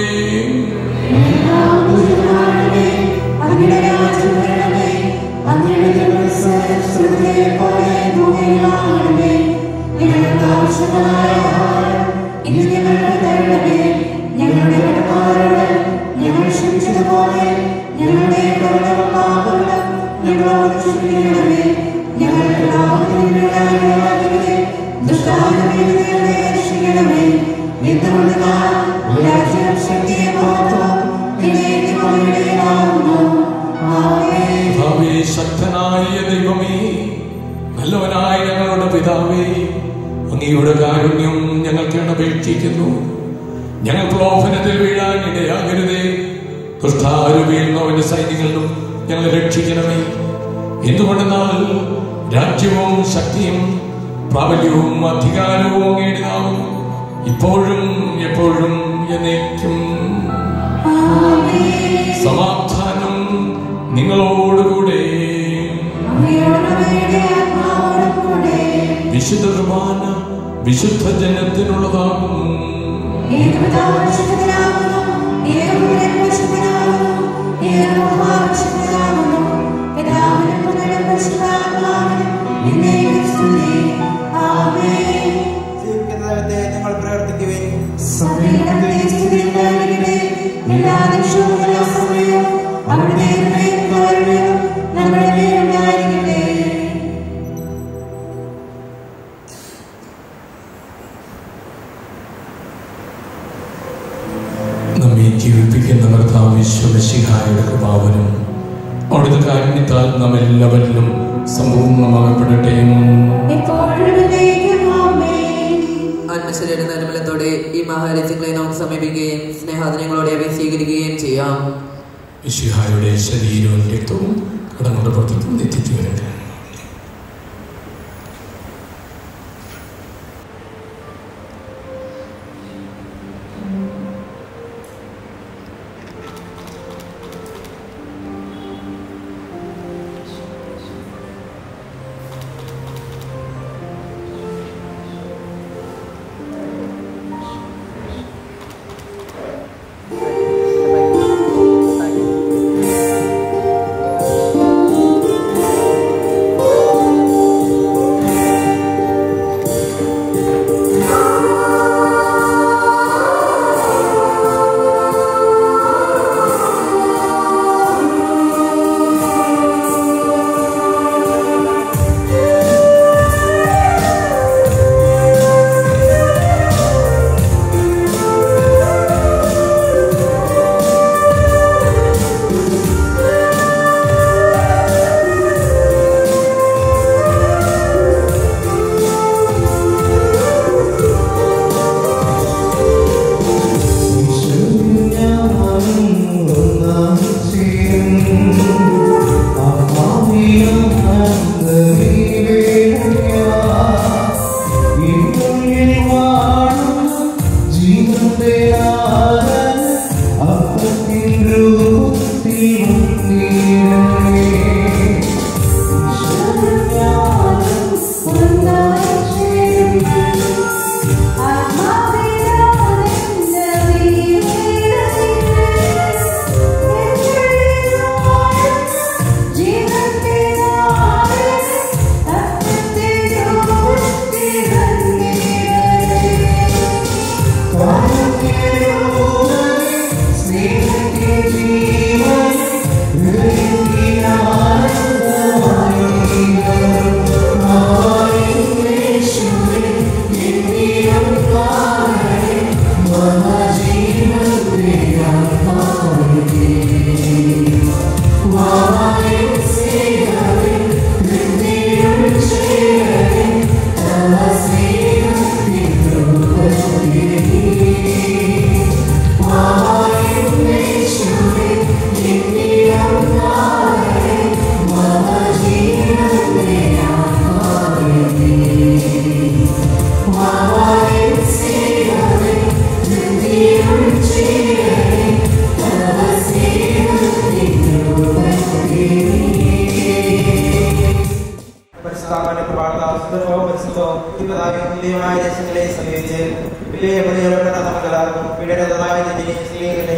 ഞങ്ങളുടെ കടപ്പാടുകൾ ഞങ്ങൾ ക്ഷമിച്ചതുപോലെ ഞങ്ങളുടെ പാപങ്ങളും ഞങ്ങളോട് ക്ഷമിക്കണമേ ഞങ്ങൾക്ക് പാപത്തിനുള്ളവരെ ദുഷ്ടാനുഭവങ്ങളെ രക്ഷിക്കണമേ എന്തുകൊണ്ട് നാം രാജ്യം ശക്തിയെ മഹത്വം എന്നേക്കും അങ്ങയുടേതാകുന്നു. ആമേൻ. പിതാവേ ശക്തനായ ദൈവമേ നല്ലവനായ ഞങ്ങളുടെ പിതാവേ അങ്ങയുടെ കാരുണ്യം ഞങ്ങൾക്ക് അപേക്ഷിക്കുന്നു ഞങ്ങൾ പ്രലോഭനത്തിൽ വീഴാൻ ഇടയാകരുതേ ദുഷ്ടാരു വീഴുന്നവന്റെ സൈന്യങ്ങളിലും ഞങ്ങളെ രക്ഷിക്കണമേ എന്തുകൊണ്ടെന്നാൽ രാജ്യവും ശക്തിയും പ്രാബല്യവും അധികാരവും അങ്ങയുടേതാകുന്നു ഇപ്പോഴും എപ്പോഴും എന്നേക്കും സമാധാനം നിങ്ങളോടുകൂടെ അങ്ങയോടും അങ്ങയുടെ ആത്മാവോടും കൂടെ വിശുദ്ധ കുർബാന വിശുദ്ധ ജനത്തിനുള്ളതാകും ഏകപിതാവ് വിശുദ്ധനാകുന്നു, ഏകപുത്രൻ വിശുദ്ധനാകുന്നു, ഏകപുത്രൻ വിശുദ്ധനാകുന്നു. പിതാവിനും പുത്രനും പരിശുദ്ധാത്മാവിനും എന്നേക്കും സ്തുതി. ആമേൻ. ജീവിക്കുന്ന ദൈവത്തെ നിങ്ങൾ പ്രവർത്തിക്കുവിൻ സഭയുടെ സ്തുതി ഉണ്ടായിരിക്കട്ടെ. എല്ലാ നിമിഷവും എല്ലാ സമയവും അവിടുത്തെ കൃപയും കാരുണ്യവും നമ്മുടെ മേലുണ്ടായിരിക്കട്ടെ. നമ്മെ ജീവിപ്പിക്കുന്ന കർത്താവ് വിശ്വമശിഹായുടെ കൃപാവനും അവിടുത്തെ കാരുണ്യത്താൽ നാം എല്ലാവരിലും സമ്പൂർണ്ണമാകപ്പെടട്ടെ ഇപ്പോഴും എന്നേക്കും ആമേൻ. ആത്മശരീര നന്മലത്തോടെ ഈ മഹാരഥ്യങ്ങളെ നമുക്ക് സമീപിക്കുകയും സ്നേഹാദനങ്ങളോടെ അവയെ സ്വീകരിക്കുകയും ചെയ്യാം മിശിഹായുടെ ശരീരവും രക്തവും കടങ്ങളുടെ പുറത്തേക്കും എത്തിച്ചു വരട്ടെ Thank you.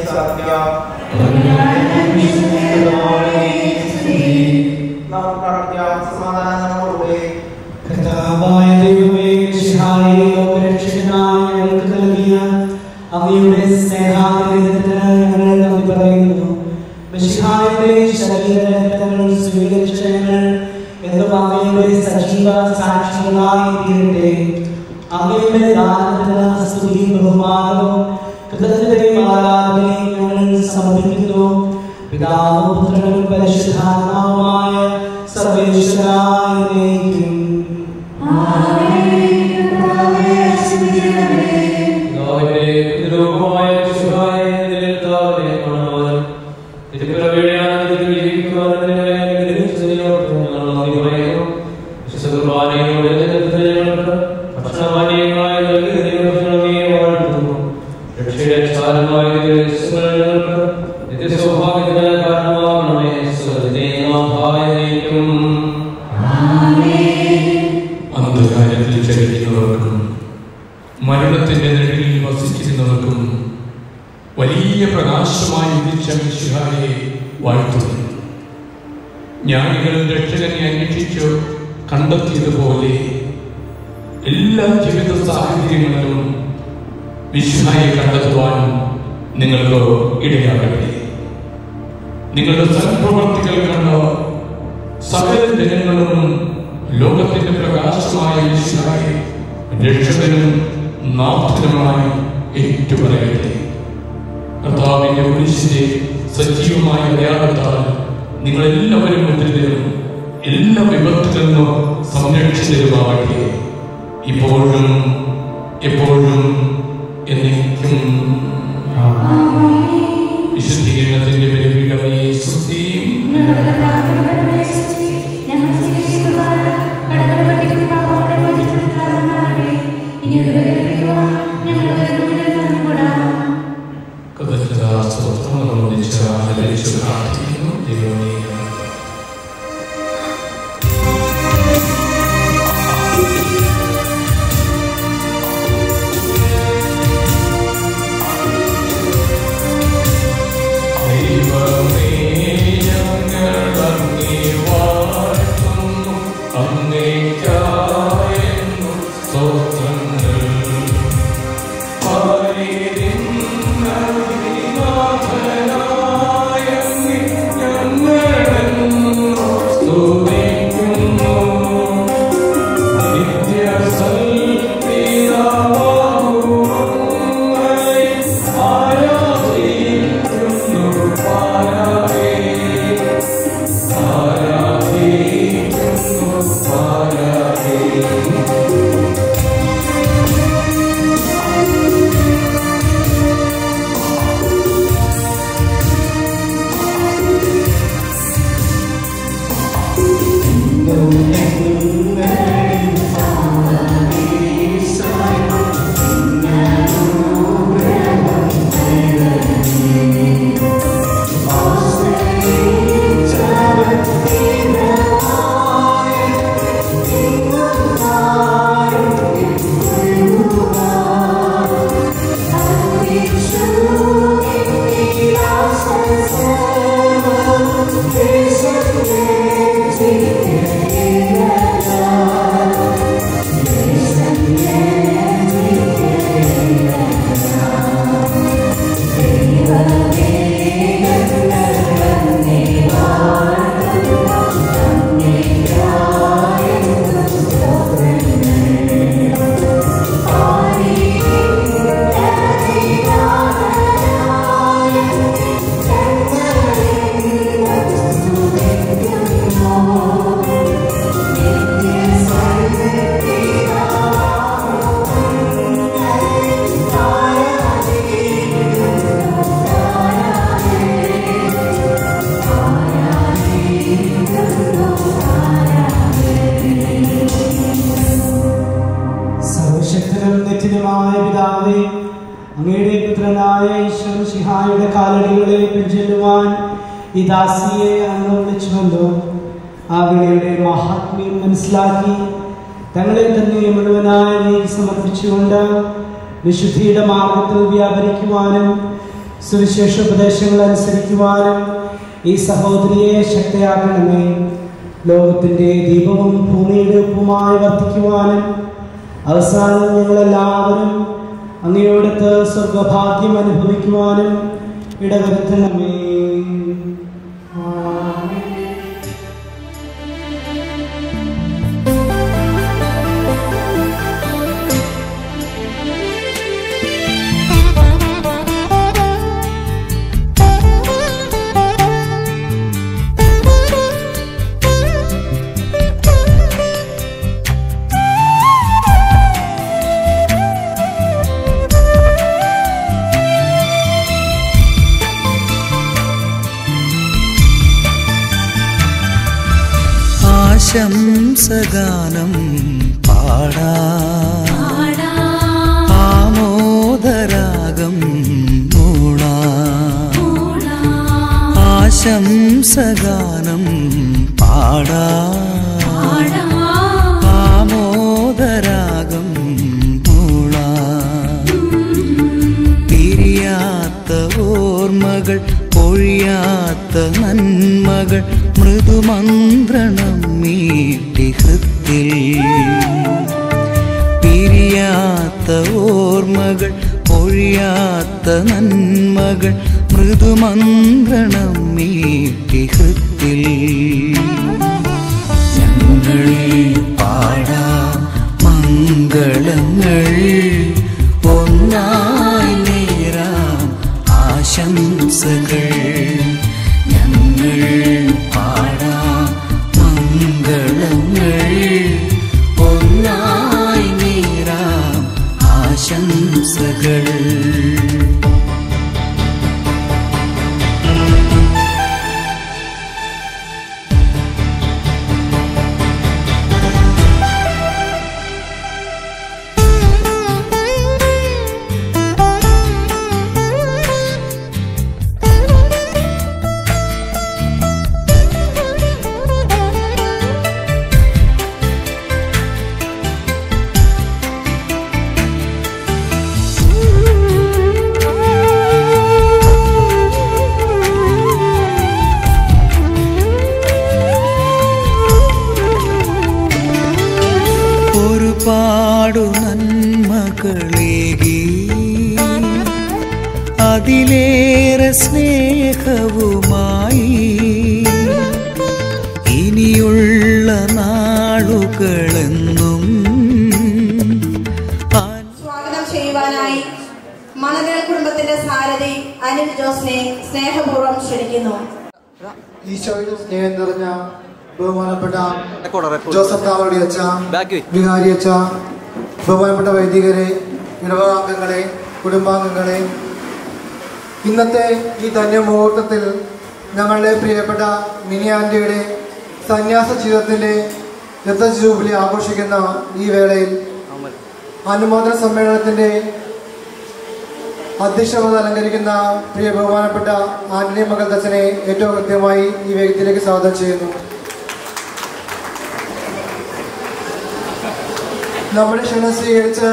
സാധിക്കാം നമുക്ക് പ്രാർത്ഥിക്കാം സമാധാനം നമ്മോടുകൂടെ കർത്താവായ ദൈവമേ മിശിഹായെ ലോകരക്ഷകനായ ഞങ്ങൾക്ക് നൽകിയ അങ്ങയുടെ സ്നേഹാഗ്രഹത്തിന് ഞങ്ങൾ നന്ദി പറയുന്നു മിശിഹായുടെ ശരീരരക്തങ്ങൾ സ്വീകരിച്ച ഞങ്ങൾ എന്നും അങ്ങയുടെ സജീവ സാക്ഷികളായി തീരട്ടെ അങ്ങയുടെ ദാനത്തിന് സ്തുതി ബഹുമാനവും കൃതജ്ഞതയും ആരാധനയും ഞങ്ങൾ സമർപ്പിക്കുന്നു പിതാവും പുത്രനും പരിശുദ്ധാത്മാവുമായ സർവേശ്വരായ നയിക്കും പിതാവിന്റെ പിതൃരൂപമായ യേശുവായ നിലനിർത്താതെ കാണുവാനും തിരുപ്പിറവിയുടെ ജീവിക്കുവാനും നിങ്ങളെ അനുഗ്രഹിച്ചതിനോർത്ത് ഞങ്ങൾ നന്ദി പറയുന്നു. വിശുദ്ധ കുർബാനയുടെ നേതൃത്വത്തിൽ ഞങ്ങൾക്ക് ഭക്ഷണപാനീയങ്ങളായി നൽകിയതിനോർത്ത് അങ്ങയെ വാഴ്ത്തുന്നു. രക്ഷയുടെ സാരമായ ദിവസങ്ങൾ ഞങ്ങൾക്ക് നിത്യസൗഭാഗ്യത്തിന് കാരണമാകണമേ. സ്വർഗ്ഗത്തിലെ നാഥായ ദൈവം. അന്ധകാരത്തിൽ ചലിക്കുന്നവർക്കും മരണത്തിന്റെ നിഴലിൽ വസിച്ചിരുന്നവർക്കും വലിയ പ്രകാശമായി ഉദിച്ച മിശിഹായെ വാഴ്ത്തുന്നു ജ്ഞാനികൾ രക്ഷകനെ അന്വേഷിച്ചു കണ്ടെത്തിയതുപോലെ എല്ലാ ജീവിത സാഹചര്യങ്ങളിലും മിശിഹായെ കണ്ടെത്തുവാൻ നിങ്ങൾക്ക് ഇടയാകട്ടെ നിങ്ങളുടെ സൽപ്രവർത്തികൾ കണ്ട് സകല ജനങ്ങളും ലോകത്തിന്റെ പ്രകാശമായ ഈശ്വരായി രക്ഷകനും നാഥനുമായി ഏറ്റുപറയട്ടെ കർത്താവിന്റെ കുരിശിന്റെ സജീവമായ അടയാളത്താൽ നിങ്ങൾ എല്ലാവരും മുദ്രിതരും എല്ലാ വിപത്തുകളിൽ നിന്നും സംരക്ഷിതരുമാവട്ടെ ഇപ്പോഴും എപ്പോഴും എന്നേക്കും വിശുദ്ധീകരണത്തിന്റെ പരിപീഠമേ സ്തുതിയും കൃതജ്ഞതാസ്തോത്രങ്ങളൊന്നിച്ച് ആദരിച്ചു പ്രാർത്ഥിക്കുന്നു ദൈവമേ ദൈവമേ ഞങ്ങളങ്ങേ വാഴ്ത്തുന്നു അങ്ങേക്കായെന്നും സ്തോത്രങ്ങൾ സർവശക്തനും നിത്യനുമായ പിതാവേ അങ്ങയുടെ പുത്രനായ ഈശ്വര ശിഹായുടെ കാലടികളെ പിഞ്ചെല്ലുവാൻ ഈ ദാസിയെ അങ്ങ് വിളിച്ചുവല്ലോ ആ വിളിയുടെ മഹാത്മ്യം മനസ്സിലാക്കി തങ്ങളെ തന്നെ മുഴുവനായി നീ സമർപ്പിച്ചുകൊണ്ട് വിശുദ്ധിയുടെ മാർഗത്തിൽ വ്യാപരിക്കുവാനും സുവിശേഷ ഉപദേശങ്ങൾ അനുസരിക്കുവാനും ഈ സഹോദരിയെ ശക്തയാക്കണമേ ലോകത്തിൻ്റെ ദീപവും ഭൂമിയുടെ ഉപ്പുമായി വർദ്ധിക്കുവാനും അവസാനം ഞങ്ങളെല്ലാവരും അങ്ങയോടത്ത് സ്വർഗഭാഗ്യം അനുഭവിക്കുവാനും ഇടവരുത്തണമേ ആമേൻ. ആശംസഗാനം പാടാ ആമോദരാഗം മൂളാ ആശംസഗാനം പാടാ ആമോദരാഗം മൂളാ പിരിയാത്ത ഓർമ്മകൾ പൊഴിയാത്ത നന്മകൾ മൃദുമന്ത്രണം മീട്ടി ഹൃത്തിൽ പിരിയാത്ത ഓർമ്മകൾ പൊഴിയാത്ത നന്മകൾ മൃദുമന്ത്രണം മീട്ടി ഹൃത്തിൽ ഞങ്ങൾ പാടാം മംഗളങ്ങൾ ഒന്നായി നേരാം ആശംസകൾ ഞങ്ങൾ പാടാം മംഗളങ്ങൾ ഒന്നായി നേരാം ആശംസകൾ ഒരുപാടു നന്മകളേകി അതിലേറെ സ്നേഹവുമായി ഇനിയുള്ള നാളുകളെന്നും സ്വാഗതം ചെയ്യുവാനായി മണലേൽ കുടുംബത്തിന്റെ സാരഥി അനിൽ ജോസിനെ സ്നേഹപൂർവ്വം ക്ഷണിക്കുന്നു ഈശോയിൽ സ്നേഹം നിറഞ്ഞ ബഹുമാനപ്പെട്ട ജോസഫ് താവളി അച്ഛ വികാരി അച്ഛ ബഹുമാനപ്പെട്ട വൈദികരെ ഇടവകാംഗങ്ങളെ കുടുംബാംഗങ്ങളെ ഇന്നത്തെ ഈ ധന്യ മുഹൂർത്തത്തിൽ ഞങ്ങളുടെ പ്രിയപ്പെട്ട മിനി ആൻറ്റിയുടെ സന്യാസ ജീവിതത്തിൻ്റെ രഥ ജൂബിലി ആഘോഷിക്കുന്ന ഈ വേളയിൽ അനുമോദന സമ്മേളനത്തിൻ്റെ അധ്യക്ഷപദം അലങ്കരിക്കുന്ന പ്രിയ ബഹുമാനപ്പെട്ട ആന്റണി മകൾ ദച്ചനെ ഏറ്റവും കൃത്യമായി ഈ വേദിയിലേക്ക് സ്വാഗതം ചെയ്യുന്നു നമ്മുടെ ക്ഷണം സ്വീകരിച്ച്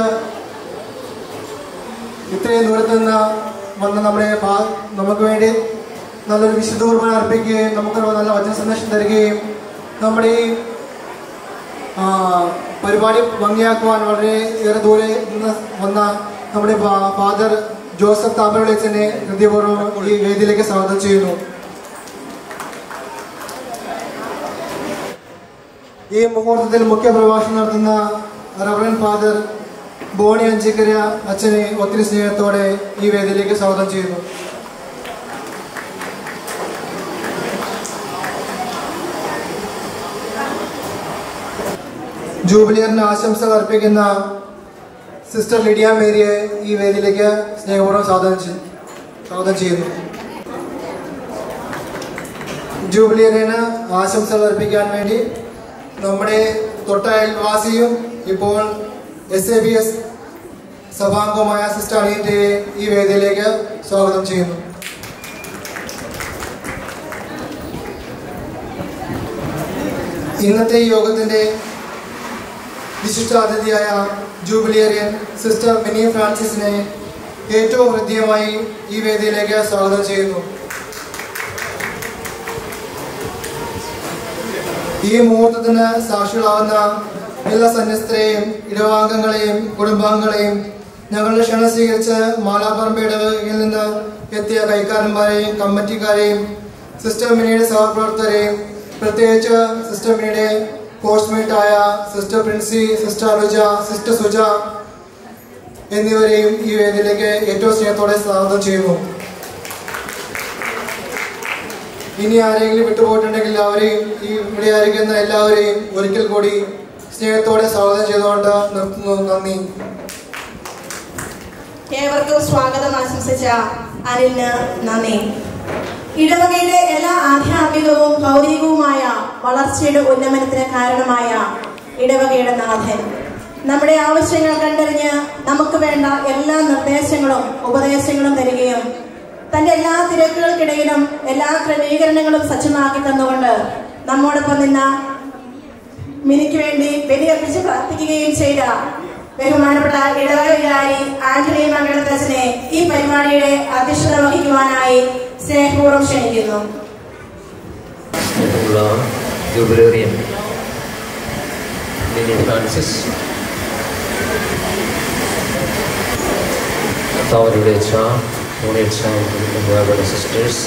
ഇത്രയും ദൂരത്ത് നിന്ന് വന്ന് നമ്മുടെ ഭാ- നമുക്ക് വേണ്ടി നല്ലൊരു വിശുദ്ധ കുർബാന അർപ്പിക്കുകയും നമുക്കൊരു നല്ല വചന സന്ദേശം തരികയും നമ്മുടെ ഈ ആ, പരിപാടി ഭംഗിയാക്കുവാൻ വളരെ ഏറെ ദൂരെ നിന്ന് വന്ന നമ്മുടെ ഫാ- ഫാദർ ജോസഫ് താമരവിളിച്ചനെ ഹൃദയപൂർവ്വം ഈ വേദിയിലേക്ക് സ്വാഗതം ചെയ്യുന്നു ഈ മുഹൂർത്തത്തിൽ മുഖ്യ പ്രഭാഷണം നടത്തുന്ന റവറൻ ഫാദർ ബോണി അഞ്ചിക്കര അച്ഛനെ ഒത്തിരി സ്നേഹത്തോടെ ഈ വേദിയിലേക്ക് സ്വാഗതം ചെയ്യുന്നു ജൂബിലിയറിന് ആശംസകൾ അർപ്പിക്കുന്ന സിസ്റ്റർ ലിഡിയ മേരിയെ ഈ വേദിയിലേക്ക് സ്നേഹപൂർവ്വം സ്വാഗതം ചെയ്- സ്വാഗതം ചെയ്യുന്നു ജൂബിലിയറിന് ആശംസകൾ അർപ്പിക്കാൻ വേണ്ടി നമ്മുടെ തൊട്ടയൽവാസിയും ഇപ്പോൾ എസ് എ ബി എസ് സഭാംഗമായ സിസ്റ്റർ അനീറ്റയെ ഈ വേദിയിലേക്ക് സ്വാഗതം ചെയ്യുന്നു ഇന്നത്തെ ഈ യോഗത്തിന്റെ വിശിഷ്ട അതിഥിയായ ജൂബിലിയറിയൻ സിസ്റ്റർ മിനി ഫ്രാൻസിസിനെ ഏറ്റവും ഹൃദ്യമായി ഈ വേദിയിലേക്ക് സ്വാഗതം ചെയ്യുന്നു ഈ മുഹൂർത്തത്തിന് സാക്ഷികളാവുന്ന എല്ലാ സന്യസ്തരെയും ഇടവാംഗങ്ങളെയും കുടുംബാംഗങ്ങളെയും ഞങ്ങളുടെ ക്ഷണം സ്വീകരിച്ച് മാലാപ്പറമ്പ് ഇടവകയിൽ നിന്ന് എത്തിയ കൈക്കാരന്മാരെയും കമ്മിറ്റിക്കാരെയും സിസ്റ്റർ മിനിയുടെ സഹപ്രവർത്തകരെയും പ്രത്യേകിച്ച് സിസ്റ്റർ മിനിയുടെ പോസ്റ്റ്മേറ്റായ sister Princy sister Anuja sister Suja എന്നിവരെയും ഈ വേദിയിലേക്ക് ഏറ്റവും സ്നേഹത്തോടെ സ്വാഗതം ചെയ്യുന്നു ഇനി ആരെങ്കിലും വിട്ടുപോയിട്ടുണ്ടെങ്കിൽ അവരെയും ഈ ഇവിടെ ആയിരിക്കുന്ന എല്ലാവരെയും ഒരിക്കൽ കൂടി സ്നേഹത്തോടെ സ്വാഗതം ചെയ്തുകൊണ്ട് നിർത്തുന്നു നന്ദി ഏവർക്കും സ്വാഗതം ആശംസിച്ച അനിലിന് നന്ദി ഇടവകയുടെ എല്ലാ ആധ്യാത്മികവും ഭൗതികവുമായ വളർച്ചയുടെ ഉന്നമനത്തിന് കാരണമായ ഇടവകയുടെ നാഥൻ നമ്മുടെ ആവശ്യങ്ങൾ കണ്ടറിഞ്ഞ് നമുക്ക് വേണ്ട എല്ലാ നിർദ്ദേശങ്ങളും ഉപദേശങ്ങളും തരികയും തന്റെ എല്ലാ തിരക്കുകൾക്കിടയിലും എല്ലാ ക്രമീകരണങ്ങളും സജ്ജമാക്കി തന്നുകൊണ്ട് നമ്മോടൊപ്പം നിന്ന മിനിക്ക് വേണ്ടി ബലിയർപ്പിച്ച് പ്രാർത്ഥിക്കുകയും ചെയ്ത ബഹുമാനപ്പെട്ട ഇടവക വികാരി ആന്റണി മംഗളത്തച്ഛനെ ഈ പരിപാടിയുടെ അധ്യക്ഷത വഹിക്കുവാനായി സ്നേഹപൂർവ്വം ക്ഷണിക്കുന്നു ഉള്ള ജൂബിലേറിയൻ മിനി ഫ്രാൻസിസ് കർത്താവിന്റെ അച്ഛ യൂണിയച്ച ബഹുമാനപ്പെട്ട സിസ്റ്റേഴ്സ്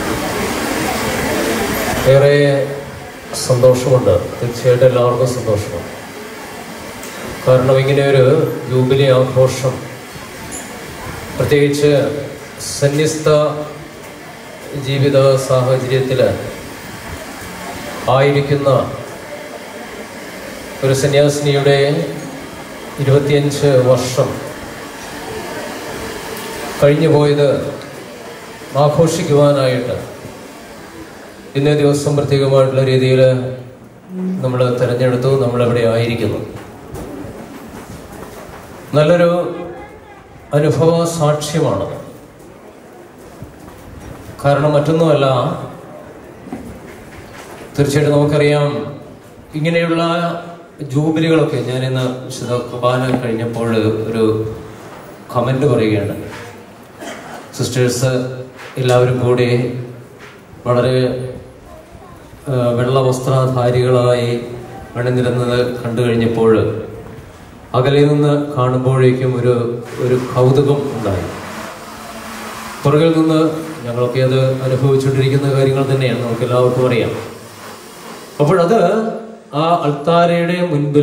ഏറെ സന്തോഷമുണ്ട് തീർച്ചയായിട്ടും എല്ലാവർക്കും സന്തോഷമുണ്ട് കാരണം ഇങ്ങനെ ഒരു ജൂബിലി ആഘോഷം പ്രത്യേകിച്ച് സന്യസ്ത ജീവിത സാഹചര്യത്തിൽ ആയിരിക്കുന്ന ഒരു സന്യാസിനിയുടെ ഇരുപത്തിയഞ്ച് വർഷം കഴിഞ്ഞു പോയത് ആഘോഷിക്കുവാനായിട്ട് ഇന്നേ ദിവസം പ്രത്യേകമായിട്ടുള്ള രീതിയിൽ നമ്മൾ തിരഞ്ഞെടുത്തു നമ്മളെവിടെ ആയിരിക്കുന്നു നല്ലൊരു അനുഭവ സാക്ഷ്യമാണ് കാരണം മറ്റൊന്നുമല്ല തീർച്ചയായിട്ടും നമുക്കറിയാം ഇങ്ങനെയുള്ള ജൂബിലികളൊക്കെ ഞാൻ ഇന്ന് വിശുദ്ധ കുർബാന കഴിഞ്ഞപ്പോൾ ഒരു കമൻ്റ് പറയുകയാണ് സിസ്റ്റേഴ്സ് എല്ലാവരും കൂടി വളരെ ആ, വെള്ള വസ്ത്രധാരികളായി അണിനിരുന്നത് കണ്ടു കഴിഞ്ഞപ്പോൾ അകലെ നിന്ന് കാണുമ്പോഴേക്കും ഒരു ഒരു കൗതുകം ഉണ്ടായി പുറകിൽ നിന്ന് ഞങ്ങളൊക്കെ അത് അനുഭവിച്ചുകൊണ്ടിരിക്കുന്ന കാര്യങ്ങൾ തന്നെയാണ് നമുക്ക് എല്ലാവർക്കും അറിയാം അപ്പോഴത് ആ അൾത്താരയുടെ മുൻപിൽ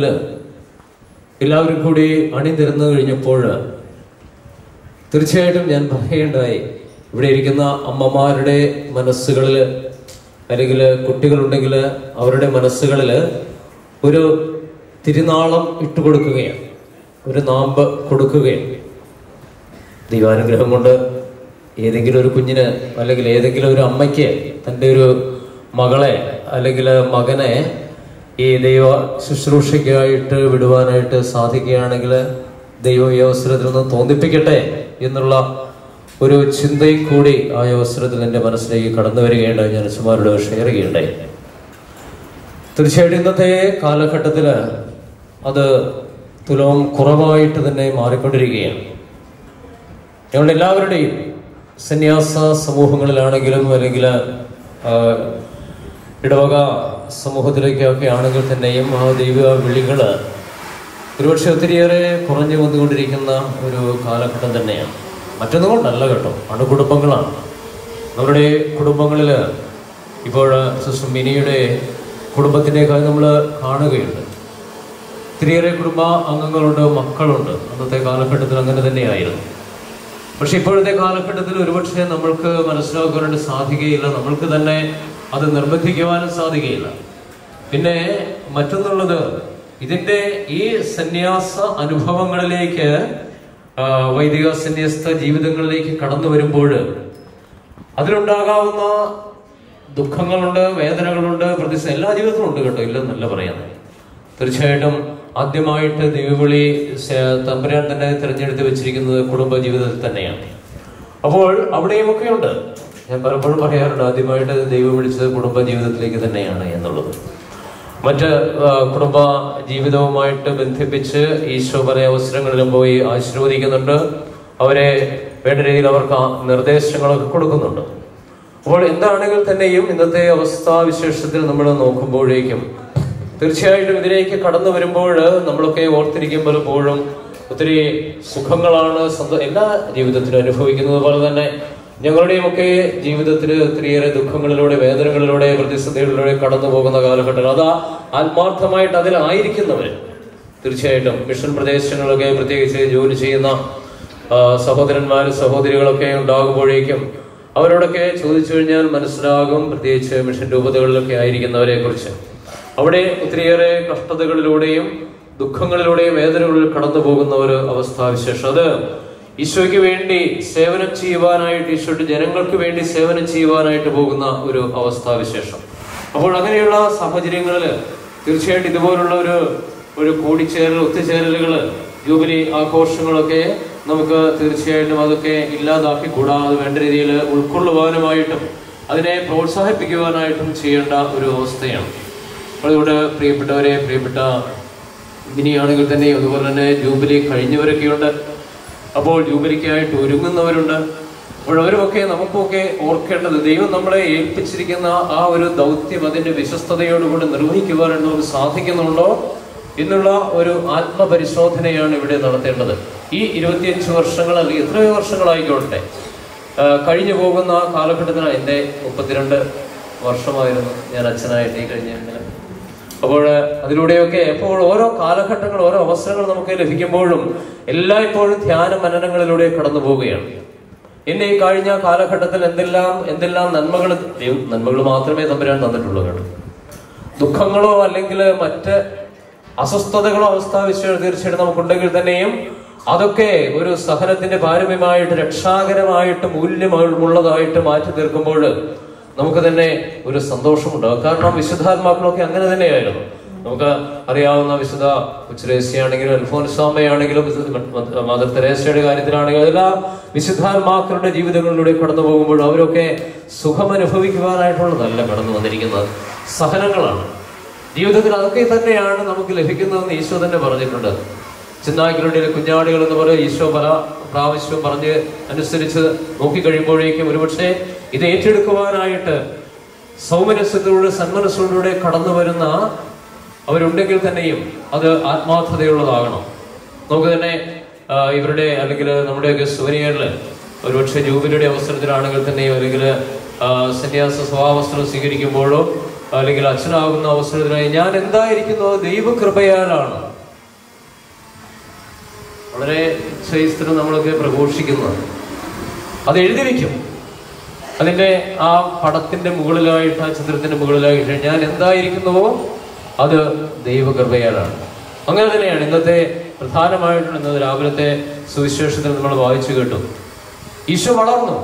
എല്ലാവരും കൂടി അണിനിരന്നു കഴിഞ്ഞപ്പോൾ തീർച്ചയായിട്ടും ഞാൻ പറയേണ്ടതായി ഇവിടെ ഇരിക്കുന്ന അമ്മമാരുടെ മനസ്സുകളിൽ അല്ലെങ്കിൽ കുട്ടികളുണ്ടെങ്കിൽ അവരുടെ മനസ്സുകളിൽ ഒരു തിരുനാളം ഇട്ടുകൊടുക്കുകയാണ് ഒരു നാമ്പ് കൊടുക്കുകയാണ് ദൈവാനുഗ്രഹം കൊണ്ട് ഏതെങ്കിലും ഒരു കുഞ്ഞിന് അല്ലെങ്കിൽ ഏതെങ്കിലും ഒരു അമ്മയ്ക്ക് തൻ്റെ ഒരു മകളെ അല്ലെങ്കിൽ മകനെ ഈ ദൈവ ശുശ്രൂഷയ്ക്കായിട്ട് വിടുവാനായിട്ട് സാധിക്കുകയാണെങ്കിൽ ദൈവം ഈ അവസരത്തിൽ നിന്ന് തോന്നിപ്പിക്കട്ടെ എന്നുള്ള ഒരു ചിന്തയും കൂടി ആ അവസരത്തിൽ എൻ്റെ മനസ്സിലേക്ക് കടന്നു വരികയുണ്ടായി ഞാൻ അച്ഛന്മാരോട് ഷെയർ ചെയ്യണ്ടായി തീർച്ചയായിട്ടും ഇന്നത്തെ കാലഘട്ടത്തിൽ അത് തുലവും കുറവായിട്ട് തന്നെ മാറിക്കൊണ്ടിരിക്കുകയാണ് ഞങ്ങളുടെ എല്ലാവരുടെയും സന്യാസ സമൂഹങ്ങളിലാണെങ്കിലും അല്ലെങ്കിൽ ആ, ഇടവക സമൂഹത്തിലേക്കൊക്കെ ആണെങ്കിൽ തന്നെയും ആ ദൈവ വിളികൾ ഒരുപക്ഷെ ഒത്തിരിയേറെ കുറഞ്ഞു വന്നുകൊണ്ടിരിക്കുന്ന ഒരു കാലഘട്ടം തന്നെയാണ് മറ്റൊന്നും കൊണ്ടല്ല കേട്ടോ അണുകുടുംബങ്ങളാണ് നമ്മുടെ കുടുംബങ്ങളിൽ ഇപ്പോൾ സിസ്റ്റർ മിനിയുടെ കുടുംബത്തിൻ്റെ കാര്യം നമ്മൾ കാണുകയുണ്ട് ഒത്തിരിയേറെ കുടുംബ അംഗങ്ങളുണ്ട് മക്കളുണ്ട് അന്നത്തെ കാലഘട്ടത്തിൽ അങ്ങനെ തന്നെയായിരുന്നു പക്ഷെ ഇപ്പോഴത്തെ കാലഘട്ടത്തിൽ ഒരുപക്ഷെ നമ്മൾക്ക് മനസ്സിലാക്കാനായിട്ട് സാധിക്കുകയില്ല നമ്മൾക്ക് തന്നെ അത് നിർബന്ധിക്കുവാനും സാധിക്കുകയില്ല പിന്നെ മറ്റൊന്നുള്ളത് ഇതിന്റെ ഈ സന്യാസ അനുഭവങ്ങളിലേക്ക് ആ, വൈദിക സന്യസ്ത ജീവിതങ്ങളിലേക്ക് കടന്നു വരുമ്പോൾ അതിലുണ്ടാകാവുന്ന ദുഃഖങ്ങളുണ്ട് വേദനകളുണ്ട് പ്രതിസന്ധി എല്ലാ ജീവിതത്തിലും ഉണ്ട് കേട്ടോ ഇല്ലെന്നല്ല പറയുന്നത് തീർച്ചയായിട്ടും ആദ്യമായിട്ട് ദൈവവിളി സ- തമ്പുരാൻ തന്നെ തിരഞ്ഞെടുത്ത് വെച്ചിരിക്കുന്നത് കുടുംബ ജീവിതത്തിൽ തന്നെയാണ് അപ്പോൾ അവിടെയുമൊക്കെ ഉണ്ട് ഞാൻ പലപ്പോഴും പറയാറുണ്ട് ആദ്യമായിട്ട് ദൈവം വിളിച്ചത് കുടുംബ ജീവിതത്തിലേക്ക് തന്നെയാണ് എന്നുള്ളത് മറ്റ് ആ, കുടുംബ ജീവിതവുമായിട്ട് ബന്ധിപ്പിച്ച് ഈശോ പല അവസരങ്ങളിലും പോയി ആശീർവദിക്കുന്നുണ്ട് അവരെ വേണ്ട രീതിയിൽ അവർക്ക് ആ നിർദ്ദേശങ്ങളൊക്കെ കൊടുക്കുന്നുണ്ട് അപ്പോൾ എന്താണെങ്കിൽ തന്നെയും ഇന്നത്തെ അവസ്ഥാവിശേഷത്തിൽ നമ്മൾ നോക്കുമ്പോഴേക്കും തീർച്ചയായിട്ടും ഇതിലേക്ക് കടന്നു വരുമ്പോൾ നമ്മളൊക്കെ ഓർത്തിരിക്കും പലപ്പോഴും ഒത്തിരി സുഖങ്ങളാണ് സ്വന്തം എല്ലാ ജീവിതത്തിലും അനുഭവിക്കുന്നത് പോലെ തന്നെ ഞങ്ങളുടെയുമൊക്കെ ജീവിതത്തിൽ ഒത്തിരിയേറെ ദുഃഖങ്ങളിലൂടെ വേദനകളിലൂടെ പ്രതിസന്ധികളിലൂടെ കടന്നു പോകുന്ന കാലഘട്ടങ്ങൾ അത് ആത്മാർത്ഥമായിട്ട് അതിലായിരിക്കുന്നവർ തീർച്ചയായിട്ടും മിഷൻ പ്രദേശങ്ങളിലൊക്കെ പ്രത്യേകിച്ച് ജോലി ചെയ്യുന്ന ആ, സഹോദരന്മാരും സഹോദരികളൊക്കെ ഉണ്ടാകുമ്പോഴേക്കും അവരോടൊക്കെ ചോദിച്ചു കഴിഞ്ഞാൽ മനസ്സിലാകും പ്രത്യേകിച്ച് മിഷൻ രൂപതകളിലൊക്കെ ആയിരിക്കുന്നവരെ കുറിച്ച് അവിടെ ഒത്തിരിയേറെ കഷ്ടതകളിലൂടെയും ദുഃഖങ്ങളിലൂടെയും വേദനകളിൽ കടന്നു പോകുന്ന ഒരു അവസ്ഥാവിശേഷം അത് ഈശോയ്ക്ക് വേണ്ടി സേവനം ചെയ്യുവാനായിട്ട് ഈശോയുടെ ജനങ്ങൾക്ക് വേണ്ടി സേവനം ചെയ്യുവാനായിട്ട് പോകുന്ന ഒരു അവസ്ഥാവിശേഷം അപ്പോൾ അങ്ങനെയുള്ള സാഹചര്യങ്ങളിൽ തീർച്ചയായിട്ടും ഇതുപോലുള്ള ഒരു ഒരു കൂടിച്ചേരൽ ഒത്തുചേരലുകൾ ജൂബിലി ആഘോഷങ്ങളൊക്കെ നമുക്ക് തീർച്ചയായിട്ടും അതൊക്കെ ഇല്ലാതാക്കി കൂടാതെ വേണ്ട രീതിയിൽ ഉൾക്കൊള്ളുവാനുമായിട്ടും അതിനെ പ്രോത്സാഹിപ്പിക്കുവാനായിട്ടും ചെയ്യേണ്ട ഒരു അവസ്ഥയാണ് അപ്പോൾ ഇവിടെ പ്രിയപ്പെട്ടവരെ പ്രിയപ്പെട്ട ഇനിയാണെങ്കിൽ തന്നെ അതുപോലെ തന്നെ ജൂബിലി കഴിഞ്ഞവരൊക്കെയുണ്ട് അപ്പോൾ ജൂബിലിക്കായിട്ട് ഒരുങ്ങുന്നവരുണ്ട് അപ്പോൾ അവരുമൊക്കെ നമുക്കൊക്കെ ഓർക്കേണ്ടത് ദൈവം നമ്മളെ ഏൽപ്പിച്ചിരിക്കുന്ന ആ ഒരു ദൗത്യം അതിന്റെ വിശ്വസ്തയോടുകൂടി നിർവഹിക്കുവാനായിട്ട് നമുക്ക് സാധിക്കുന്നുണ്ടോ എന്നുള്ള ഒരു ആത്മപരിശോധനയാണ് ഇവിടെ നടത്തേണ്ടത് ഈ ഇരുപത്തിയഞ്ച് വർഷങ്ങൾ അല്ലെങ്കിൽ എത്രയോ വർഷങ്ങളായിക്കോട്ടെ ആ, കഴിഞ്ഞു പോകുന്ന കാലഘട്ടത്തിന് എൻ്റെ മുപ്പത്തിരണ്ട് വർഷമായിരുന്നു ഞാൻ അച്ഛനായിട്ട് ഈ കഴിഞ്ഞ ഇന്നലെ അപ്പോൾ അതിലൂടെയൊക്കെ എപ്പോൾ ഓരോ കാലഘട്ടങ്ങൾ ഓരോ അവസരങ്ങൾ നമുക്ക് ലഭിക്കുമ്പോഴും എല്ലായ്പ്പോഴും ധ്യാന മനനങ്ങളിലൂടെ കടന്നു പോവുകയാണ് എന്നെ ഈ കഴിഞ്ഞ കാലഘട്ടത്തിൽ എന്തെല്ലാം എന്തെല്ലാം നന്മകൾ ദൈവം നന്മകൾ മാത്രമേ തമ്പുരാൻ തന്നിട്ടുള്ളൂ കേട്ടോ ദുഃഖങ്ങളോ അല്ലെങ്കിൽ മറ്റ് അസ്വസ്ഥതകളോ അവസ്ഥാവിശേഷം തീർച്ചയായിട്ടും നമുക്കുണ്ടെങ്കിൽ തന്നെയും അതൊക്കെ ഒരു സഹനത്തിന്റെ പാരമ്യമായിട്ട് രക്ഷാകരമായിട്ട് മൂല്യമുള്ളതായിട്ട് മാറ്റി തീർക്കുമ്പോൾ നമുക്ക് തന്നെ ഒരു സന്തോഷമുണ്ടാകും കാരണം വിശുദ്ധാത്മാക്കളൊക്കെ അങ്ങനെ തന്നെയായിരുന്നു നമുക്ക് അറിയാവുന്ന വിശുദ്ധ ഉച്ചരേസ്യാണെങ്കിലും അൽഫോൻസാമയാണെങ്കിലും മദർ തെരേസയുടെ കാര്യത്തിലാണെങ്കിലും എല്ലാ വിശുദ്ധാത്മാക്കളുടെ ജീവിതങ്ങളിലൂടെ കടന്നു പോകുമ്പോൾ അവരൊക്കെ സുഖം അനുഭവിക്കുവാനായിട്ടുള്ളതല്ല കടന്നു വന്നിരിക്കുന്നത് സഹനങ്ങളാണ് ജീവിതത്തിൽ അതൊക്കെ തന്നെയാണ് നമുക്ക് ലഭിക്കുന്നതെന്ന് ഈശോ തന്നെ പറഞ്ഞിട്ടുണ്ട് ചിന്നായ്ക്കളുടെ കുഞ്ഞാടുകൾ എന്ന് പറയും ഈശോ പല പ്രാവശ്യവും പറഞ്ഞ് അനുസരിച്ച് നോക്കിക്കഴിയുമ്പോഴേക്കും ഒരുപക്ഷെ ഇത് ഏറ്റെടുക്കുവാനായിട്ട് സൗമനസ്യത്തിലൂടെ സന്മനസ്സിലൂടെ കടന്നു വരുന്ന അവരുണ്ടെങ്കിൽ തന്നെയും അത് ആത്മാർത്ഥതയുള്ളതാകണം നമുക്ക് തന്നെ ആ, ഇവരുടെ അല്ലെങ്കിൽ നമ്മുടെയൊക്കെ സുവനിയറിൽ ഒരുപക്ഷെ ജൂബിലിയുടെ അവസരത്തിലാണെങ്കിൽ തന്നെയും അല്ലെങ്കിൽ ആ, സന്യാസ സ്വഭാവസ്ത്രം സ്വീകരിക്കുമ്പോഴോ അല്ലെങ്കിൽ അച്ഛനാകുന്ന അവസരത്തിലായി ഞാൻ എന്തായിരിക്കുന്നു ദൈവകൃപയാലാണ് വളരെ ശൈസ്ത്രം നമ്മളൊക്കെ പ്രഘോഷിക്കുന്നത് അത് എഴുതി വെക്കും അതിന്റെ ആ പടത്തിന്റെ മുകളിലായിട്ട് ആ ചിത്രത്തിന്റെ മുകളിലായിട്ട് ഞാൻ എന്തായിരിക്കുന്നുവോ അത് ദൈവകൃപയാലാണ് അങ്ങനെ തന്നെയാണ് ഇന്നത്തെ പ്രധാനമായിട്ടും ഇന്നത്തെ രാവിലത്തെ സുവിശേഷത്തിൽ നമ്മൾ വായിച്ചു കേട്ടു ഈശോ വളർന്നു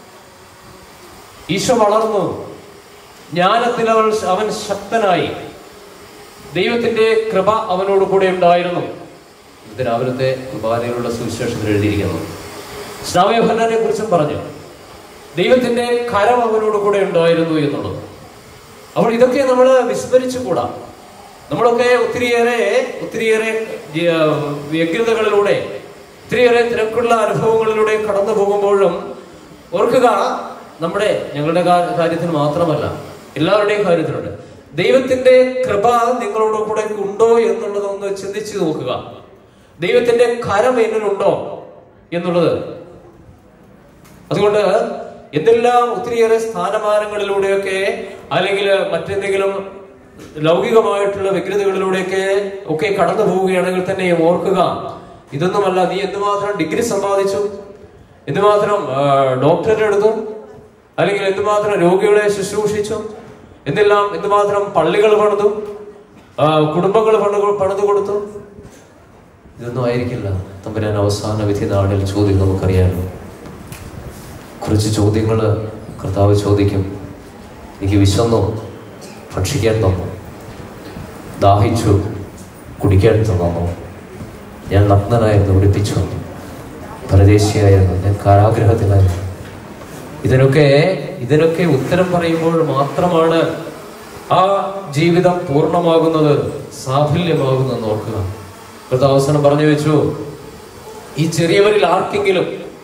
ഈശോ വളർന്നു ജ്ഞാനത്തിൽ അവൾ അവൻ ശക്തനായി ദൈവത്തിന്റെ കൃപ അവനോട് കൂടെ ഉണ്ടായിരുന്നു ഇത് രാവിലത്തെ കുർബാനയിലുള്ള സുവിശേഷത്തിൽ എഴുതിയിരിക്കുന്നു സ്നാവയോഹനെ കുറിച്ചും പറഞ്ഞു ദൈവത്തിന്റെ കരം അവനോട് കൂടെ ഉണ്ടായിരുന്നു എന്നുള്ളത് അപ്പോൾ ഇതൊക്കെ നമ്മൾ വിസ്മരിച്ചുകൂടാ നമ്മളൊക്കെ ഒത്തിരിയേറെ ഒത്തിരിയേറെ ജ- വ്യഗ്രതകളിലൂടെ ഒത്തിരിയേറെ തിരക്കുള്ള അനുഭവങ്ങളിലൂടെ കടന്നു പോകുമ്പോഴും ഓർക്കുക നമ്മുടെ ഞങ്ങളുടെ കാ- കാര്യത്തിൽ മാത്രമല്ല എല്ലാവരുടെയും കാര്യത്തിലുണ്ട് ദൈവത്തിന്റെ കൃപ നിങ്ങളോട് കൂടെ ഉണ്ടോ എന്നുള്ളത് ഒന്ന് ചിന്തിച്ചു നോക്കുക ദൈവത്തിന്റെ കരം എന്നിലുണ്ടോ എന്നുള്ളത് അതുകൊണ്ട് എന്തെല്ലാം ഒത്തിരിയേറെ സ്ഥാനമാനങ്ങളിലൂടെയൊക്കെ അല്ലെങ്കിൽ മറ്റെന്തെങ്കിലും ലൗകികമായിട്ടുള്ള വ്യഗ്രതകളിലൂടെയൊക്കെ ഒക്കെ കടന്നു പോവുകയാണെങ്കിൽ തന്നെ ഓർക്കുക ഇതൊന്നുമല്ല നീ എന്തുമാത്രം ഡിഗ്രി സമ്പാദിച്ചു എന്തുമാത്രം ഡോക്ടറേറ്റ് എടുത്തു അല്ലെങ്കിൽ എന്തുമാത്രം രോഗികളെ ശുശ്രൂഷിച്ചു എന്തെല്ലാം എന്തുമാത്രം പള്ളികൾ പണിതു ആ, കുടുംബങ്ങൾ പണിതു പണിതു കൊടുത്തു ഇതൊന്നും ആയിരിക്കില്ല തമ്പുരാൻ അവസാന വിധി നാളിൽ ചോദ്യം നമുക്കറിയാമല്ലോ കുറച്ച് ചോദ്യങ്ങൾ കർത്താവ് ചോദിക്കും എനിക്ക് വിശന്നു ഭക്ഷിക്കാൻ തന്നു ദാഹിച്ചു കുടിക്കാൻ തന്നു ഞാൻ നഗ്നനായിരുന്നു ഉടുപ്പിച്ചു പരദേശിയായിരുന്നു ഞാൻ കാരാഗ്രഹത്തിലായിരുന്നു ഇതിനൊക്കെ ഇതിനൊക്കെ ഉത്തരം പറയുമ്പോൾ മാത്രമാണ് ആ ജീവിതം പൂർണ്ണമാകുന്നത് സാഫല്യമാകുന്നത് ഓർക്കുക കർത്താവ് അവസാനം പറഞ്ഞു വെച്ചു ഈ ചെറിയവരിൽ ആർക്കെങ്കിലും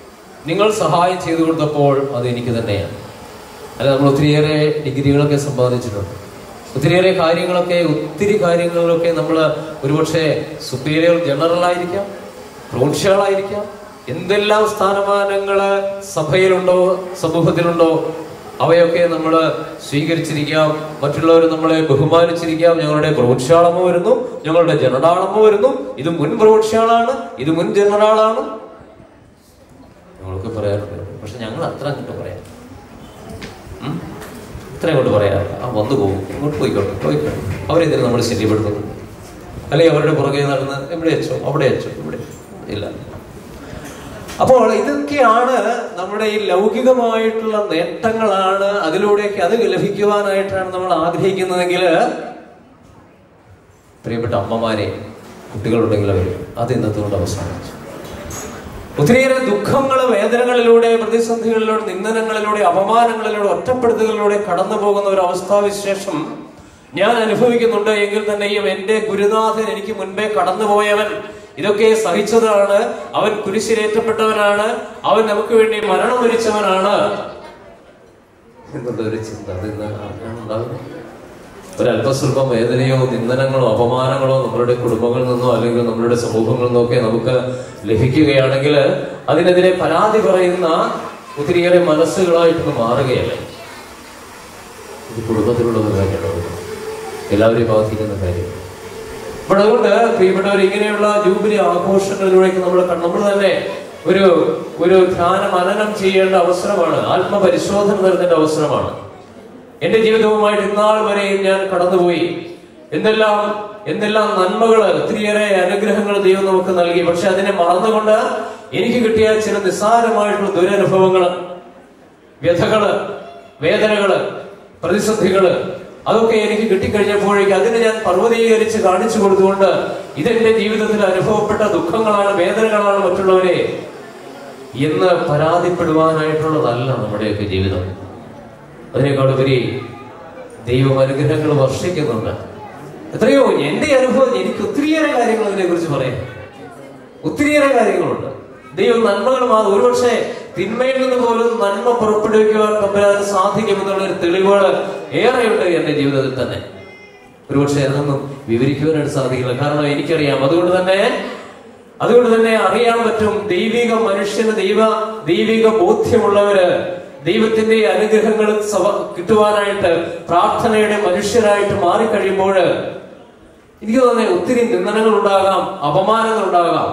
നിങ്ങൾ സഹായം ചെയ്തു കൊടുത്തപ്പോൾ അത് എനിക്ക് തന്നെയാണ് അല്ല നമ്മൾ ഒത്തിരിയേറെ ഡിഗ്രികളൊക്കെ സമ്പാദിച്ചിട്ടുണ്ട് ഒത്തിരിയേറെ കാര്യങ്ങളൊക്കെ ഒത്തിരി കാര്യങ്ങളിലൊക്കെ നമ്മൾ ഒരുപക്ഷെ സുപ്പീരിയർ ജനറൽ ആയിരിക്കാം പ്രൊവിൻഷ്യലായിരിക്കാം എന്തെല്ലാം സ്ഥാനമാനങ്ങൾ സഭയിലുണ്ടോ സമൂഹത്തിലുണ്ടോ അവയൊക്കെ നമ്മൾ സ്വീകരിച്ചിരിക്കാം മറ്റുള്ളവർ നമ്മളെ ബഹുമാനിച്ചിരിക്കാം ഞങ്ങളുടെ പ്രൊവിൻഷ്യാളമ്മ വരുന്നു ഞങ്ങളുടെ ജനറാളമ്മ വരുന്നു ഇത് മുൻ പ്രൊവിൻഷ്യാളാണ് ഇത് മുൻ ജനറാളാണ് ഞങ്ങൾക്ക് പറയാറുണ്ട് പക്ഷെ ഞങ്ങൾ അത്ര അങ്ങോട്ട് പറയാം ഉം? ഇത്ര അങ്ങോട്ട് പറയാറില്ല ആ വന്നു പോകും ഇങ്ങോട്ട് പോയിക്കോട്ടെ പോയിക്കോട്ടെ അവരെന്തിനും നമ്മൾ ശല്യപ്പെടുത്തുന്നു അല്ലെങ്കിൽ അവരുടെ പുറകെ നടന്ന് ഇവിടെ വെച്ചോ അവിടെ വെച്ചോ ഇവിടെ ഇല്ല അപ്പോൾ ഇതൊക്കെയാണ് നമ്മുടെ ഈ ലൗകികമായിട്ടുള്ള നേട്ടങ്ങളാണ് അതിലൂടെയൊക്കെ അത് ലഭിക്കുവാനായിട്ടാണ് നമ്മൾ ആഗ്രഹിക്കുന്നതെങ്കിൽ പ്രിയപ്പെട്ട അമ്മമാരെ കുട്ടികളുണ്ടെങ്കിൽ അവർ അത് ഇന്നത്തെ കൊണ്ട് അവസാനിച്ചു ഒത്തിരിയേറെ ദുഃഖങ്ങൾ വേദനകളിലൂടെ പ്രതിസന്ധികളിലൂടെ നിന്ദനങ്ങളിലൂടെ അപമാനങ്ങളിലൂടെ ഒറ്റപ്പെടുത്തലുകളിലൂടെ കടന്നു പോകുന്ന ഒരു അവസ്ഥാവിശേഷം ഞാൻ അനുഭവിക്കുന്നുണ്ട് എങ്കിൽ തന്നെയും എന്റെ ഗുരുനാഥൻ എനിക്ക് മുൻപേ കടന്നുപോയവൻ ഇതൊക്കെ സഹിച്ചതാണ് അവൻ കുരിശിലേറ്റപ്പെട്ടവനാണ് അവൻ നമുക്ക് വേണ്ടി മരണം വരിച്ചവനാണ് എന്നുള്ള ഒരു ചിന്ത അത് ഇന്ന് ആർക്കാണ് ഉണ്ടാകുന്നത് ഒരല്പസ്വല്പം വേദനയോ നിന്ദനങ്ങളോ അപമാനങ്ങളോ നമ്മളുടെ കുടുംബങ്ങളിൽ നിന്നോ അല്ലെങ്കിൽ നമ്മളുടെ സമൂഹങ്ങളിൽ നിന്നോ ഒക്കെ നമുക്ക് ലഭിക്കുകയാണെങ്കിൽ അതിനെതിരെ പരാതി പറയുന്ന ഒത്തിരിയേറെ മനസ്സുകളായിട്ടൊന്ന് മാറുകയല്ലേ ഇത് കുടുംബത്തിലുള്ള ഒരു കാര്യമാണ് എല്ലാവരെയും ബാധിക്കുന്ന കാര്യം അപ്പോൾ അതുകൊണ്ട് പ്രിയപ്പെട്ടവർ ഇങ്ങനെയുള്ള ജൂബിലി ആഘോഷങ്ങളിലൂടെയൊക്കെ നമ്മൾ നമ്മൾ തന്നെ ഒരു ഒരു ധ്യാന മനനം ചെയ്യേണ്ട അവസരമാണ് ആത്മപരിശോധന നടത്തേണ്ട അവസരമാണ് എന്റെ ജീവിതവുമായിട്ട് ഇന്നാൾ വരെയും ഞാൻ കടന്നുപോയി എന്തെല്ലാം എന്തെല്ലാം നന്മകൾ ഒത്തിരിയേറെ അനുഗ്രഹങ്ങൾ ദൈവം നമുക്ക് നൽകി പക്ഷെ അതിനെ മറന്നുകൊണ്ട് എനിക്ക് കിട്ടിയ ചില നിസ്സാരമായിട്ടുള്ള ദുരനുഭവങ്ങള് വ്യഥകള് വേദനകള് പ്രതിസന്ധികള് അതൊക്കെ എനിക്ക് കിട്ടിക്കഴിഞ്ഞപ്പോഴേക്ക് അതിനെ ഞാൻ പർവ്വതീകരിച്ച് കാണിച്ചു കൊടുത്തുകൊണ്ട് ഇതെന്റെ ജീവിതത്തിൽ അനുഭവപ്പെട്ട ദുഃഖങ്ങളാണ് വേദനകളാണ് മറ്റുള്ളവരെ എന്ന് പരാതിപ്പെടുവാനായിട്ടുള്ളതല്ല നമ്മുടെയൊക്കെ ജീവിതം അതിനേക്കാൾ ഉപരി ദൈവം അനുഗ്രഹങ്ങൾ വർഷിക്കുന്നുണ്ട് എത്രയോ എന്റെ അനുഭവം എനിക്ക് ഒത്തിരിയേറെ കാര്യങ്ങൾ അതിനെ കുറിച്ച് പറയാം ഒത്തിരിയേറെ കാര്യങ്ങളുണ്ട് ദൈവം നന്മകൾ മാ ഒരുപക്ഷെ തിന്മയിൽ നിന്ന് പോലും നന്മ പുറപ്പെടുവിക്കുവാൻ തമ്പരാന് സാധിക്കുമെന്നുള്ള ഒരു തെളിവുകൾ ഏറെയുണ്ട് എന്റെ ജീവിതത്തിൽ തന്നെ ഒരുപക്ഷെ അതൊന്നും വിവരിക്കുവാനായിട്ട് സാധിക്കില്ല കാരണം എനിക്കറിയാം അതുകൊണ്ട് തന്നെ അതുകൊണ്ട് തന്നെ അറിയാൻ പറ്റും ദൈവിക മനുഷ്യന് ദൈവ ദൈവിക ബോധ്യമുള്ളവര് ദൈവത്തിന്റെ അനുഗ്രഹങ്ങൾ സവ കിട്ടുവാനായിട്ട് പ്രാർത്ഥനയുടെ മനുഷ്യരായിട്ട് മാറിക്കഴിയുമ്പോൾ എനിക്ക് തോന്നുന്നത് ഒത്തിരി നിന്ദനങ്ങൾ ഉണ്ടാകാം അപമാനങ്ങൾ ഉണ്ടാകാം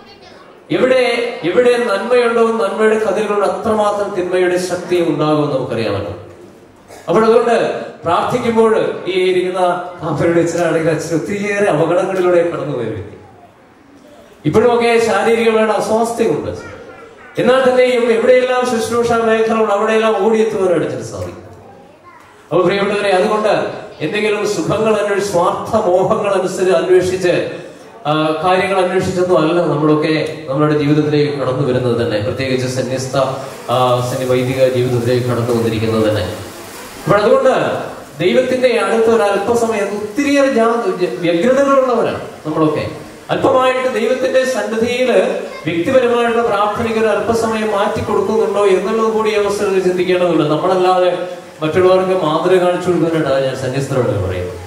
എവിടെ എവിടെ നന്മയുണ്ടോ നന്മയുടെ കതിരുകളുണ്ട് അത്രമാത്രം തിന്മയുടെ ശക്തിയും ഉണ്ടാകും നമുക്കറിയാമല്ലോ അപ്പോൾ അതുകൊണ്ട് പ്രാർത്ഥിക്കുമ്പോൾ ഈ ഇരിക്കുന്ന അവരുടെ അച്ഛനാണെങ്കിൽ അച്ഛൻ ഒത്തിരിയേറെ അപകടങ്ങളിലൂടെ കടന്നു പോയ വ്യക്തി ഇപ്പോഴുമൊക്കെ ശാരീരികമായ അസ്വാസ്ഥ്യമുണ്ട് എന്നാൽ തന്നെയും എവിടെയെല്ലാം ശുശ്രൂഷ മേഖലകളുണ്ട് അവിടെയെല്ലാം ഓടിയെത്തുവാനായിട്ട് ചില സാധിക്കും അപ്പൊ പ്രിയപ്പെട്ടവരെ അതുകൊണ്ട് എന്തെങ്കിലും സുഖങ്ങൾ അന്വേഷിച്ച് സ്വാർത്ഥ മോഹങ്ങൾ അനുസരിച്ച് അന്വേഷിച്ച് ആ, കാര്യങ്ങൾ അന്വേഷിച്ചൊന്നും അല്ല നമ്മളൊക്കെ നമ്മുടെ ജീവിതത്തിലേക്ക് കടന്നു വരുന്നത് തന്നെ പ്രത്യേകിച്ച് സന്യസ്ത ആ, സന്നി വൈദിക ജീവിതത്തിലേക്ക് കടന്നു വന്നിരിക്കുന്നത് തന്നെ അപ്പോൾ അതുകൊണ്ട് ദൈവത്തിന്റെ അടുത്ത ഒരു അല്പസമയം ഒത്തിരിയേറെ ജാ- വ്യഗ്രതകളുള്ളവരാണ് നമ്മളൊക്കെ അല്പമായിട്ട് ദൈവത്തിന്റെ സന്നിധിയില് വ്യക്തിപരമായിട്ടുള്ള പ്രാർത്ഥനയ്ക്ക് ഒരു അല്പസമയം മാറ്റി കൊടുക്കുന്നുണ്ടോ എന്നുള്ളത് കൂടി ഈ അവസരത്തിൽ ചിന്തിക്കേണ്ടതുണ്ട് നമ്മളല്ലാതെ മറ്റുള്ളവർക്ക് മാതൃക കാണിച്ചു കൊടുക്കാനായിട്ടാണ് ഞാൻ സന്യസ്തരോട് പറയുന്നത്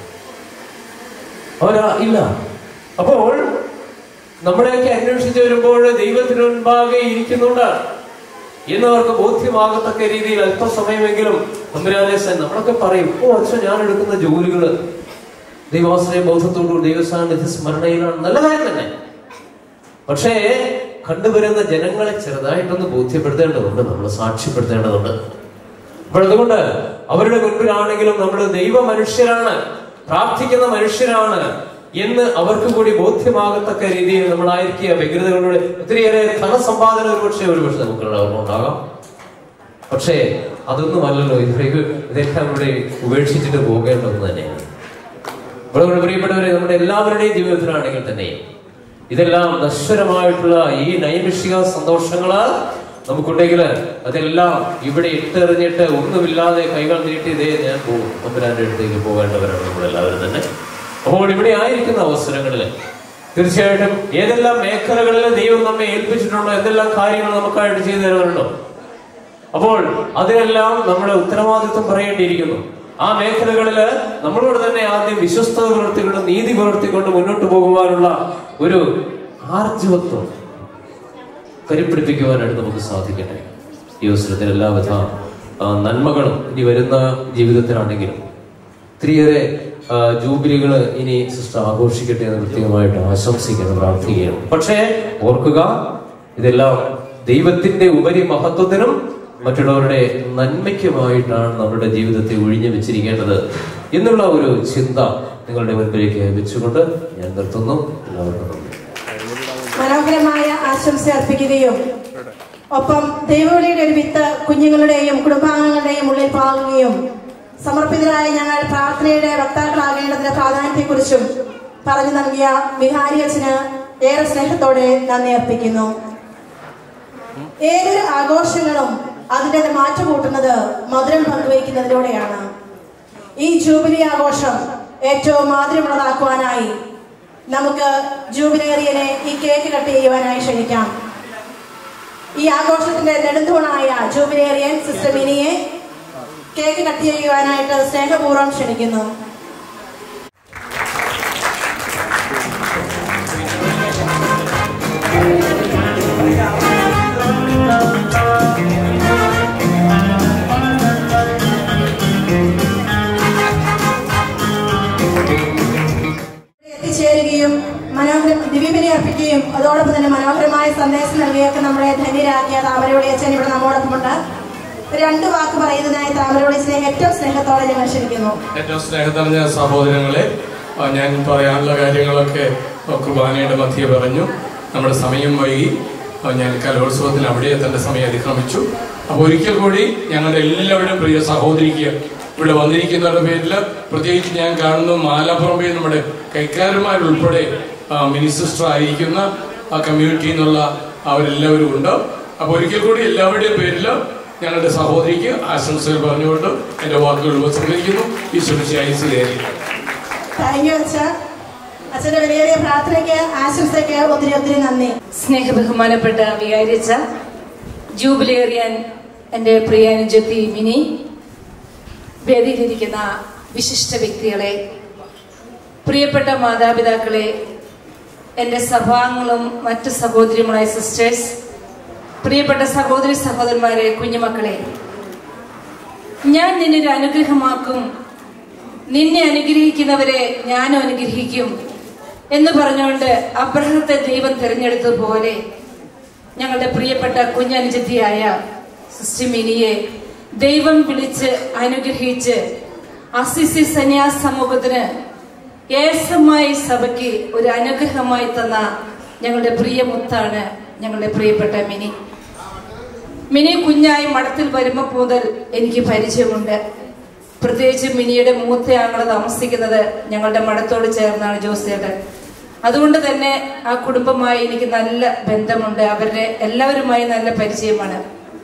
അവരാ ഇല്ല അപ്പോൾ നമ്മളെയൊക്കെ അന്വേഷിച്ച് വരുമ്പോൾ ദൈവത്തിന് മുൻപാകെ ഇരിക്കുന്നുണ്ട് എന്നവർക്ക് ബോധ്യമാകത്തക്ക രീതിയിൽ അല്പസമയമെങ്കിലും തമ്പുരാനെ സൻ നമ്മളൊക്കെ പറയും ഓ അച്ഛൻ ഞാൻ എടുക്കുന്ന ജോലികള് ദൈവാശ്രയ ബോധത്തോടുകൂടി ദൈവസാന്നിധ്യ സ്മരണയിലാണ് നല്ല കാര്യം തന്നെ പക്ഷേ കണ്ടുവരുന്ന ജനങ്ങളെ ചെറുതായിട്ടൊന്ന് ബോധ്യപ്പെടുത്തേണ്ടതുണ്ട് നമ്മൾ സാക്ഷ്യപ്പെടുത്തേണ്ടതുണ്ട് അപ്പോൾ അതുകൊണ്ട് അവരുടെ മുൻപിലാണെങ്കിലും നമ്മൾ ദൈവ മനുഷ്യരാണ് പ്രാർത്ഥിക്കുന്ന മനുഷ്യരാണ് എന്ന് അവർക്ക് കൂടി ബോധ്യമാകത്തക്ക രീതിയിൽ നമ്മളായിരിക്കുക വ്യഗ്രതകളുടെ ഒത്തിരിയേറെ ധനസമ്പാദന ഒരുപക്ഷെ ഒരുപക്ഷെ നമുക്ക് ഉണ്ടാകാം പക്ഷേ അതൊന്നും അല്ലല്ലോ ഇതിലേക്ക് ഇതെല്ലാം ഇവിടെ ഉപേക്ഷിച്ചിട്ട് പോകേണ്ടത് തന്നെയാണ് അപ്പോൾ അതുകൊണ്ട് പ്രിയപ്പെട്ടവരെ നമ്മുടെ എല്ലാവരുടെയും ജീവിതത്തിലാണെങ്കിൽ തന്നെ ഇതെല്ലാം നശ്വരമായിട്ടുള്ള ഈ നൈമിഷിക സന്തോഷങ്ങള് നമുക്കുണ്ടെങ്കിൽ അതെല്ലാം ഇവിടെ ഇട്ടെറിഞ്ഞിട്ട് ഒന്നുമില്ലാതെ കൈകൾ നീട്ടി ഇതേ ഞാൻ പോകും തമ്പുരാന്റെ അടുത്തേക്ക് പോകേണ്ടവരാണ് നമ്മളെല്ലാവരും തന്നെ അപ്പോൾ ഇവിടെ ആയിരിക്കുന്ന അവസരങ്ങളിൽ തീർച്ചയായിട്ടും ഏതെല്ലാം മേഖലകളിൽ ദൈവം നമ്മെ ഏൽപ്പിച്ചിട്ടുണ്ടോ എന്തെല്ലാം കാര്യങ്ങൾ നമുക്കായിട്ട് ചെയ്തു തരുന്നുണ്ടോ അപ്പോൾ അതിനെല്ലാം നമ്മുടെ ഉത്തരവാദിത്വം പറയേണ്ടിയിരിക്കുന്നു ആ മേഖലകളിൽ നമ്മളോട് തന്നെ ആദ്യം വിശ്വസ്തത പുലർത്തിക്കൊണ്ട് നീതി പുലർത്തിക്കൊണ്ട് മുന്നോട്ട് പോകുവാനുള്ള ഒരു ആർജവത്വം കരുപ്പിടിപ്പിക്കുവാനായിട്ട് നമുക്ക് സാധിക്കട്ടെ ഈ അവസരത്തിൽ എല്ലാവിധ ആ, നന്മകളും ഇനി വരുന്ന ജീവിതത്തിലാണെങ്കിലും ഒത്തിരിയേറെ ആ, ജൂബിലികള് ഇനി സിസ്റ്റർ ആഘോഷിക്കട്ടെ എന്ന് പ്രത്യേകമായിട്ട് ആശംസിക്കുന്നു പ്രാർത്ഥിക്കുകയാണ് പക്ഷേ ഓർക്കുക ഇതെല്ലാം ദൈവത്തിന്റെ ഉപരി മഹത്വത്തിനും മറ്റുള്ളവരുടെ നന്മയ്ക്കുമായിട്ടാണ് നമ്മുടെ ജീവിതത്തെ ഒഴിഞ്ഞു വെച്ചിരിക്കേണ്ടത് എന്നുള്ള ഒരു ചിന്ത നിങ്ങളുടെ മുൻപിലേക്ക് വെച്ചുകൊണ്ട് ഞാൻ നിർത്തുന്നു എല്ലാവർക്കും നന്ദി മനോഹരമായ ആശംസ അർപ്പിക്കുകയും ഒപ്പം ദൈവവിളിയുടെ ഒരു വിത്ത് കുഞ്ഞുങ്ങളുടെയും കുടുംബാംഗങ്ങളുടെയും ഉള്ളിൽ പാകുകയും സമർപ്പിതരായ ഞങ്ങൾ പ്രാർത്ഥനയുടെ വക്താക്കളാകേണ്ടതിന്റെ പ്രാധാന്യത്തെക്കുറിച്ചും പറഞ്ഞു നൽകിയ വിഹാരി അച്ഛന് ഏറെ സ്നേഹത്തോടെ നന്ദി അർപ്പിക്കുന്നു ഏതൊരു ആഘോഷങ്ങളും അതിൻ്റെ മാറ്റം കൂട്ടുന്നത് മധുരം പങ്കുവയ്ക്കുന്നതിലൂടെയാണ് ഈ ജൂബിലി ആഘോഷം ഏറ്റവും മാധുര്യമുള്ളതാക്കുവാനായി നമുക്ക് ജൂബിലേറിയനെ ഈ കേക്ക് കട്ട് ചെയ്യുവാനായി ക്ഷണിക്കാം ഈ ആഘോഷത്തിന്റെ നെടുന്തൂണായ ജൂബിലേറിയൻ സിസ്റ്റർ മിനിയെ കേക്ക് കട്ട് ചെയ്യുവാനായിട്ട് സ്നേഹപൂർവ്വം ക്ഷണിക്കുന്നു എത്തിച്ചേരുകയും മനോഹര ദിവ്യബലി അർപ്പിക്കുകയും അതോടൊപ്പം തന്നെ മനോഹരമായ സന്ദേശം നൽകിയൊക്കെ നമ്മളെ ധന്യരാക്കിയ താമരവളി അച്ഛൻ ഇവിടെ നമ്മോടൊപ്പമുണ്ട് രണ്ട് വാക്ക് പറയുന്നതിനായി താമരവളി സ്നേഹം ഏറ്റവും സ്നേഹത്തോടെ ഞങ്ങൾ ക്ഷണിക്കുന്നു ഏറ്റവും സ്നേഹത്തറിഞ്ഞ സഹോദരങ്ങളെ ആ, ഞാൻ പറയാനുള്ള കാര്യങ്ങളൊക്കെ കുർബാനയുടെ മധ്യ പറഞ്ഞു നമ്മുടെ സമയം വൈകി ആ, ഞാൻ കലോത്സവത്തിന് അവിടെ എത്തേണ്ട സമയം അതിക്രമിച്ചു അപ്പോൾ ഒരിക്കൽ കൂടി ഞങ്ങളുടെ എല്ലാവരും പ്രിയ സഹോദരിക്ക് ഇവിടെ വന്നിരിക്കുന്നവരുടെ പേരിൽ പ്രത്യേകിച്ച് ഞാൻ കാണുന്നു മാലാപ്പുറമ്പേ നമ്മുടെ കൈക്കാരന്മാരുൾപ്പെടെ മിനി സിസ്റ്റർ ആയിരിക്കുന്ന ആ കമ്മ്യൂണിറ്റിയിൽ നിന്നുള്ള അവരെല്ലാവരും ഉണ്ട് അപ്പോൾ ഒരിക്കൽ കൂടി എല്ലാവരുടെയും പേരിൽ ഞങ്ങളുടെ സഹോദരിക്ക് ആശംസകൾ പറഞ്ഞുകൊണ്ട് എൻ്റെ വാക്കുകൾ ഉപസംഹരിക്കുന്നു ഈശ്വരിച്ചായി സ്വീകരിക്കും താങ്ക് യു അച്ഛ അച്ഛന്റെ വലിയ പ്രാർത്ഥനയ്ക്ക് ആശംസയ്ക്ക് ഒത്തിരി ഒത്തിരി നന്ദി സ്നേഹബഹുമാനപ്പെട്ട വികാരിച്ച ജൂബിലേറിയൻ എൻ്റെ പ്രിയ അനുജത്തി മിനി വേദിയിലിരിക്കുന്ന വിശിഷ്ട വ്യക്തികളെ പ്രിയപ്പെട്ട മാതാപിതാക്കളെ എൻ്റെ സഭാംഗങ്ങളും മറ്റ് സഹോദരിയുമായ സിസ്റ്റേഴ്സ് പ്രിയപ്പെട്ട സഹോദരി സഹോദരന്മാരെ കുഞ്ഞുമക്കളെ ഞാൻ നിന്നൊരു അനുഗ്രഹമാക്കും നിന്നെ അനുഗ്രഹിക്കുന്നവരെ ഞാനും അനുഗ്രഹിക്കും എന്ന് പറഞ്ഞുകൊണ്ട് അബ്രഹത്തെ ദൈവം തിരഞ്ഞെടുത്തതുപോലെ ഞങ്ങളുടെ പ്രിയപ്പെട്ട കുഞ്ഞനുജത്തിയായ സിസ്റ്റർ മിനിയെ ദൈവം വിളിച്ച് അനുഗ്രഹിച്ച് അസിസി സന്യാസ സമൂഹത്തിന് ഏസമായി സഭയ്ക്ക് ഒരു അനുഗ്രഹമായി തന്ന ഞങ്ങളുടെ പ്രിയ മുത്താണ് ഞങ്ങളുടെ പ്രിയപ്പെട്ട മിനി മിനി കുഞ്ഞായി മഠത്തിൽ വരുമ്പോൾ മുതൽ എനിക്ക് പരിചയമുണ്ട് പ്രത്യേകിച്ച് മിനിയുടെ മൂത്ത ആങ്ങളെ താമസിക്കുന്നത് ഞങ്ങളുടെ മഠത്തോട് ചേർന്നാണ് ജോസിയേട്ടൻ അതുകൊണ്ട് തന്നെ ആ കുടുംബമായി എനിക്ക് നല്ല ബന്ധമുണ്ട് അവരുടെ എല്ലാവരുമായി നല്ല പരിചയമാണ്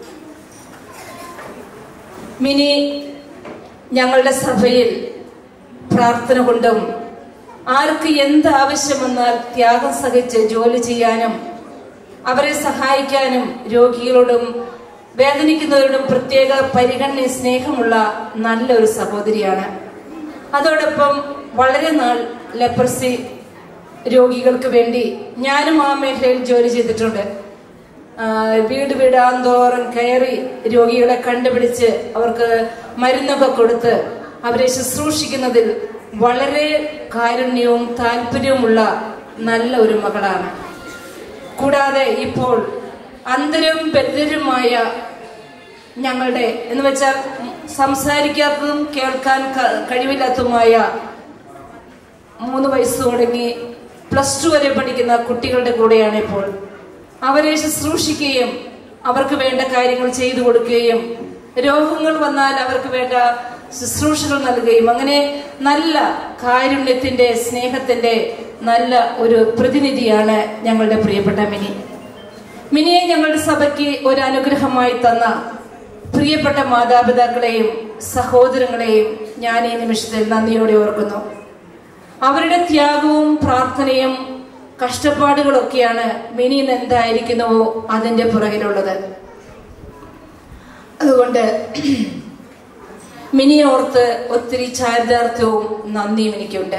മിനി ഞങ്ങളുടെ സഭയിൽ പ്രാർത്ഥന കൊണ്ടും ആർക്ക് എന്ത് ആവശ്യം വന്നാൽ ത്യാഗം സഹിച്ച് ജോലി ചെയ്യാനും അവരെ സഹായിക്കാനും രോഗികളോടും വേദനിക്കുന്നവരോടും പ്രത്യേക പരിഗണന സ്നേഹമുള്ള നല്ലൊരു സഹോദരിയാണ് അതോടൊപ്പം വളരെ നാൾ ലെപ്രസി രോഗികൾക്ക് വേണ്ടി ഞാനും ആ മേഖലയിൽ ജോലി ചെയ്തിട്ടുണ്ട് ആ, വീട് വീടാന്തോറും കയറി രോഗികളെ കണ്ടുപിടിച്ച് അവർക്ക് മരുന്നൊക്കെ കൊടുത്ത് അവരെ ശുശ്രൂഷിക്കുന്നതിൽ വളരെ കാരുണ്യവും താല്പര്യവുമുള്ള നല്ല ഒരു മകളാണ് കൂടാതെ ഇപ്പോൾ അന്തരും ബദ്ധരുമായ ഞങ്ങളുടെ എന്ന് വെച്ചാൽ സംസാരിക്കാത്തതും കേൾക്കാൻ ക- കഴിവില്ലാത്തതുമായ മൂന്ന് വയസ്സ് തുടങ്ങി പ്ലസ് ടു വരെ പഠിക്കുന്ന കുട്ടികളുടെ കൂടെയാണ് ഇപ്പോൾ അവരെ ശുശ്രൂഷിക്കുകയും അവർക്ക് വേണ്ട കാര്യങ്ങൾ ചെയ്തു കൊടുക്കുകയും രോഗങ്ങൾ വന്നാൽ അവർക്ക് വേണ്ട ശുശ്രൂഷകൾ നൽകുകയും അങ്ങനെ നല്ല കാരുണ്യത്തിന്റെ സ്നേഹത്തിന്റെ നല്ല ഒരു പ്രതിനിധിയാണ് ഞങ്ങളുടെ പ്രിയപ്പെട്ട മിനി മിനിയെ ഞങ്ങളുടെ സഭയ്ക്ക് ഒരു അനുഗ്രഹമായി തന്ന പ്രിയപ്പെട്ട മാതാപിതാക്കളെയും സഹോദരങ്ങളെയും ഞാൻ ഈ നിമിഷത്തിൽ നന്ദിയോടെ ഓർക്കുന്നു അവരുടെ ത്യാഗവും പ്രാർത്ഥനയും കഷ്ടപ്പാടുകളൊക്കെയാണ് മിനി ഇന്ന് എന്തായിരിക്കുന്നുവോ അതിൻ്റെ പുറകിലുള്ളത് അതുകൊണ്ട് മിനിയെ ഓർത്ത് ഒത്തിരി ചാരിതാർത്ഥ്യവും നന്ദിയും എനിക്കുണ്ട്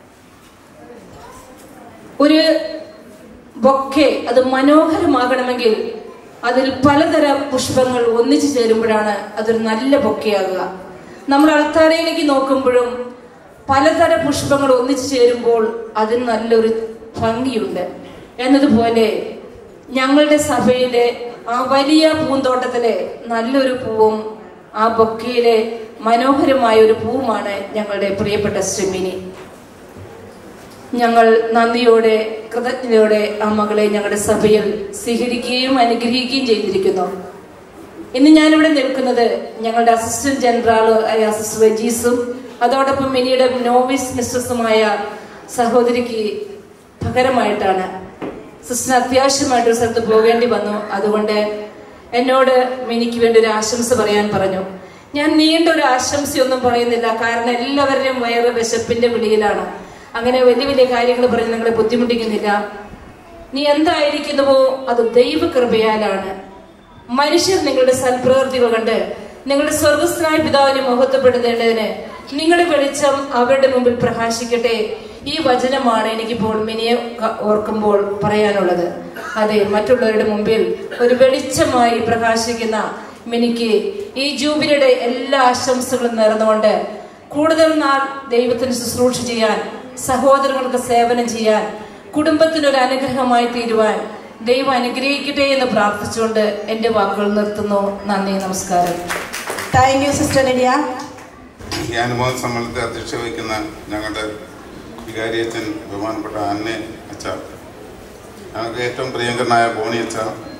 ഒരു ബൊക്കെ അത് മനോഹരമാകണമെങ്കിൽ അതിൽ പലതരം പുഷ്പങ്ങൾ ഒന്നിച്ചു ചേരുമ്പോഴാണ് അതൊരു നല്ല ബൊക്കെയാകുക നമ്മൾ അൾത്താരയിലേക്ക് നോക്കുമ്പോഴും പലതര പുഷ്പങ്ങൾ ഒന്നിച്ചു ചേരുമ്പോൾ അതിന് നല്ലൊരു ഭംഗിയുണ്ട് എന്നതുപോലെ ഞങ്ങളുടെ സഭയിലെ ആ വലിയ പൂന്തോട്ടത്തിലെ നല്ലൊരു പൂവും ആ ബൊക്കയിലെ മനോഹരമായ ഒരു പൂവുമാണ് ഞങ്ങളുടെ പ്രിയപ്പെട്ട ശ്രീമിനി ഞങ്ങൾ നന്ദിയോടെ കൃതജ്ഞതയോടെ ആ മകളെ ഞങ്ങളുടെ സഭയിൽ സ്വീകരിക്കുകയും അനുഗ്രഹിക്കുകയും ചെയ്തിരിക്കുന്നു ഇന്ന് ഞാനിവിടെ നിൽക്കുന്നത് ഞങ്ങളുടെ അസിസ്റ്റന്റ് ജനറൽ ആയ സിസ്റ്റർ റെജീസും അതോടൊപ്പം മിനിയുടെ നോവിസ് മിസ്ട്രസുമായ സഹോദരിക്ക് പകരമായിട്ടാണ് സിസ്റ്റർ അത്യാവശ്യമായിട്ട് ഒരു സ്ഥലത്ത് പോകേണ്ടി വന്നു അതുകൊണ്ട് എന്നോട് മിനിക്ക് വേണ്ടി ഒരു ആശംസ പറയാൻ പറഞ്ഞു ഞാൻ നീണ്ട ഒരു ആശംസയൊന്നും പറയുന്നില്ല കാരണം എല്ലാവരുടെയും വയറ് വിശപ്പിന്റെ വിളിയിലാണ് അങ്ങനെ വലിയ വലിയ കാര്യങ്ങൾ പറഞ്ഞ് നിങ്ങളെ ബുദ്ധിമുട്ടിക്കുന്നില്ല നീ എന്തായിരിക്കുന്നുവോ അത് ദൈവകൃപയാലാണ് മനുഷ്യർ നിങ്ങളുടെ സൽപ്രവൃത്തികൾ കണ്ട് നിങ്ങളുടെ സ്വർഗസ്ഥനായ പിതാവിനെ മഹത്വപ്പെടുത്തേണ്ടതിന് നിങ്ങളുടെ വെളിച്ചം അവരുടെ മുമ്പിൽ പ്രകാശിക്കട്ടെ ഈ വചനമാണ് എനിക്കിപ്പോൾ മിനിയെ ക- ഓർക്കുമ്പോൾ പറയാനുള്ളത് അതെ മറ്റുള്ളവരുടെ മുമ്പിൽ ഒരു വെളിച്ചമായി പ്രകാശിക്കുന്ന മിനിക്ക് ഈ ജൂബിലിയുടെ എല്ലാ ആശംസകളും നേർന്നുകൊണ്ട് കൂടുതൽ നാൾ ദൈവത്തിന് ശുശ്രൂഷ ചെയ്യാൻ സഹോദരങ്ങൾക്ക് സേവനം ചെയ്യാൻ കുടുംബത്തിനൊരു അനുഗ്രഹമായി തീരുവാൻ ദൈവം അനുഗ്രഹിക്കട്ടെ എന്ന് പ്രാർത്ഥിച്ചുകൊണ്ട് എൻ്റെ വാക്കുകൾ നിർത്തുന്നു നന്ദി നമസ്കാരം താങ്ക് യു സിസ്റ്റർ ലിഡിയ ഈ അനുഭവ സമ്മേളനത്തെ അധ്യക്ഷ വഹിക്കുന്ന ഞങ്ങളുടെ വികാരിയച്ഛൻ ബഹുമാനപ്പെട്ട അന്നെ അച്ഛ ഞങ്ങൾക്ക് ഏറ്റവും പ്രിയങ്കരനായ ബോണി അച്ഛ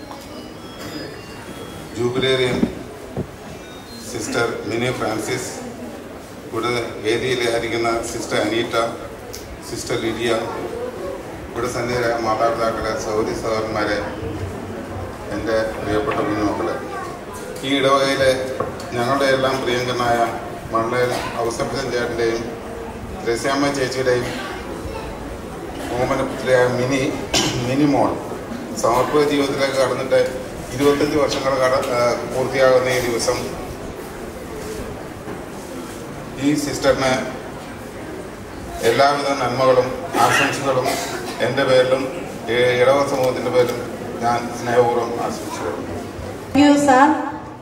ജൂബിലേറിയൻ സിസ്റ്റർ മിനി ഫ്രാൻസിസ് ഇവിടെ വേദിയിൽ ആയിരിക്കുന്ന സിസ്റ്റർ അനീറ്റ സിസ്റ്റർ ലിഡിയ ഇവിടെ സന്നിധരായ മാതാപിതാക്കളെ സൗരി സഹോദരന്മാരെ എൻ്റെ പ്രിയപ്പെട്ട കുഞ്ഞുമക്കളെ ഈ ഇടവകയിലെ ഞങ്ങളുടെ എല്ലാം പ്രിയങ്കരനായ മണ്ണേൽ ഔസഫിസൻ ചേട്ടൻ്റെയും ത്രസ്യാമ്മ ചേച്ചിയുടെയും ഓമനപുത്രിയായ മിനി മിനി മോൾ സമർപ്പിത ജീവിതത്തിലേക്ക് കടന്നിട്ട് ഇരുപത്തഞ്ച് വർഷങ്ങൾ കട ആ, പൂർത്തിയാകുന്ന ഈ ദിവസം ഈ സിസ്റ്ററിന് എല്ലാവിധ നന്മകളും ആശംസകളും എൻ്റെ പേരിലും ഈ ഇടവ സമൂഹത്തിൻ്റെ പേരിലും ഞാൻ സ്നേഹപൂർവ്വം ആശംസിക്കുന്നു താങ്ക് യു സാർ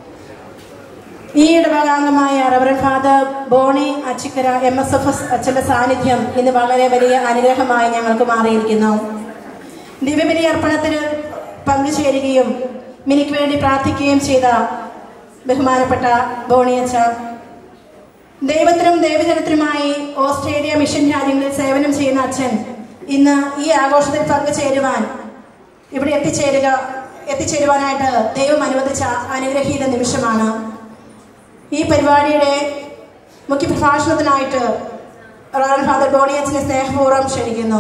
ഈ ഇടവകാംഗമായ reverend father Bony Achikkara M S F S അച്ഛൻ്റെ സാന്നിധ്യം ഇന്ന് വളരെ വലിയ അനുഗ്രഹമായി ഞങ്ങൾക്ക് മാറിയിരിക്കുന്നു ദിവ്യബലി അർപ്പണത്തിന് പങ്കുചേരുകയും മിനിക്ക് വേണ്ടി പ്രാർത്ഥിക്കുകയും ചെയ്ത ബഹുമാനപ്പെട്ട ബോണി അച്ഛ ദൈവത്തിനും ദൈവജനത്തിനുമായി ഓസ്ട്രേലിയ മിഷൻ രാജ്യങ്ങളിൽ സേവനം ചെയ്യുന്ന അച്ഛൻ ഇന്ന് ഈ ആഘോഷത്തിൽ പങ്കുചേരുവാൻ ഇവിടെ എത്തിച്ചേരുക എത്തിച്ചേരുവാനായിട്ട് ദൈവം അനുവദിച്ച അനുഗ്രഹീത നിമിഷമാണ് ഈ പരിപാടിയുടെ മുഖ്യപ്രഭാഷണത്തിനായിട്ട് റോയൽ ഫാദർ ബോണിയച്ചിനെ സ്നേഹപൂർവ്വം ക്ഷണിക്കുന്നു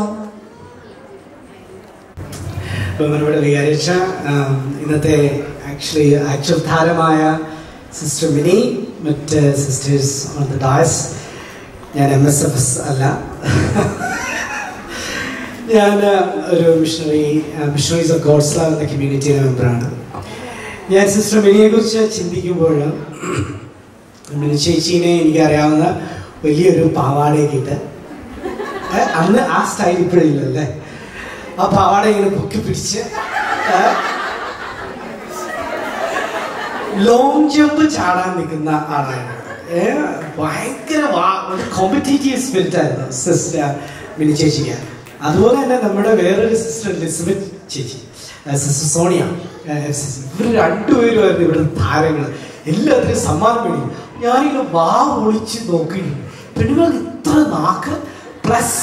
ബഹുമാനപ്പെട്ട വികാരിച്ച ഇന്നത്തെ ആക്ച്വലി ആക്ച്വൽ താരമായ സിസ്റ്റർ മിനി മറ്റ് സിസ്റ്റേഴ്സ് ഓൺ ദ ഡാസ് ഞാൻ എം എസ് എഫ് എസ് അല്ല ഞാൻ ഒരു missionary missionaries of God's love എന്ന കമ്മ്യൂണിറ്റിയിലെ മെമ്പറാണ് ഞാൻ സിസ്റ്റർ മിനിയെ കുറിച്ച് ചിന്തിക്കുമ്പോൾ മിനി ചേച്ചീനെ എനിക്കറിയാവുന്ന വലിയൊരു പാവാടയൊക്കെ ഇട്ട് ഏ, അന്ന് ആ സ്റ്റൈൽ ഇപ്പോഴില്ലല്ലേ ആ പാവാട ഇങ്ങനെ പൊക്കി പിടിച്ച് ഏ, ലോങ് ജമ്പ് ചാടാൻ നിൽക്കുന്ന ആളാണ് ഏ, ഭയങ്കര കോമ്പറ്റേറ്റീവ് സ്പിരിറ്റ് ആയിരുന്നു സിസ്റ്റർ മിനി ചേച്ചിക്ക് അതുപോലെ തന്നെ നമ്മുടെ വേറൊരു സിസ്റ്റർ എലിസബത്ത് ചേച്ചി സിസ്റ്റർ സോണിയ ഇവർ രണ്ടുപേരുമായിരുന്നു ഇവിടെ താരങ്ങൾ എല്ലാത്തിനും സമ്മാനം മേടിക്കും ഞാനിങ്ങനെ വാ ഒളിച്ച് നോക്കിയിട്ടുണ്ട് പെണ്ണുങ്ങൾക്ക് ഇത്ര നാക്ക് പ്ലസ്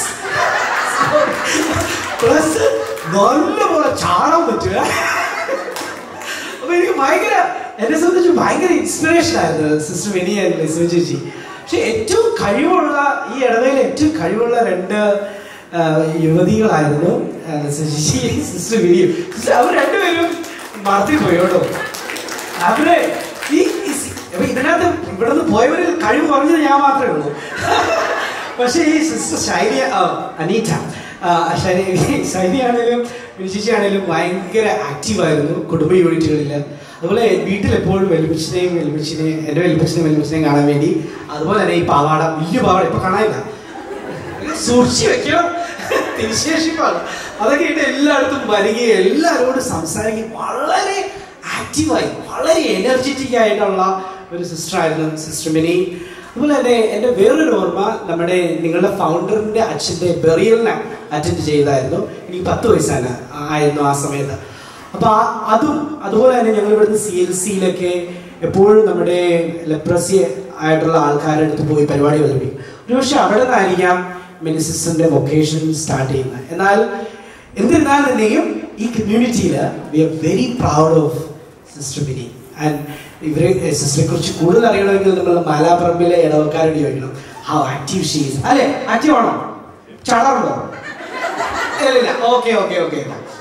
പ്ലസ് നല്ലപോലെ ചാടാൻ പറ്റുക അപ്പൊ എനിക്ക് ഭയങ്കര എന്നെ സംബന്ധിച്ച് ഭയങ്കര ഇൻസ്പിറേഷൻ ആയിരുന്നു സിസ്റ്റർ വിനി ആൻഡ് ലിസു ചേച്ചി പക്ഷെ ഏറ്റവും കഴിവുള്ള ഈ ഇടവയിലെ ഏറ്റവും കഴിവുള്ള രണ്ട് ആ, യുവതികളായിരുന്നു ആ, ലിസു ചേച്ചി സിസ്റ്റർ വിനിയും സിസ്റ്റർ അവർ രണ്ടുപേരും മറത്തി പോയി കേട്ടോ അവര് ഈ ഈ സി- അപ്പൊ ഇതിനകത്ത് ഇവിടെ നിന്ന് പോയവരിൽ കഴിവ് കുറഞ്ഞത് ഞാൻ മാത്രമേ ഉള്ളൂ പക്ഷേ ഈ സിസ്റ്റർ ശൈലിയ ആ, അനീറ്റ ആ, ശനി ശനിയാണേലും മിനിച്ചേച്ചിയാണേലും ഭയങ്കര ആക്റ്റീവായിരുന്നു കുടുംബ യൂണിറ്റുകളിൽ അതുപോലെ വീട്ടിൽ എപ്പോഴും വെല്ലുമിച്ചിനെയും വെല്ലുമിച്ചിനെയും എൻ്റെ വെല്ലുമിച്ചിനെയും വെല്ലുമിച്ചിനെയും കാണാൻ വേണ്ടി അതുപോലെ തന്നെ ഈ പാവാട വലിയ പാവാട ഇപ്പൊ കാണാനില്ല സൂക്ഷിച്ചു വെക്കണം തിരിശേഷിപ്പാണ് അതൊക്കെ ആയിട്ട് എല്ലായിടത്തും വരികയും എല്ലാവരോടും സംസാരിക്കുകയും വളരെ ആക്റ്റീവായി വളരെ എനർജറ്റിക് ആയിട്ടുള്ള ഒരു സിസ്റ്റർ ആയിരുന്നു സിസ്റ്റർ മിനി അതുപോലെ തന്നെ എൻ്റെ വേറൊരു ഓർമ്മ നമ്മുടെ നിങ്ങളുടെ ഫൗണ്ടറിന്റെ അച്ഛൻ്റെ ബെറിയലിനെ അറ്റൻഡ് ചെയ്തായിരുന്നു എനിക്ക് പത്ത് വയസ്സാണ് ആയിരുന്നു ആ സമയത്ത് അപ്പൊ ആ- അതും അതുപോലെ തന്നെ ഞങ്ങൾ ഇവിടുന്ന് സി എൽ സിയിലൊക്കെ എപ്പോഴും നമ്മുടെ ലെപ്രസി ആയിട്ടുള്ള ആൾക്കാരുടെ അടുത്ത് പോയി പരിപാടി അവതരിപ്പിക്കും ഒരുപക്ഷെ അവിടെ നിന്നായിരിക്കാം മിനിസിസ്റ്ററിന്റെ വൊക്കേഷൻ സ്റ്റാർട്ട് ചെയ്യുന്നത് എന്നാൽ എന്നിരുന്നാൽ തന്നെയും ഈ കമ്മ്യൂണിറ്റിയിൽ we are very proud of sister Mini and ഇവരെ സിസ്റ്ററെ കുറിച്ച് കൂടുതൽ അറിയണമെങ്കിൽ നമ്മൾ മാലാപ്പറമ്പിലെ ഇടവക്കാരോട് ചോദിക്കണം ഹൗ ആക്റ്റീവ് ഷീസ് അല്ലെ ആക്റ്റീവ് ആണോ ചാടാറുണ്ടോ ഇല്ല okay okay okay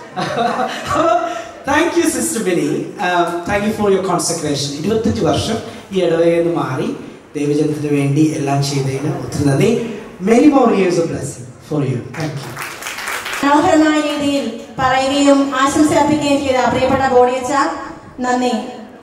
thank you sister Beni thank you for your concentration ഇരുപത്തഞ്ച് വർഷം ഈ ഇടവകയിൽ നിന്ന് മാറി ദൈവജനത്തിന് വേണ്ടി എല്ലാം ചെയ്തതിന് ഒത്തിരി നന്ദി many more years of blessing for you thank you മനോഹരമായ രീതിയിൽ പറയുകയും ആശംസ അർപ്പിക്കുകയും ചെയ്ത പ്രിയപ്പെട്ട ബോഡിയച്ച നന്ദി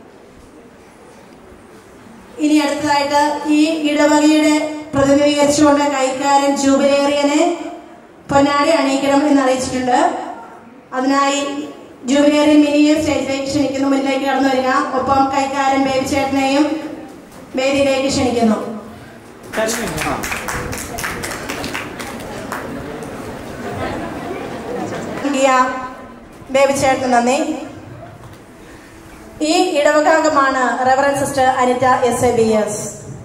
ഇനി അടുത്തതായിട്ട് ഈ ഇടവകയുടെ പ്രതിനിധീകരിച്ചുകൊണ്ട് കൈക്കാരൻ ജൂബിലേറിയനെ പൊന്നാടി അണിയിക്കണം എന്ന് അറിയിച്ചിട്ടുണ്ട് അതിനായി ജൂബിലേറിയൻ മിനിയെ സ്റ്റേജിലേക്ക് ക്ഷണിക്കുന്നു മുന്നിലേക്ക് കടന്നു വരിക ഒപ്പം കൈക്കാരൻ ബേബി ചേട്ടനെയും വേദിയിലേക്ക് ക്ഷണിക്കുന്നു നൽകിയ ബേബി ചേട്ടന് നന്ദി ഈ ഇടവകാംഗമാണ് reverend sister Anitta S A B S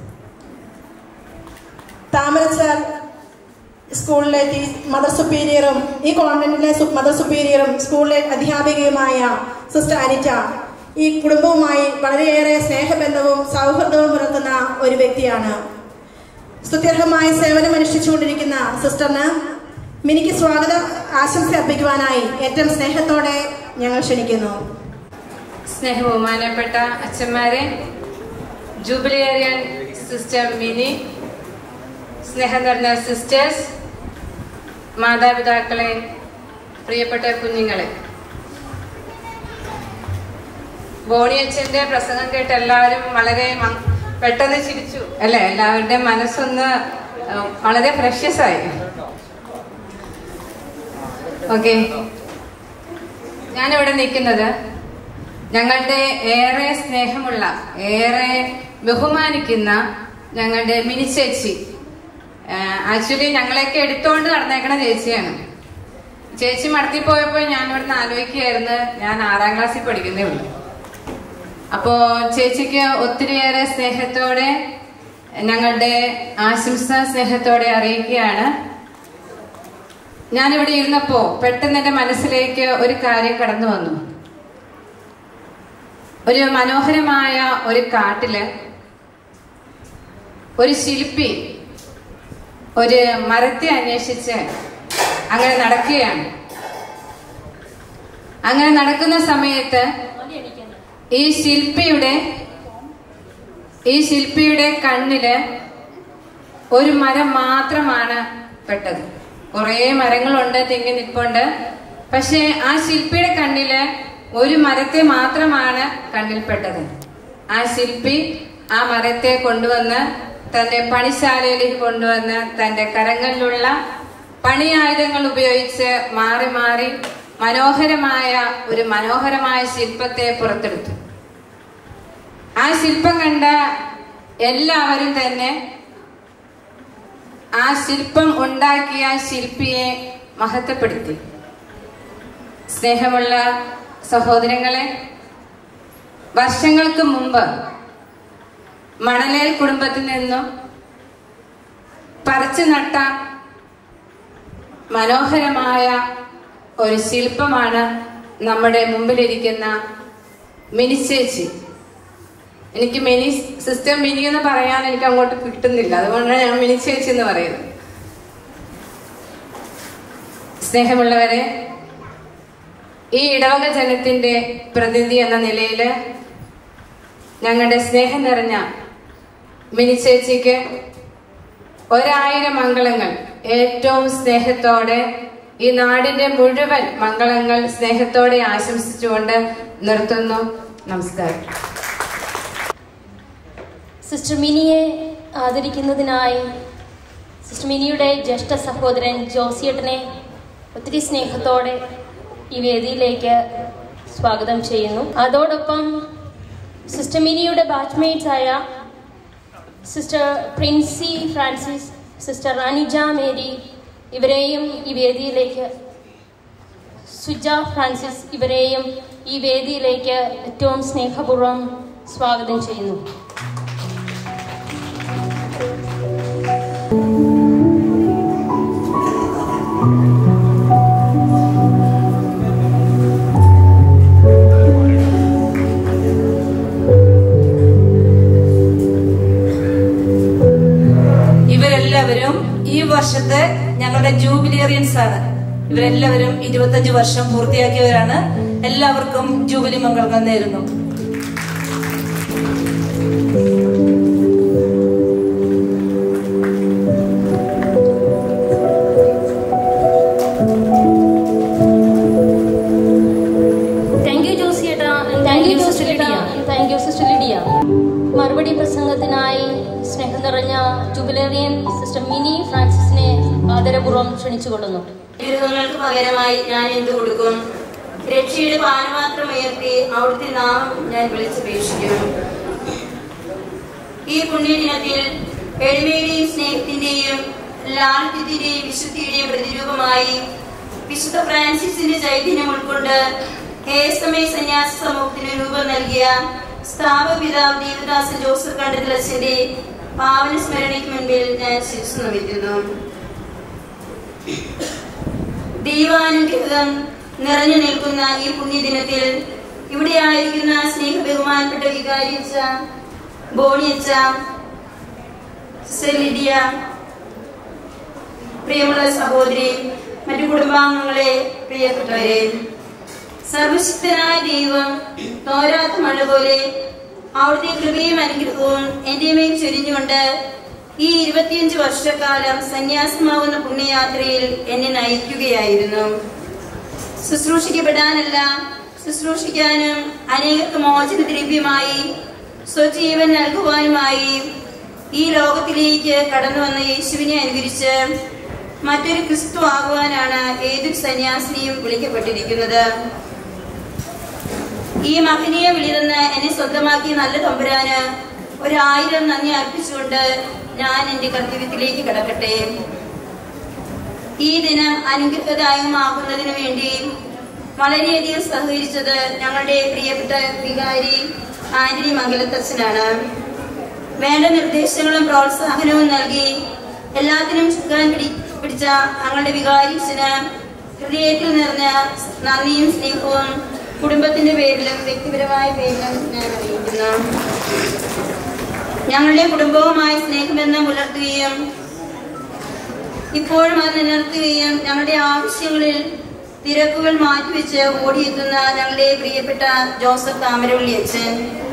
Thamarachal സ്കൂളിലെ ടീ- മദർ സുപ്പീരിയറും ഈ കോൺവെന്റിലെ സു- മദർ സുപ്പീരിയറും സ്കൂളിലെ അധ്യാപികയുമായ സിസ്റ്റർ അനിറ്റ ഈ കുടുംബവുമായി വളരെയേറെ സ്നേഹബന്ധവും സൗഹൃദവും പുലർത്തുന്ന ഒരു വ്യക്തിയാണ് സ്തുത്യർഹമായ സേവനം അനുഷ്ഠിച്ചുകൊണ്ടിരിക്കുന്ന സിസ്റ്ററിന് മിനിക്ക് സ്വാഗത ആശംസ അർപ്പിക്കുവാനായി ഏറ്റവും സ്നേഹത്തോടെ ഞങ്ങൾ ക്ഷണിക്കുന്നു സ്നേഹബഹുമാനപ്പെട്ട അച്ഛന്മാരെ ജൂബിലിയേറിയൻ സിസ്റ്റർ മിനി സ്നേഹം നിറഞ്ഞ സിസ്റ്റേഴ്സ് മാതാപിതാക്കളെ പ്രിയപ്പെട്ട കുഞ്ഞുങ്ങളെ ബോണി അച്ഛന്റെ പ്രസംഗം കേട്ട് എല്ലാവരും വളരെ മ- പെട്ടെന്ന് ചിരിച്ചു അല്ലെ എല്ലാവരുടെയും മനസ്സൊന്ന് ഏഹ്, വളരെ ഫ്രഷ്യസ് ആയി ഓക്കെ ഞാനിവിടെ നിൽക്കുന്നത് ഞങ്ങളുടെ ഏറെ സ്നേഹമുള്ള ഏറെ ബഹുമാനിക്കുന്ന ഞങ്ങളുടെ മിനി ചേച്ചി ആക്ച്വലി ഞങ്ങളെയൊക്കെ എടുത്തോണ്ട് നടന്നേക്കണ ചേച്ചിയാണ് ചേച്ചി മടത്തി പോയപ്പോൾ ഞാൻ ഇവിടുന്ന് ആലോചിക്കുകയായിരുന്നു ഞാൻ ആറാം ക്ലാസ്സിൽ പഠിക്കുന്നേ ഉള്ളൂ അപ്പോ ചേച്ചിക്ക് ഒത്തിരിയേറെ സ്നേഹത്തോടെ ഞങ്ങളുടെ ആശംസ സ്നേഹത്തോടെ അറിയിക്കുകയാണ് ഞാനിവിടെ ഇരുന്നപ്പോ പെട്ടെന്ന് എന്റെ മനസ്സിലേക്ക് ഒരു കാര്യം കടന്നു വന്നു ഒരു മനോഹരമായ ഒരു കാട്ടില് ഒരു ശില്പി ഒരു മരത്തെ അന്വേഷിച്ച് അങ്ങനെ നടക്കുകയാണ് അങ്ങനെ നടക്കുന്ന സമയത്ത് ഈ ശില്പിയുടെ ഈ ശില്പിയുടെ കണ്ണില് ഒരു മരം മാത്രമാണ് പെട്ടത് കുറേ മരങ്ങളുണ്ട് തെങ്ങി നിൽപ്പുണ്ട് പക്ഷെ ആ ശില്പിയുടെ കണ്ണില് ഒരു മരത്തെ മാത്രമാണ് കണ്ണിൽപ്പെട്ടത് ആ ശില്പി ആ മരത്തെ കൊണ്ടുവന്ന് തന്റെ പണിശാലയിലേക്ക് കൊണ്ടുവന്ന് തന്റെ കരങ്ങളിലുള്ള പണിയായുധങ്ങൾ ഉപയോഗിച്ച് മാറി മാറി മനോഹരമായ ഒരു മനോഹരമായ ശില്പത്തെ പുറത്തെടുത്തു ആ ശില്പം കണ്ട എല്ലാവരും തന്നെ ആ ശില്പം ഉണ്ടാക്കിയ ശില്പിയെ മഹത്വപ്പെടുത്തി സ്നേഹമുള്ള സഹോദരങ്ങളെ വർഷങ്ങൾക്ക് മുമ്പ് മണലേൽ കുടുംബത്തിൽ നിന്നും പറിച്ചു നട്ട മനോഹരമായ ഒരു ശില്പമാണ് നമ്മുടെ മുമ്പിലിരിക്കുന്ന മിനി ചേച്ചി എനിക്ക് മിനി സിസ്റ്റർ മിനി എന്ന് പറയാൻ എനിക്ക് അങ്ങോട്ട് കിട്ടുന്നില്ല അതുകൊണ്ടാണ് ഞാൻ മിനി ചേച്ചി എന്ന് പറയുന്നത് സ്നേഹമുള്ളവരെ ഈ ഇടവക ജനത്തിന്റെ പ്രതിനിധി എന്ന നിലയിൽ ഞങ്ങളുടെ സ്നേഹം നിറഞ്ഞ മിനി ചേച്ചിക്ക് ഒരായിരം മംഗളങ്ങൾ ഏറ്റവും സ്നേഹത്തോടെ ഈ നാടിന്റെ മുഴുവൻ മംഗളങ്ങൾ സ്നേഹത്തോടെ ആശംസിച്ചുകൊണ്ട് നിർത്തുന്നു നമസ്കാരം സിസ്റ്റർ മിനിയെ ആദരിക്കുന്നതിനായി സിസ്റ്റർ മിനിയുടെ ജ്യേഷ്ഠ സഹോദരൻ ജോസിയേട്ടനെ ഒത്തിരി സ്നേഹത്തോടെ ഈ വേദിയിലേക്ക് സ്വാഗതം ചെയ്യുന്നു അതോടൊപ്പം സിസ്റ്റർ മിനിയുടെ ബാച്ച്മേറ്റ്സ് ആയ sister Princy Francis sister Ranija Mary ഇവരെയും ഈ വേദിയിലേക്ക് സുജ ഫ്രാൻസിസ് ഇവരെയും ഈ വേദിയിലേക്ക് ഏറ്റവും സ്നേഹപൂർവ്വം സ്വാഗതം ചെയ്യുന്നു ഇവരെല്ലാവരും ഈ വർഷത്തെ ഞങ്ങളുടെ ജൂബിലിയറിയൻസ് ആണ് ഇവരെല്ലാവരും ഇരുപത്തഞ്ച് വർഷം പൂർത്തിയാക്കിയവരാണ് എല്ലാവർക്കും ജൂബിലി മംഗളങ്ങൾ നേരുന്നു താങ്ക് യു ജോസിയേട്ടാ thank you sister Lydia thank you sister Lydia മറുപടി പ്രസംഗത്തിനായി സ്നേഹം നിറഞ്ഞ ജുബിലേറിയൻ സിസ്റ്റർ മിനി ഫ്രാൻസിസിനെ ആദരപൂർവ്വം ക്ഷണിച്ചുകൊള്ളുന്നു വിഗ്രഹങ്ങൾക്ക് പകരമായി ഞാൻ എന്ത് കൊടുക്കും രക്ഷയുടെ പാനപാത്രം ഉയർത്തി അവിടുത്തെ നാമം ഞാൻ വിളിച്ചപേക്ഷിക്കും ഈ പുണ്യദിനത്തിൽ എളിമയുടെയും സ്നേഹത്തിന്റെയും ലാളിത്യത്തിന്റെയും വിശുദ്ധിയുടെയും പ്രതിരൂപമായി വിശുദ്ധ ഫ്രാൻസിസിന്റെ ചൈതന്യം ഉൾക്കൊണ്ട് ഏസമയ സന്യാസ സമൂഹത്തിന് രൂപം നൽകിയ സ്ഥാപപിതാവ് ദേവദാസ ജോസഫ് കണ്ടതിലച്ഛന്റെ പാവന സ്മരണയ്ക്ക് മുൻപിൽ ഞാൻ ശിരസ് നമിക്കുന്നു ദൈവാനുഗ്രഹം നിറഞ്ഞു നിൽക്കുന്ന ഈ പുണ്യദിനത്തിൽ ഇവിടെ ആയിരിക്കുന്ന സ്നേഹ ബഹുമാനപ്പെട്ട വികാരിച്ച ബോണിയച്ച സിസ്റ്റർ ലിഡിയ പ്രിയമുള്ള സഹോദരി മറ്റു കുടുംബാംഗങ്ങളെ പ്രിയപ്പെട്ടവരെ സർവശക്തനായ ദൈവം തോരാത്ത മഴ പോലെ അവിടുത്തെ കൃപയും അനുഗ്രഹവും എന്റെ മേൽ ചൊരിഞ്ഞുകൊണ്ട് ഈ ഇരുപത്തിയഞ്ച് വർഷക്കാലം സന്യാസമാവുന്ന പുണ്യയാത്രയിൽ എന്നെ നയിക്കുകയായിരുന്നു ശുശ്രൂഷിക്കപ്പെടാനല്ല ശുശ്രൂഷിക്കാനും അനേകർക്ക് മോചന ദ്രവ്യമായി സ്വജീവൻ നൽകുവാനുമായി ഈ ലോകത്തിലേക്ക് കടന്നു വന്ന യേശുവിനെ അനുകരിച്ച് മറ്റൊരു ക്രിസ്തു ആകുവാനാണ് ഏതൊരു സന്യാസിനിയും വിളിക്കപ്പെട്ടിരിക്കുന്നത് ഈ മഹനീയ വിളിതെന്ന് എന്നെ സ്വന്തമാക്കിയ നല്ല തമ്പുരാന് ഒരായിരം നന്ദി അർപ്പിച്ചുകൊണ്ട് ഞാൻ എന്റെ കർത്തവ്യത്തിലേക്ക് കിടക്കട്ടെ ഈ ദിനം അനുഗ്രഹദായകമാകുന്നതിന് വേണ്ടി വളരെയധികം സഹകരിച്ചത് ഞങ്ങളുടെ പ്രിയപ്പെട്ട വികാരി ആന്റണി മംഗലത്തച്ഛനാണ് വേണ്ട നിർദ്ദേശങ്ങളും പ്രോത്സാഹനവും നൽകി എല്ലാത്തിനും ചുക്കാൻ പിടി പിടിച്ച ഞങ്ങളുടെ വികാരിച്ചന് ഹൃദയത്തിൽ നിറഞ്ഞ നന്ദിയും സ്നേഹവും കുടുംബത്തിന്റെ പേരിലും വ്യക്തിപരമായ പേരിലും ഞാൻ അറിയിക്കുന്നു ഞങ്ങളുടെ കുടുംബവുമായി സ്നേഹബന്ധം പുലർത്തുകയും ഇപ്പോഴും അത് നിലനിർത്തുകയും ഞങ്ങളുടെ ആവശ്യങ്ങളിൽ തിരക്കുകൾ മാറ്റിവെച്ച് ഓടിയെത്തുന്ന ഞങ്ങളുടെ പ്രിയപ്പെട്ട ജോസഫ് താമരവള്ളി അച്ഛൻ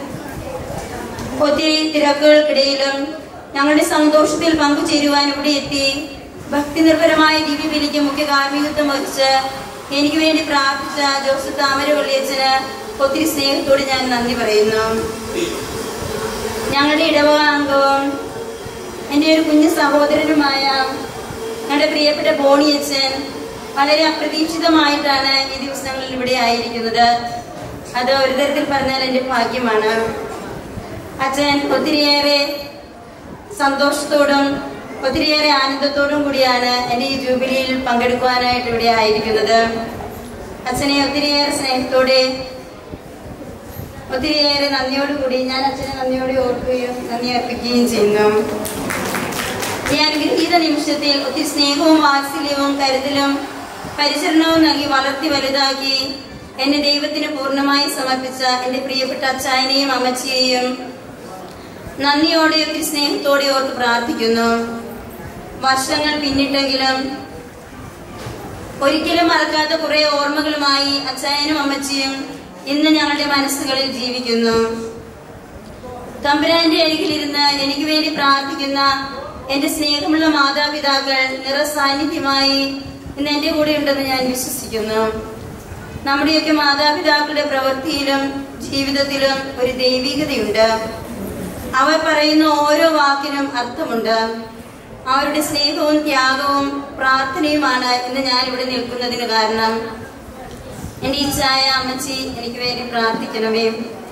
ഒത്തിരി തിരക്കുകൾക്കിടയിലും ഞങ്ങളുടെ സന്തോഷത്തിൽ പങ്കുചേരുവാൻ ഇവിടെ എത്തി ഭക്തി നിർഭരമായ ദിവ്യബലിക്ക് മുഖ്യ കാർമ്മികത്വം വഹിച്ച് എനിക്ക് വേണ്ടി പ്രാർത്ഥിച്ച ജോസഫ് താമരവള്ളി അച്ഛന് ഒത്തിരി സ്നേഹത്തോട് ഞാൻ നന്ദി പറയുന്നു ഞങ്ങളുടെ ഇടവകാംഗവും എൻ്റെ ഒരു കുഞ്ഞു സഹോദരനുമായ ഞങ്ങളുടെ പ്രിയപ്പെട്ട ബോണി അച്ഛൻ വളരെ അപ്രതീക്ഷിതമായിട്ടാണ് ഈ ദിവസങ്ങളിൽ ഇവിടെ ആയിരിക്കുന്നത് അത് ഒരു തരത്തിൽ പറഞ്ഞാൽ എൻ്റെ ഭാഗ്യമാണ് അച്ഛൻ ഒത്തിരിയേറെ സന്തോഷത്തോടും ഒത്തിരിയേറെ ആനന്ദത്തോടും കൂടിയാണ് എൻ്റെ ഈ ജൂബിലിയിൽ പങ്കെടുക്കുവാനായിട്ട് ഇവിടെ ആയിരിക്കുന്നത് അച്ഛനെ ഒത്തിരിയേറെ സ്നേഹത്തോടെ ഒത്തിരിയേറെ നന്ദിയോടുകൂടി ഞാൻ അച്ഛനെ നന്ദിയോടെ ഓർക്കുകയും നന്ദി അർപ്പിക്കുകയും ചെയ്യുന്നു ഈ അനുഗ്രഹീത നിമിഷത്തിൽ ഒത്തിരി സ്നേഹവും വാത്സല്യവും കരുതലും പരിചരണവും നൽകി വളർത്തി വലുതാക്കി എന്നെ ദൈവത്തിന് പൂർണ്ണമായി സമർപ്പിച്ച എൻ്റെ പ്രിയപ്പെട്ട അച്ചായനെയും അമ്മച്ചിയെയും നന്ദിയോടെ ഒത്തിരി സ്നേഹത്തോടെ ഓർത്ത് പ്രാർത്ഥിക്കുന്നു വർഷങ്ങൾ പിന്നിട്ടെങ്കിലും ഒരിക്കലും മറക്കാത്ത കുറെ ഓർമ്മകളുമായി അച്ചായനും അമ്മച്ചിയും ഇന്ന് ഞങ്ങളുടെ മനസ്സുകളിൽ ജീവിക്കുന്നു തമ്പുരാന്റെ അരികിലിരുന്ന് എനിക്ക് വേണ്ടി പ്രാർത്ഥിക്കുന്ന എന്റെ സ്നേഹമുള്ള മാതാപിതാക്കൾ നിറസാന്നിധ്യമായി ഇന്ന് എൻ്റെ കൂടെ ഉണ്ടെന്ന് ഞാൻ വിശ്വസിക്കുന്നു നമ്മുടെയൊക്കെ മാതാപിതാക്കളുടെ പ്രവൃത്തിയിലും ജീവിതത്തിലും ഒരു ദൈവികതയുണ്ട് അവർ പറയുന്ന ഓരോ വാക്കിനും അർത്ഥമുണ്ട് അവരുടെ സ്നേഹവും ത്യാഗവും പ്രാർത്ഥനയുമാണ് ഇന്ന് ഞാൻ ഇവിടെ നിൽക്കുന്നതിന് കാരണം എൻ്റെ ഇച്ഛായ അമ്മച്ചി എനിക്ക് വേണ്ടി പ്രാർത്ഥിക്കണമേ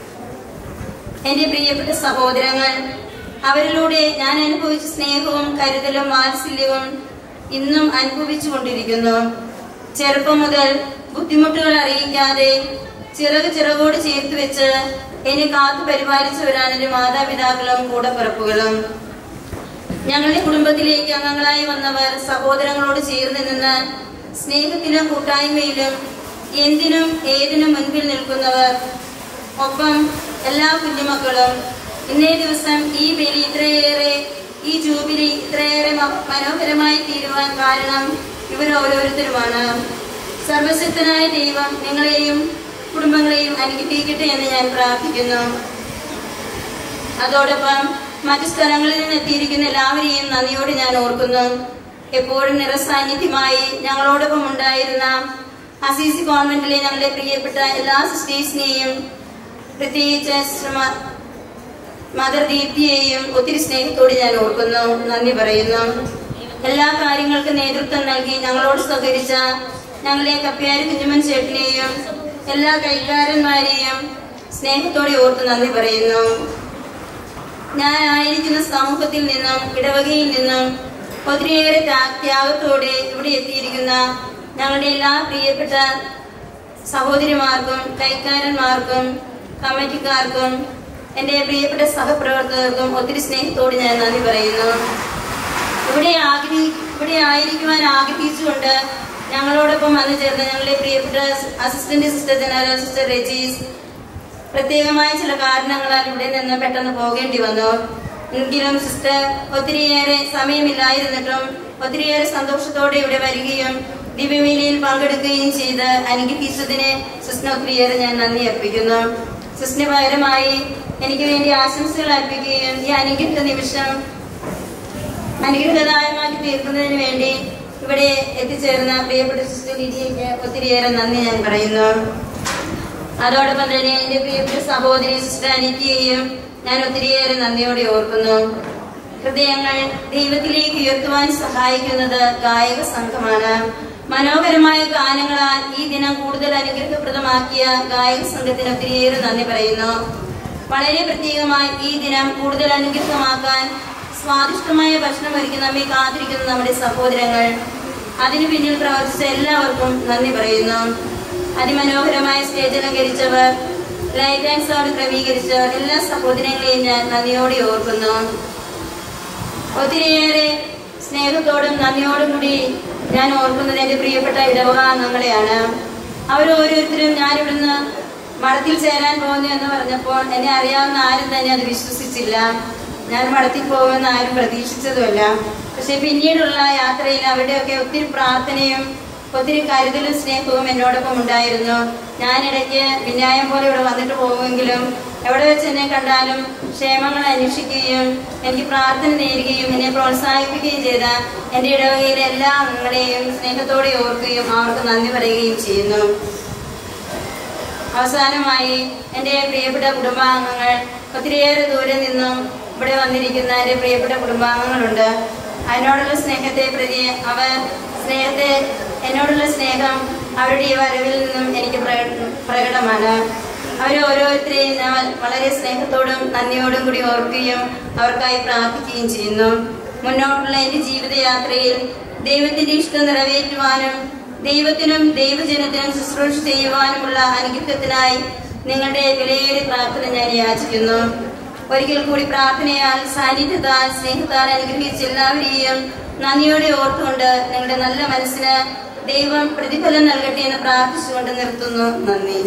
എൻ്റെ പ്രിയപ്പെട്ട സഹോദരങ്ങൾ അവരിലൂടെ ഞാൻ അനുഭവിച്ച സ്നേഹവും കരുതലും വാത്സല്യവും ഇന്നും അനുഭവിച്ചു കൊണ്ടിരിക്കുന്നു ചെറുപ്പം മുതൽ ബുദ്ധിമുട്ടുകൾ അറിയിക്കാതെ ചിറക് ചിറകോട് ചേർത്ത് വെച്ച് എന്നെ കാത്തു പരിപാലിച്ചവരാണ് എൻ്റെ മാതാപിതാക്കളും കൂടപ്പിറപ്പുകളും ഞങ്ങളുടെ കുടുംബത്തിലേക്ക് അംഗങ്ങളായി വന്നവർ സഹോദരങ്ങളോട് ചേർന്ന് നിന്ന് സ്നേഹത്തിലും കൂട്ടായ്മയിലും എന്തിനും ഏതിനും മുൻപിൽ നിൽക്കുന്നവർ ഒപ്പം എല്ലാ കുഞ്ഞുമക്കളും ഇന്നേ ദിവസം ഈ ബലി ഇത്രയേറെ ഈ ജൂബിലി ഇത്രയേറെ മ- മനോഹരമായി തീരുവാൻ കാരണം ഇവർ ഓരോരുത്തരുമാണ് സർവശക്തനായ ദൈവം നിങ്ങളെയും കുടുംബങ്ങളെയും അനുഗ്രഹിക്കട്ടെ എന്ന് ഞാൻ പ്രാർത്ഥിക്കുന്നു അതോടൊപ്പം മറ്റു സ്ഥലങ്ങളിൽ നിന്ന് എത്തിയിരിക്കുന്ന എല്ലാവരെയും നന്ദിയോട് ഞാൻ ഓർക്കുന്നു എപ്പോഴും നിറസാന്നിധ്യമായി ഞങ്ങളോടൊപ്പം ഉണ്ടായിരുന്ന അസീസി കോൺവെന്റിലെ ഞങ്ങളുടെ പ്രിയപ്പെട്ട എല്ലാ സിസ്റ്റേഴ്സിനെയും പ്രത്യേകിച്ച് സിസ്റ്റർ മ- മദർ ദീപ്തിയെയും ഒത്തിരി സ്നേഹത്തോടെ ഞാൻ ഓർക്കുന്നു നന്ദി പറയുന്നു എല്ലാ കാര്യങ്ങൾക്കും നേതൃത്വം നൽകി ഞങ്ങളോട് സഹകരിച്ച ഞങ്ങളെ കപ്പ്യാരി കുഞ്ഞുമൻ ചേട്ടനെയും എല്ലാ കൈകാരന്മാരെയും സ്നേഹത്തോടെ ഓർത്ത് നന്ദി പറയുന്നു ഞാൻ ആയിരിക്കുന്ന സമൂഹത്തിൽ നിന്നും ഇടവകയിൽ നിന്നും ഒത്തിരിയേറെ ത്യാ- ത്യാഗത്തോടെ ഇവിടെ എത്തിയിരിക്കുന്ന ഞങ്ങളുടെ എല്ലാ പ്രിയപ്പെട്ട സഹോദരിമാർക്കും കൈക്കാരന്മാർക്കും കമ്മിറ്റിക്കാർക്കും എൻ്റെ പ്രിയപ്പെട്ട സഹപ്രവർത്തകർക്കും ഒത്തിരി സ്നേഹത്തോട് ഞാൻ നന്ദി പറയുന്നു ഇവിടെ ആഗ്രഹി ഇവിടെ ആയിരിക്കുവാൻ ആഗ്രഹിച്ചുകൊണ്ട് ഞങ്ങളോടൊപ്പം വന്നു ചേർന്ന ഞങ്ങളുടെ പ്രിയപ്പെട്ട assistant sister general sister Regis പ്രത്യേകമായ ചില കാരണങ്ങളാൽ ഇവിടെ നിന്ന് പെട്ടെന്ന് പോകേണ്ടി വന്നു എങ്കിലും സിസ്റ്റർ ഒത്തിരിയേറെ സമയമില്ലായിരുന്നിട്ടും ഒത്തിരിയേറെ സന്തോഷത്തോടെ ഇവിടെ വരികയും ദിവ്യവേലിയിൽ പങ്കെടുക്കുകയും ചെയ്ത് അനുഗ്രഹിച്ചതിന് സിസ്റ്റിന് ഒത്തിരിയേറെ ഞാൻ നന്ദി അർപ്പിക്കുന്നു സിസ്റ്റിന് പകരമായി എനിക്ക് വേണ്ടി ആശംസകൾ അർപ്പിക്കുകയും ഈ അനുഗ്രഹ നിമിഷം അനുഗ്രഹദായമാക്കി തീർക്കുന്നതിന് വേണ്ടി ഇവിടെ എത്തിച്ചേർന്ന പ്രിയപ്പെട്ട സിസ്റ്റർ ലിഡിയയ്ക്ക് ഒത്തിരിയേറെ നന്ദി ഞാൻ പറയുന്നു അതോടൊപ്പം തന്നെ എന്റെ പ്രിയപ്പെട്ട സഹോദരി സിസ്റ്റർ അനിത്യയെയും ഞാൻ ഒത്തിരിയേറെ നന്ദിയോടെ ഓർക്കുന്നു ഹൃദയങ്ങൾ ദൈവത്തിലേക്ക് ഉയർത്തുവാൻ സഹായിക്കുന്നത് ഗായക സംഘമാണ് മനോഹരമായ ഗാനങ്ങളാൽ ഈ ദിനം കൂടുതൽ അനുഗ്രഹപ്രദമാക്കിയ ഗായക സംഘത്തിന് ഒത്തിരിയേറെ നന്ദി പറയുന്നു വളരെ പ്രത്യേകമായി ഈ ദിനം കൂടുതൽ അനുഗ്രഹമാക്കാൻ സ്വാദിഷ്ടമായ ഭക്ഷണം ഒരുക്കി നമ്മെ കാത്തിരിക്കുന്ന നമ്മുടെ സഹോദരങ്ങൾ അതിനു പിന്നിൽ പ്രവർത്തിച്ച എല്ലാവർക്കും നന്ദി പറയുന്നു അതിമനോഹരമായ സ്റ്റേജ് അലങ്കരിച്ചവർ ലൈറ്റ് ആൻഡ് സൗണ്ട് ക്രമീകരിച്ചവർ എല്ലാ സഹോദരങ്ങളെയും ഞാൻ നന്ദിയോടെ ഓർക്കുന്നു ഒത്തിരിയേറെ സ്നേഹത്തോടും നന്ദിയോടും കൂടി ഞാൻ ഓർക്കുന്നത് എൻ്റെ പ്രിയപ്പെട്ട ഇടവകാംഗങ്ങളെയാണ് അവർ ഓരോരുത്തരും ഞാനിവിടുന്ന് മഠത്തിൽ ചേരാൻ പോകുന്നു എന്ന് പറഞ്ഞപ്പോൾ എന്നെ അറിയാവുന്ന ആരും തന്നെ അത് വിശ്വസിച്ചില്ല ഞാൻ മഠത്തിൽ പോകുമെന്ന് ആരും പ്രതീക്ഷിച്ചതുമല്ല പക്ഷെ പിന്നീടുള്ള യാത്രയിൽ അവിടെയൊക്കെ ഒത്തിരി പ്രാർത്ഥനയും ഒത്തിരി കരുതലും സ്നേഹവും എന്നോടൊപ്പം ഉണ്ടായിരുന്നു ഞാനിടയ്ക്ക് വിന്യായം പോലെ ഇവിടെ വന്നിട്ട് പോകുമെങ്കിലും എവിടെ വെച്ച് എന്നെ കണ്ടാലും ക്ഷേമങ്ങൾ അന്വേഷിക്കുകയും എനിക്ക് പ്രാർത്ഥന നേരുകയും എന്നെ പ്രോത്സാഹിപ്പിക്കുകയും ചെയ്ത എൻ്റെ ഇടവകയിലെ എല്ലാ അംഗങ്ങളെയും സ്നേഹത്തോടെ ഓർക്കുകയും അവർക്ക് നന്ദി പറയുകയും ചെയ്യുന്നു അവസാനമായി എൻ്റെ പ്രിയപ്പെട്ട കുടുംബാംഗങ്ങൾ ഒത്തിരിയേറെ ദൂരെ നിന്നും ഇവിടെ വന്നിരിക്കുന്ന എൻ്റെ പ്രിയപ്പെട്ട കുടുംബാംഗങ്ങളുണ്ട് അതിനോടുള്ള സ്നേഹത്തെ പ്രതി അവർ സ്നേഹത്തെ എന്നോടുള്ള സ്നേഹം അവരുടെ ഈ വരവിൽ നിന്നും എനിക്ക് പ്രക- പ്രകടമാണ് അവർ ഓരോരുത്തരെയും ഞാൻ വളരെ സ്നേഹത്തോടും നന്ദിയോടും കൂടി ഓർക്കുകയും അവർക്കായി പ്രാർത്ഥിക്കുകയും ചെയ്യുന്നു മുന്നോട്ടുള്ള എൻ്റെ ജീവിതയാത്രയിൽ ദൈവത്തിന്റെ ഇഷ്ടം നിറവേറ്റുവാനും ദൈവത്തിനും ദൈവജനത്തിനും ശുശ്രൂഷ ചെയ്യുവാനുമുള്ള അനുഗ്രഹത്തിനായി നിങ്ങളുടെ വിലയേറിയ പ്രാർത്ഥന ഞാൻ യാചിക്കുന്നു ഒരിക്കൽ കൂടി പ്രാർത്ഥനയാൽ സാന്നിധ്യത്താൽ സ്നേഹത്താൽ അനുഗ്രഹിച്ച എല്ലാവരെയും നന്ദിയോടെ ഓർത്തുകൊണ്ട് നിങ്ങളുടെ നല്ല മനസ്സിന് ദൈവം പ്രതിഫലം നൽകട്ടെ എന്ന് പ്രാർത്ഥിച്ചുകൊണ്ട് നിർത്തുന്നു നന്ദി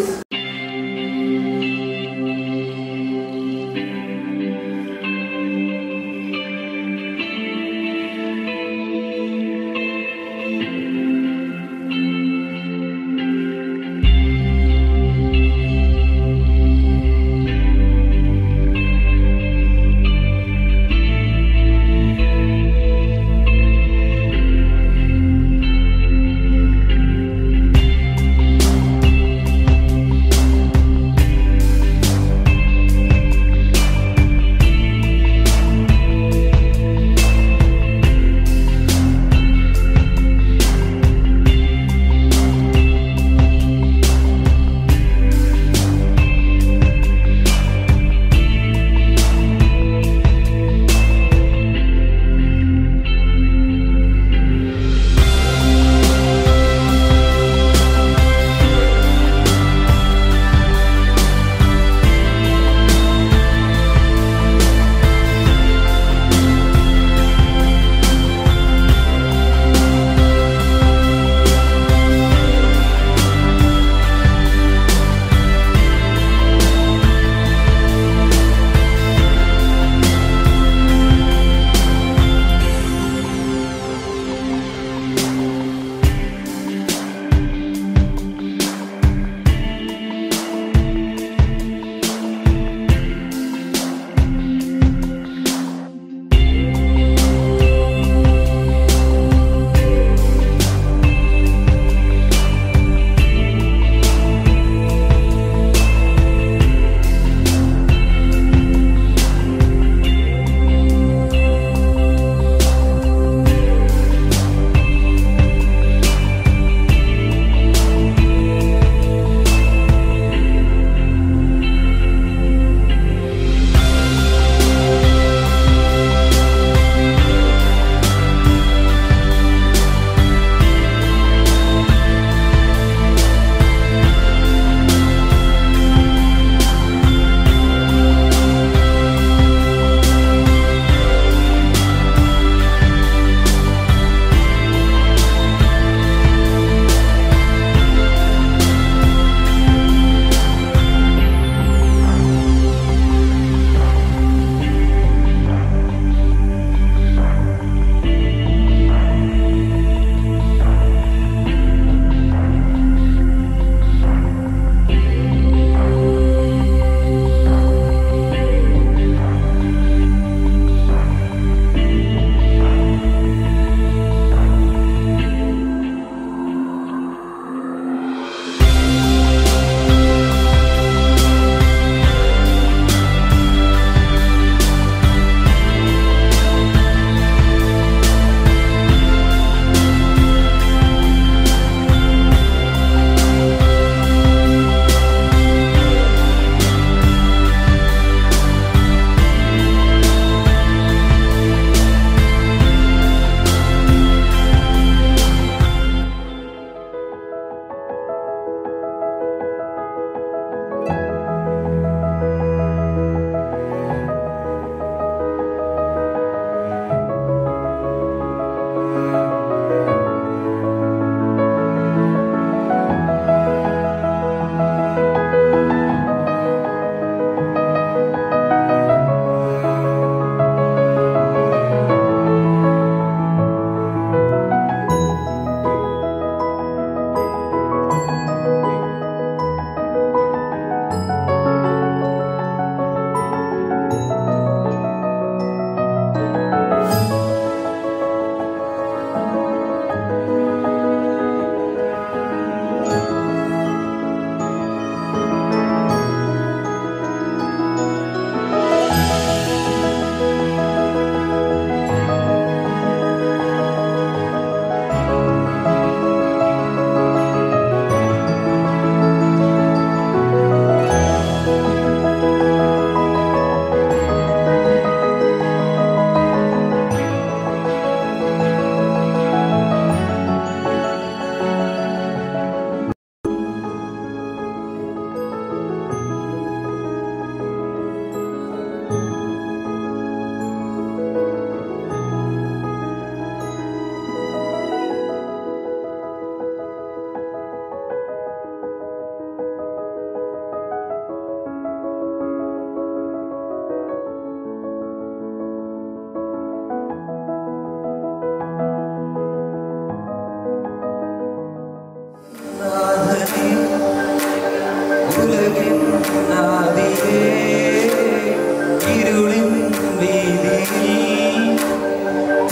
ും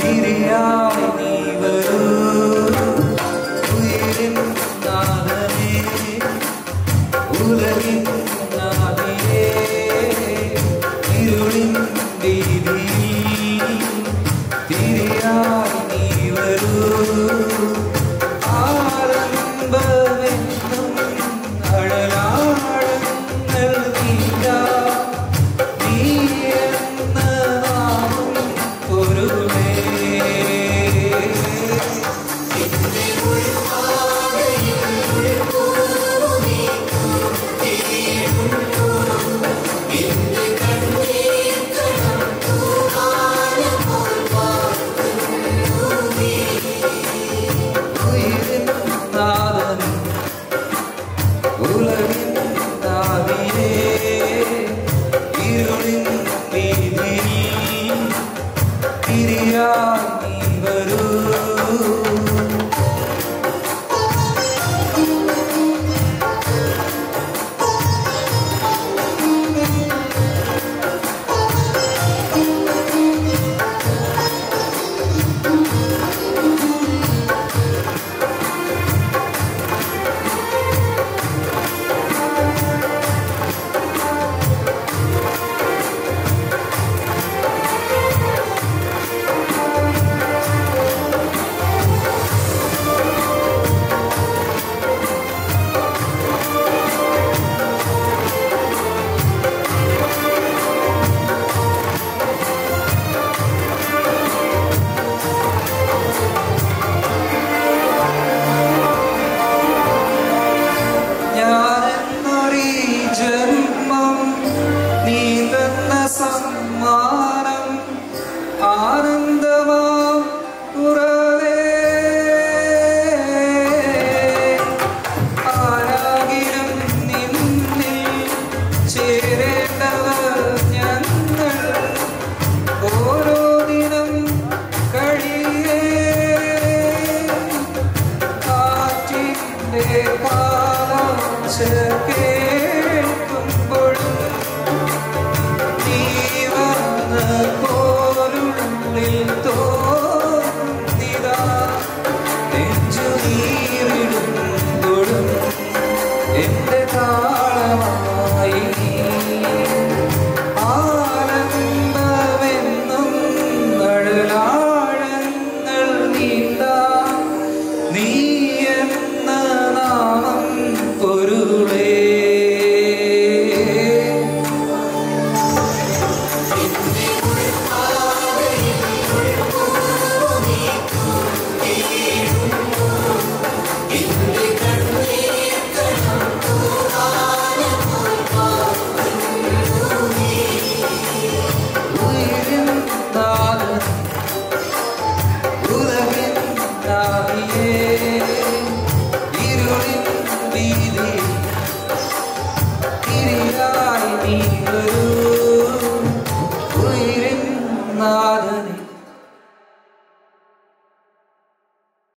തിരിയായി നീ വരൂ ഉയരിൻ നാദമേ ഉലകിൻ നാദിയേ ഇരുളിൻ വീതിയിൽ തിരിയായി നീ വരൂ ആരംഭമെന്നും അഴലാഴങ്ങൾ നീരാ നീ എന്ന നാമം പൊരുളേ ഉയരിൻ നാദനേ ഉലകിൻ നാദിയേ ഇരുളിൻ വീതിയിൽ തിരിയായി നീ വരൂ ഞാനെന്നൊരീ ജന്മം നീ തന്ന സമ്മാനം ആനന്ദമാം ഉറവേ ആരാകിലും നിന്നിൽ ചേരേണ്ടവർ ഞങ്ങൾ ഓരോ ദിനം കഴിയേ കാറ്റിൻ്റെ കാലൊച്ച കേൾക്കുമ്പോഴും നീ വന്ന പോരുള്ളിൽ തോന്നിതാ നെഞ്ചു നീറിടുമ്പോഴും എന്റെ താളമായി ആനന്ദമെന്നും അഴലാഴങ്ങൾ നീന്താ നീ എന്ന നാമം പൊരുളേ ഉയരിൻ നാദം ഉലകിൻ നാദിയേ ഇരുളിൻ വീതി തിരിയായി നീ വരൂ ഉയരിൻ നാദനേ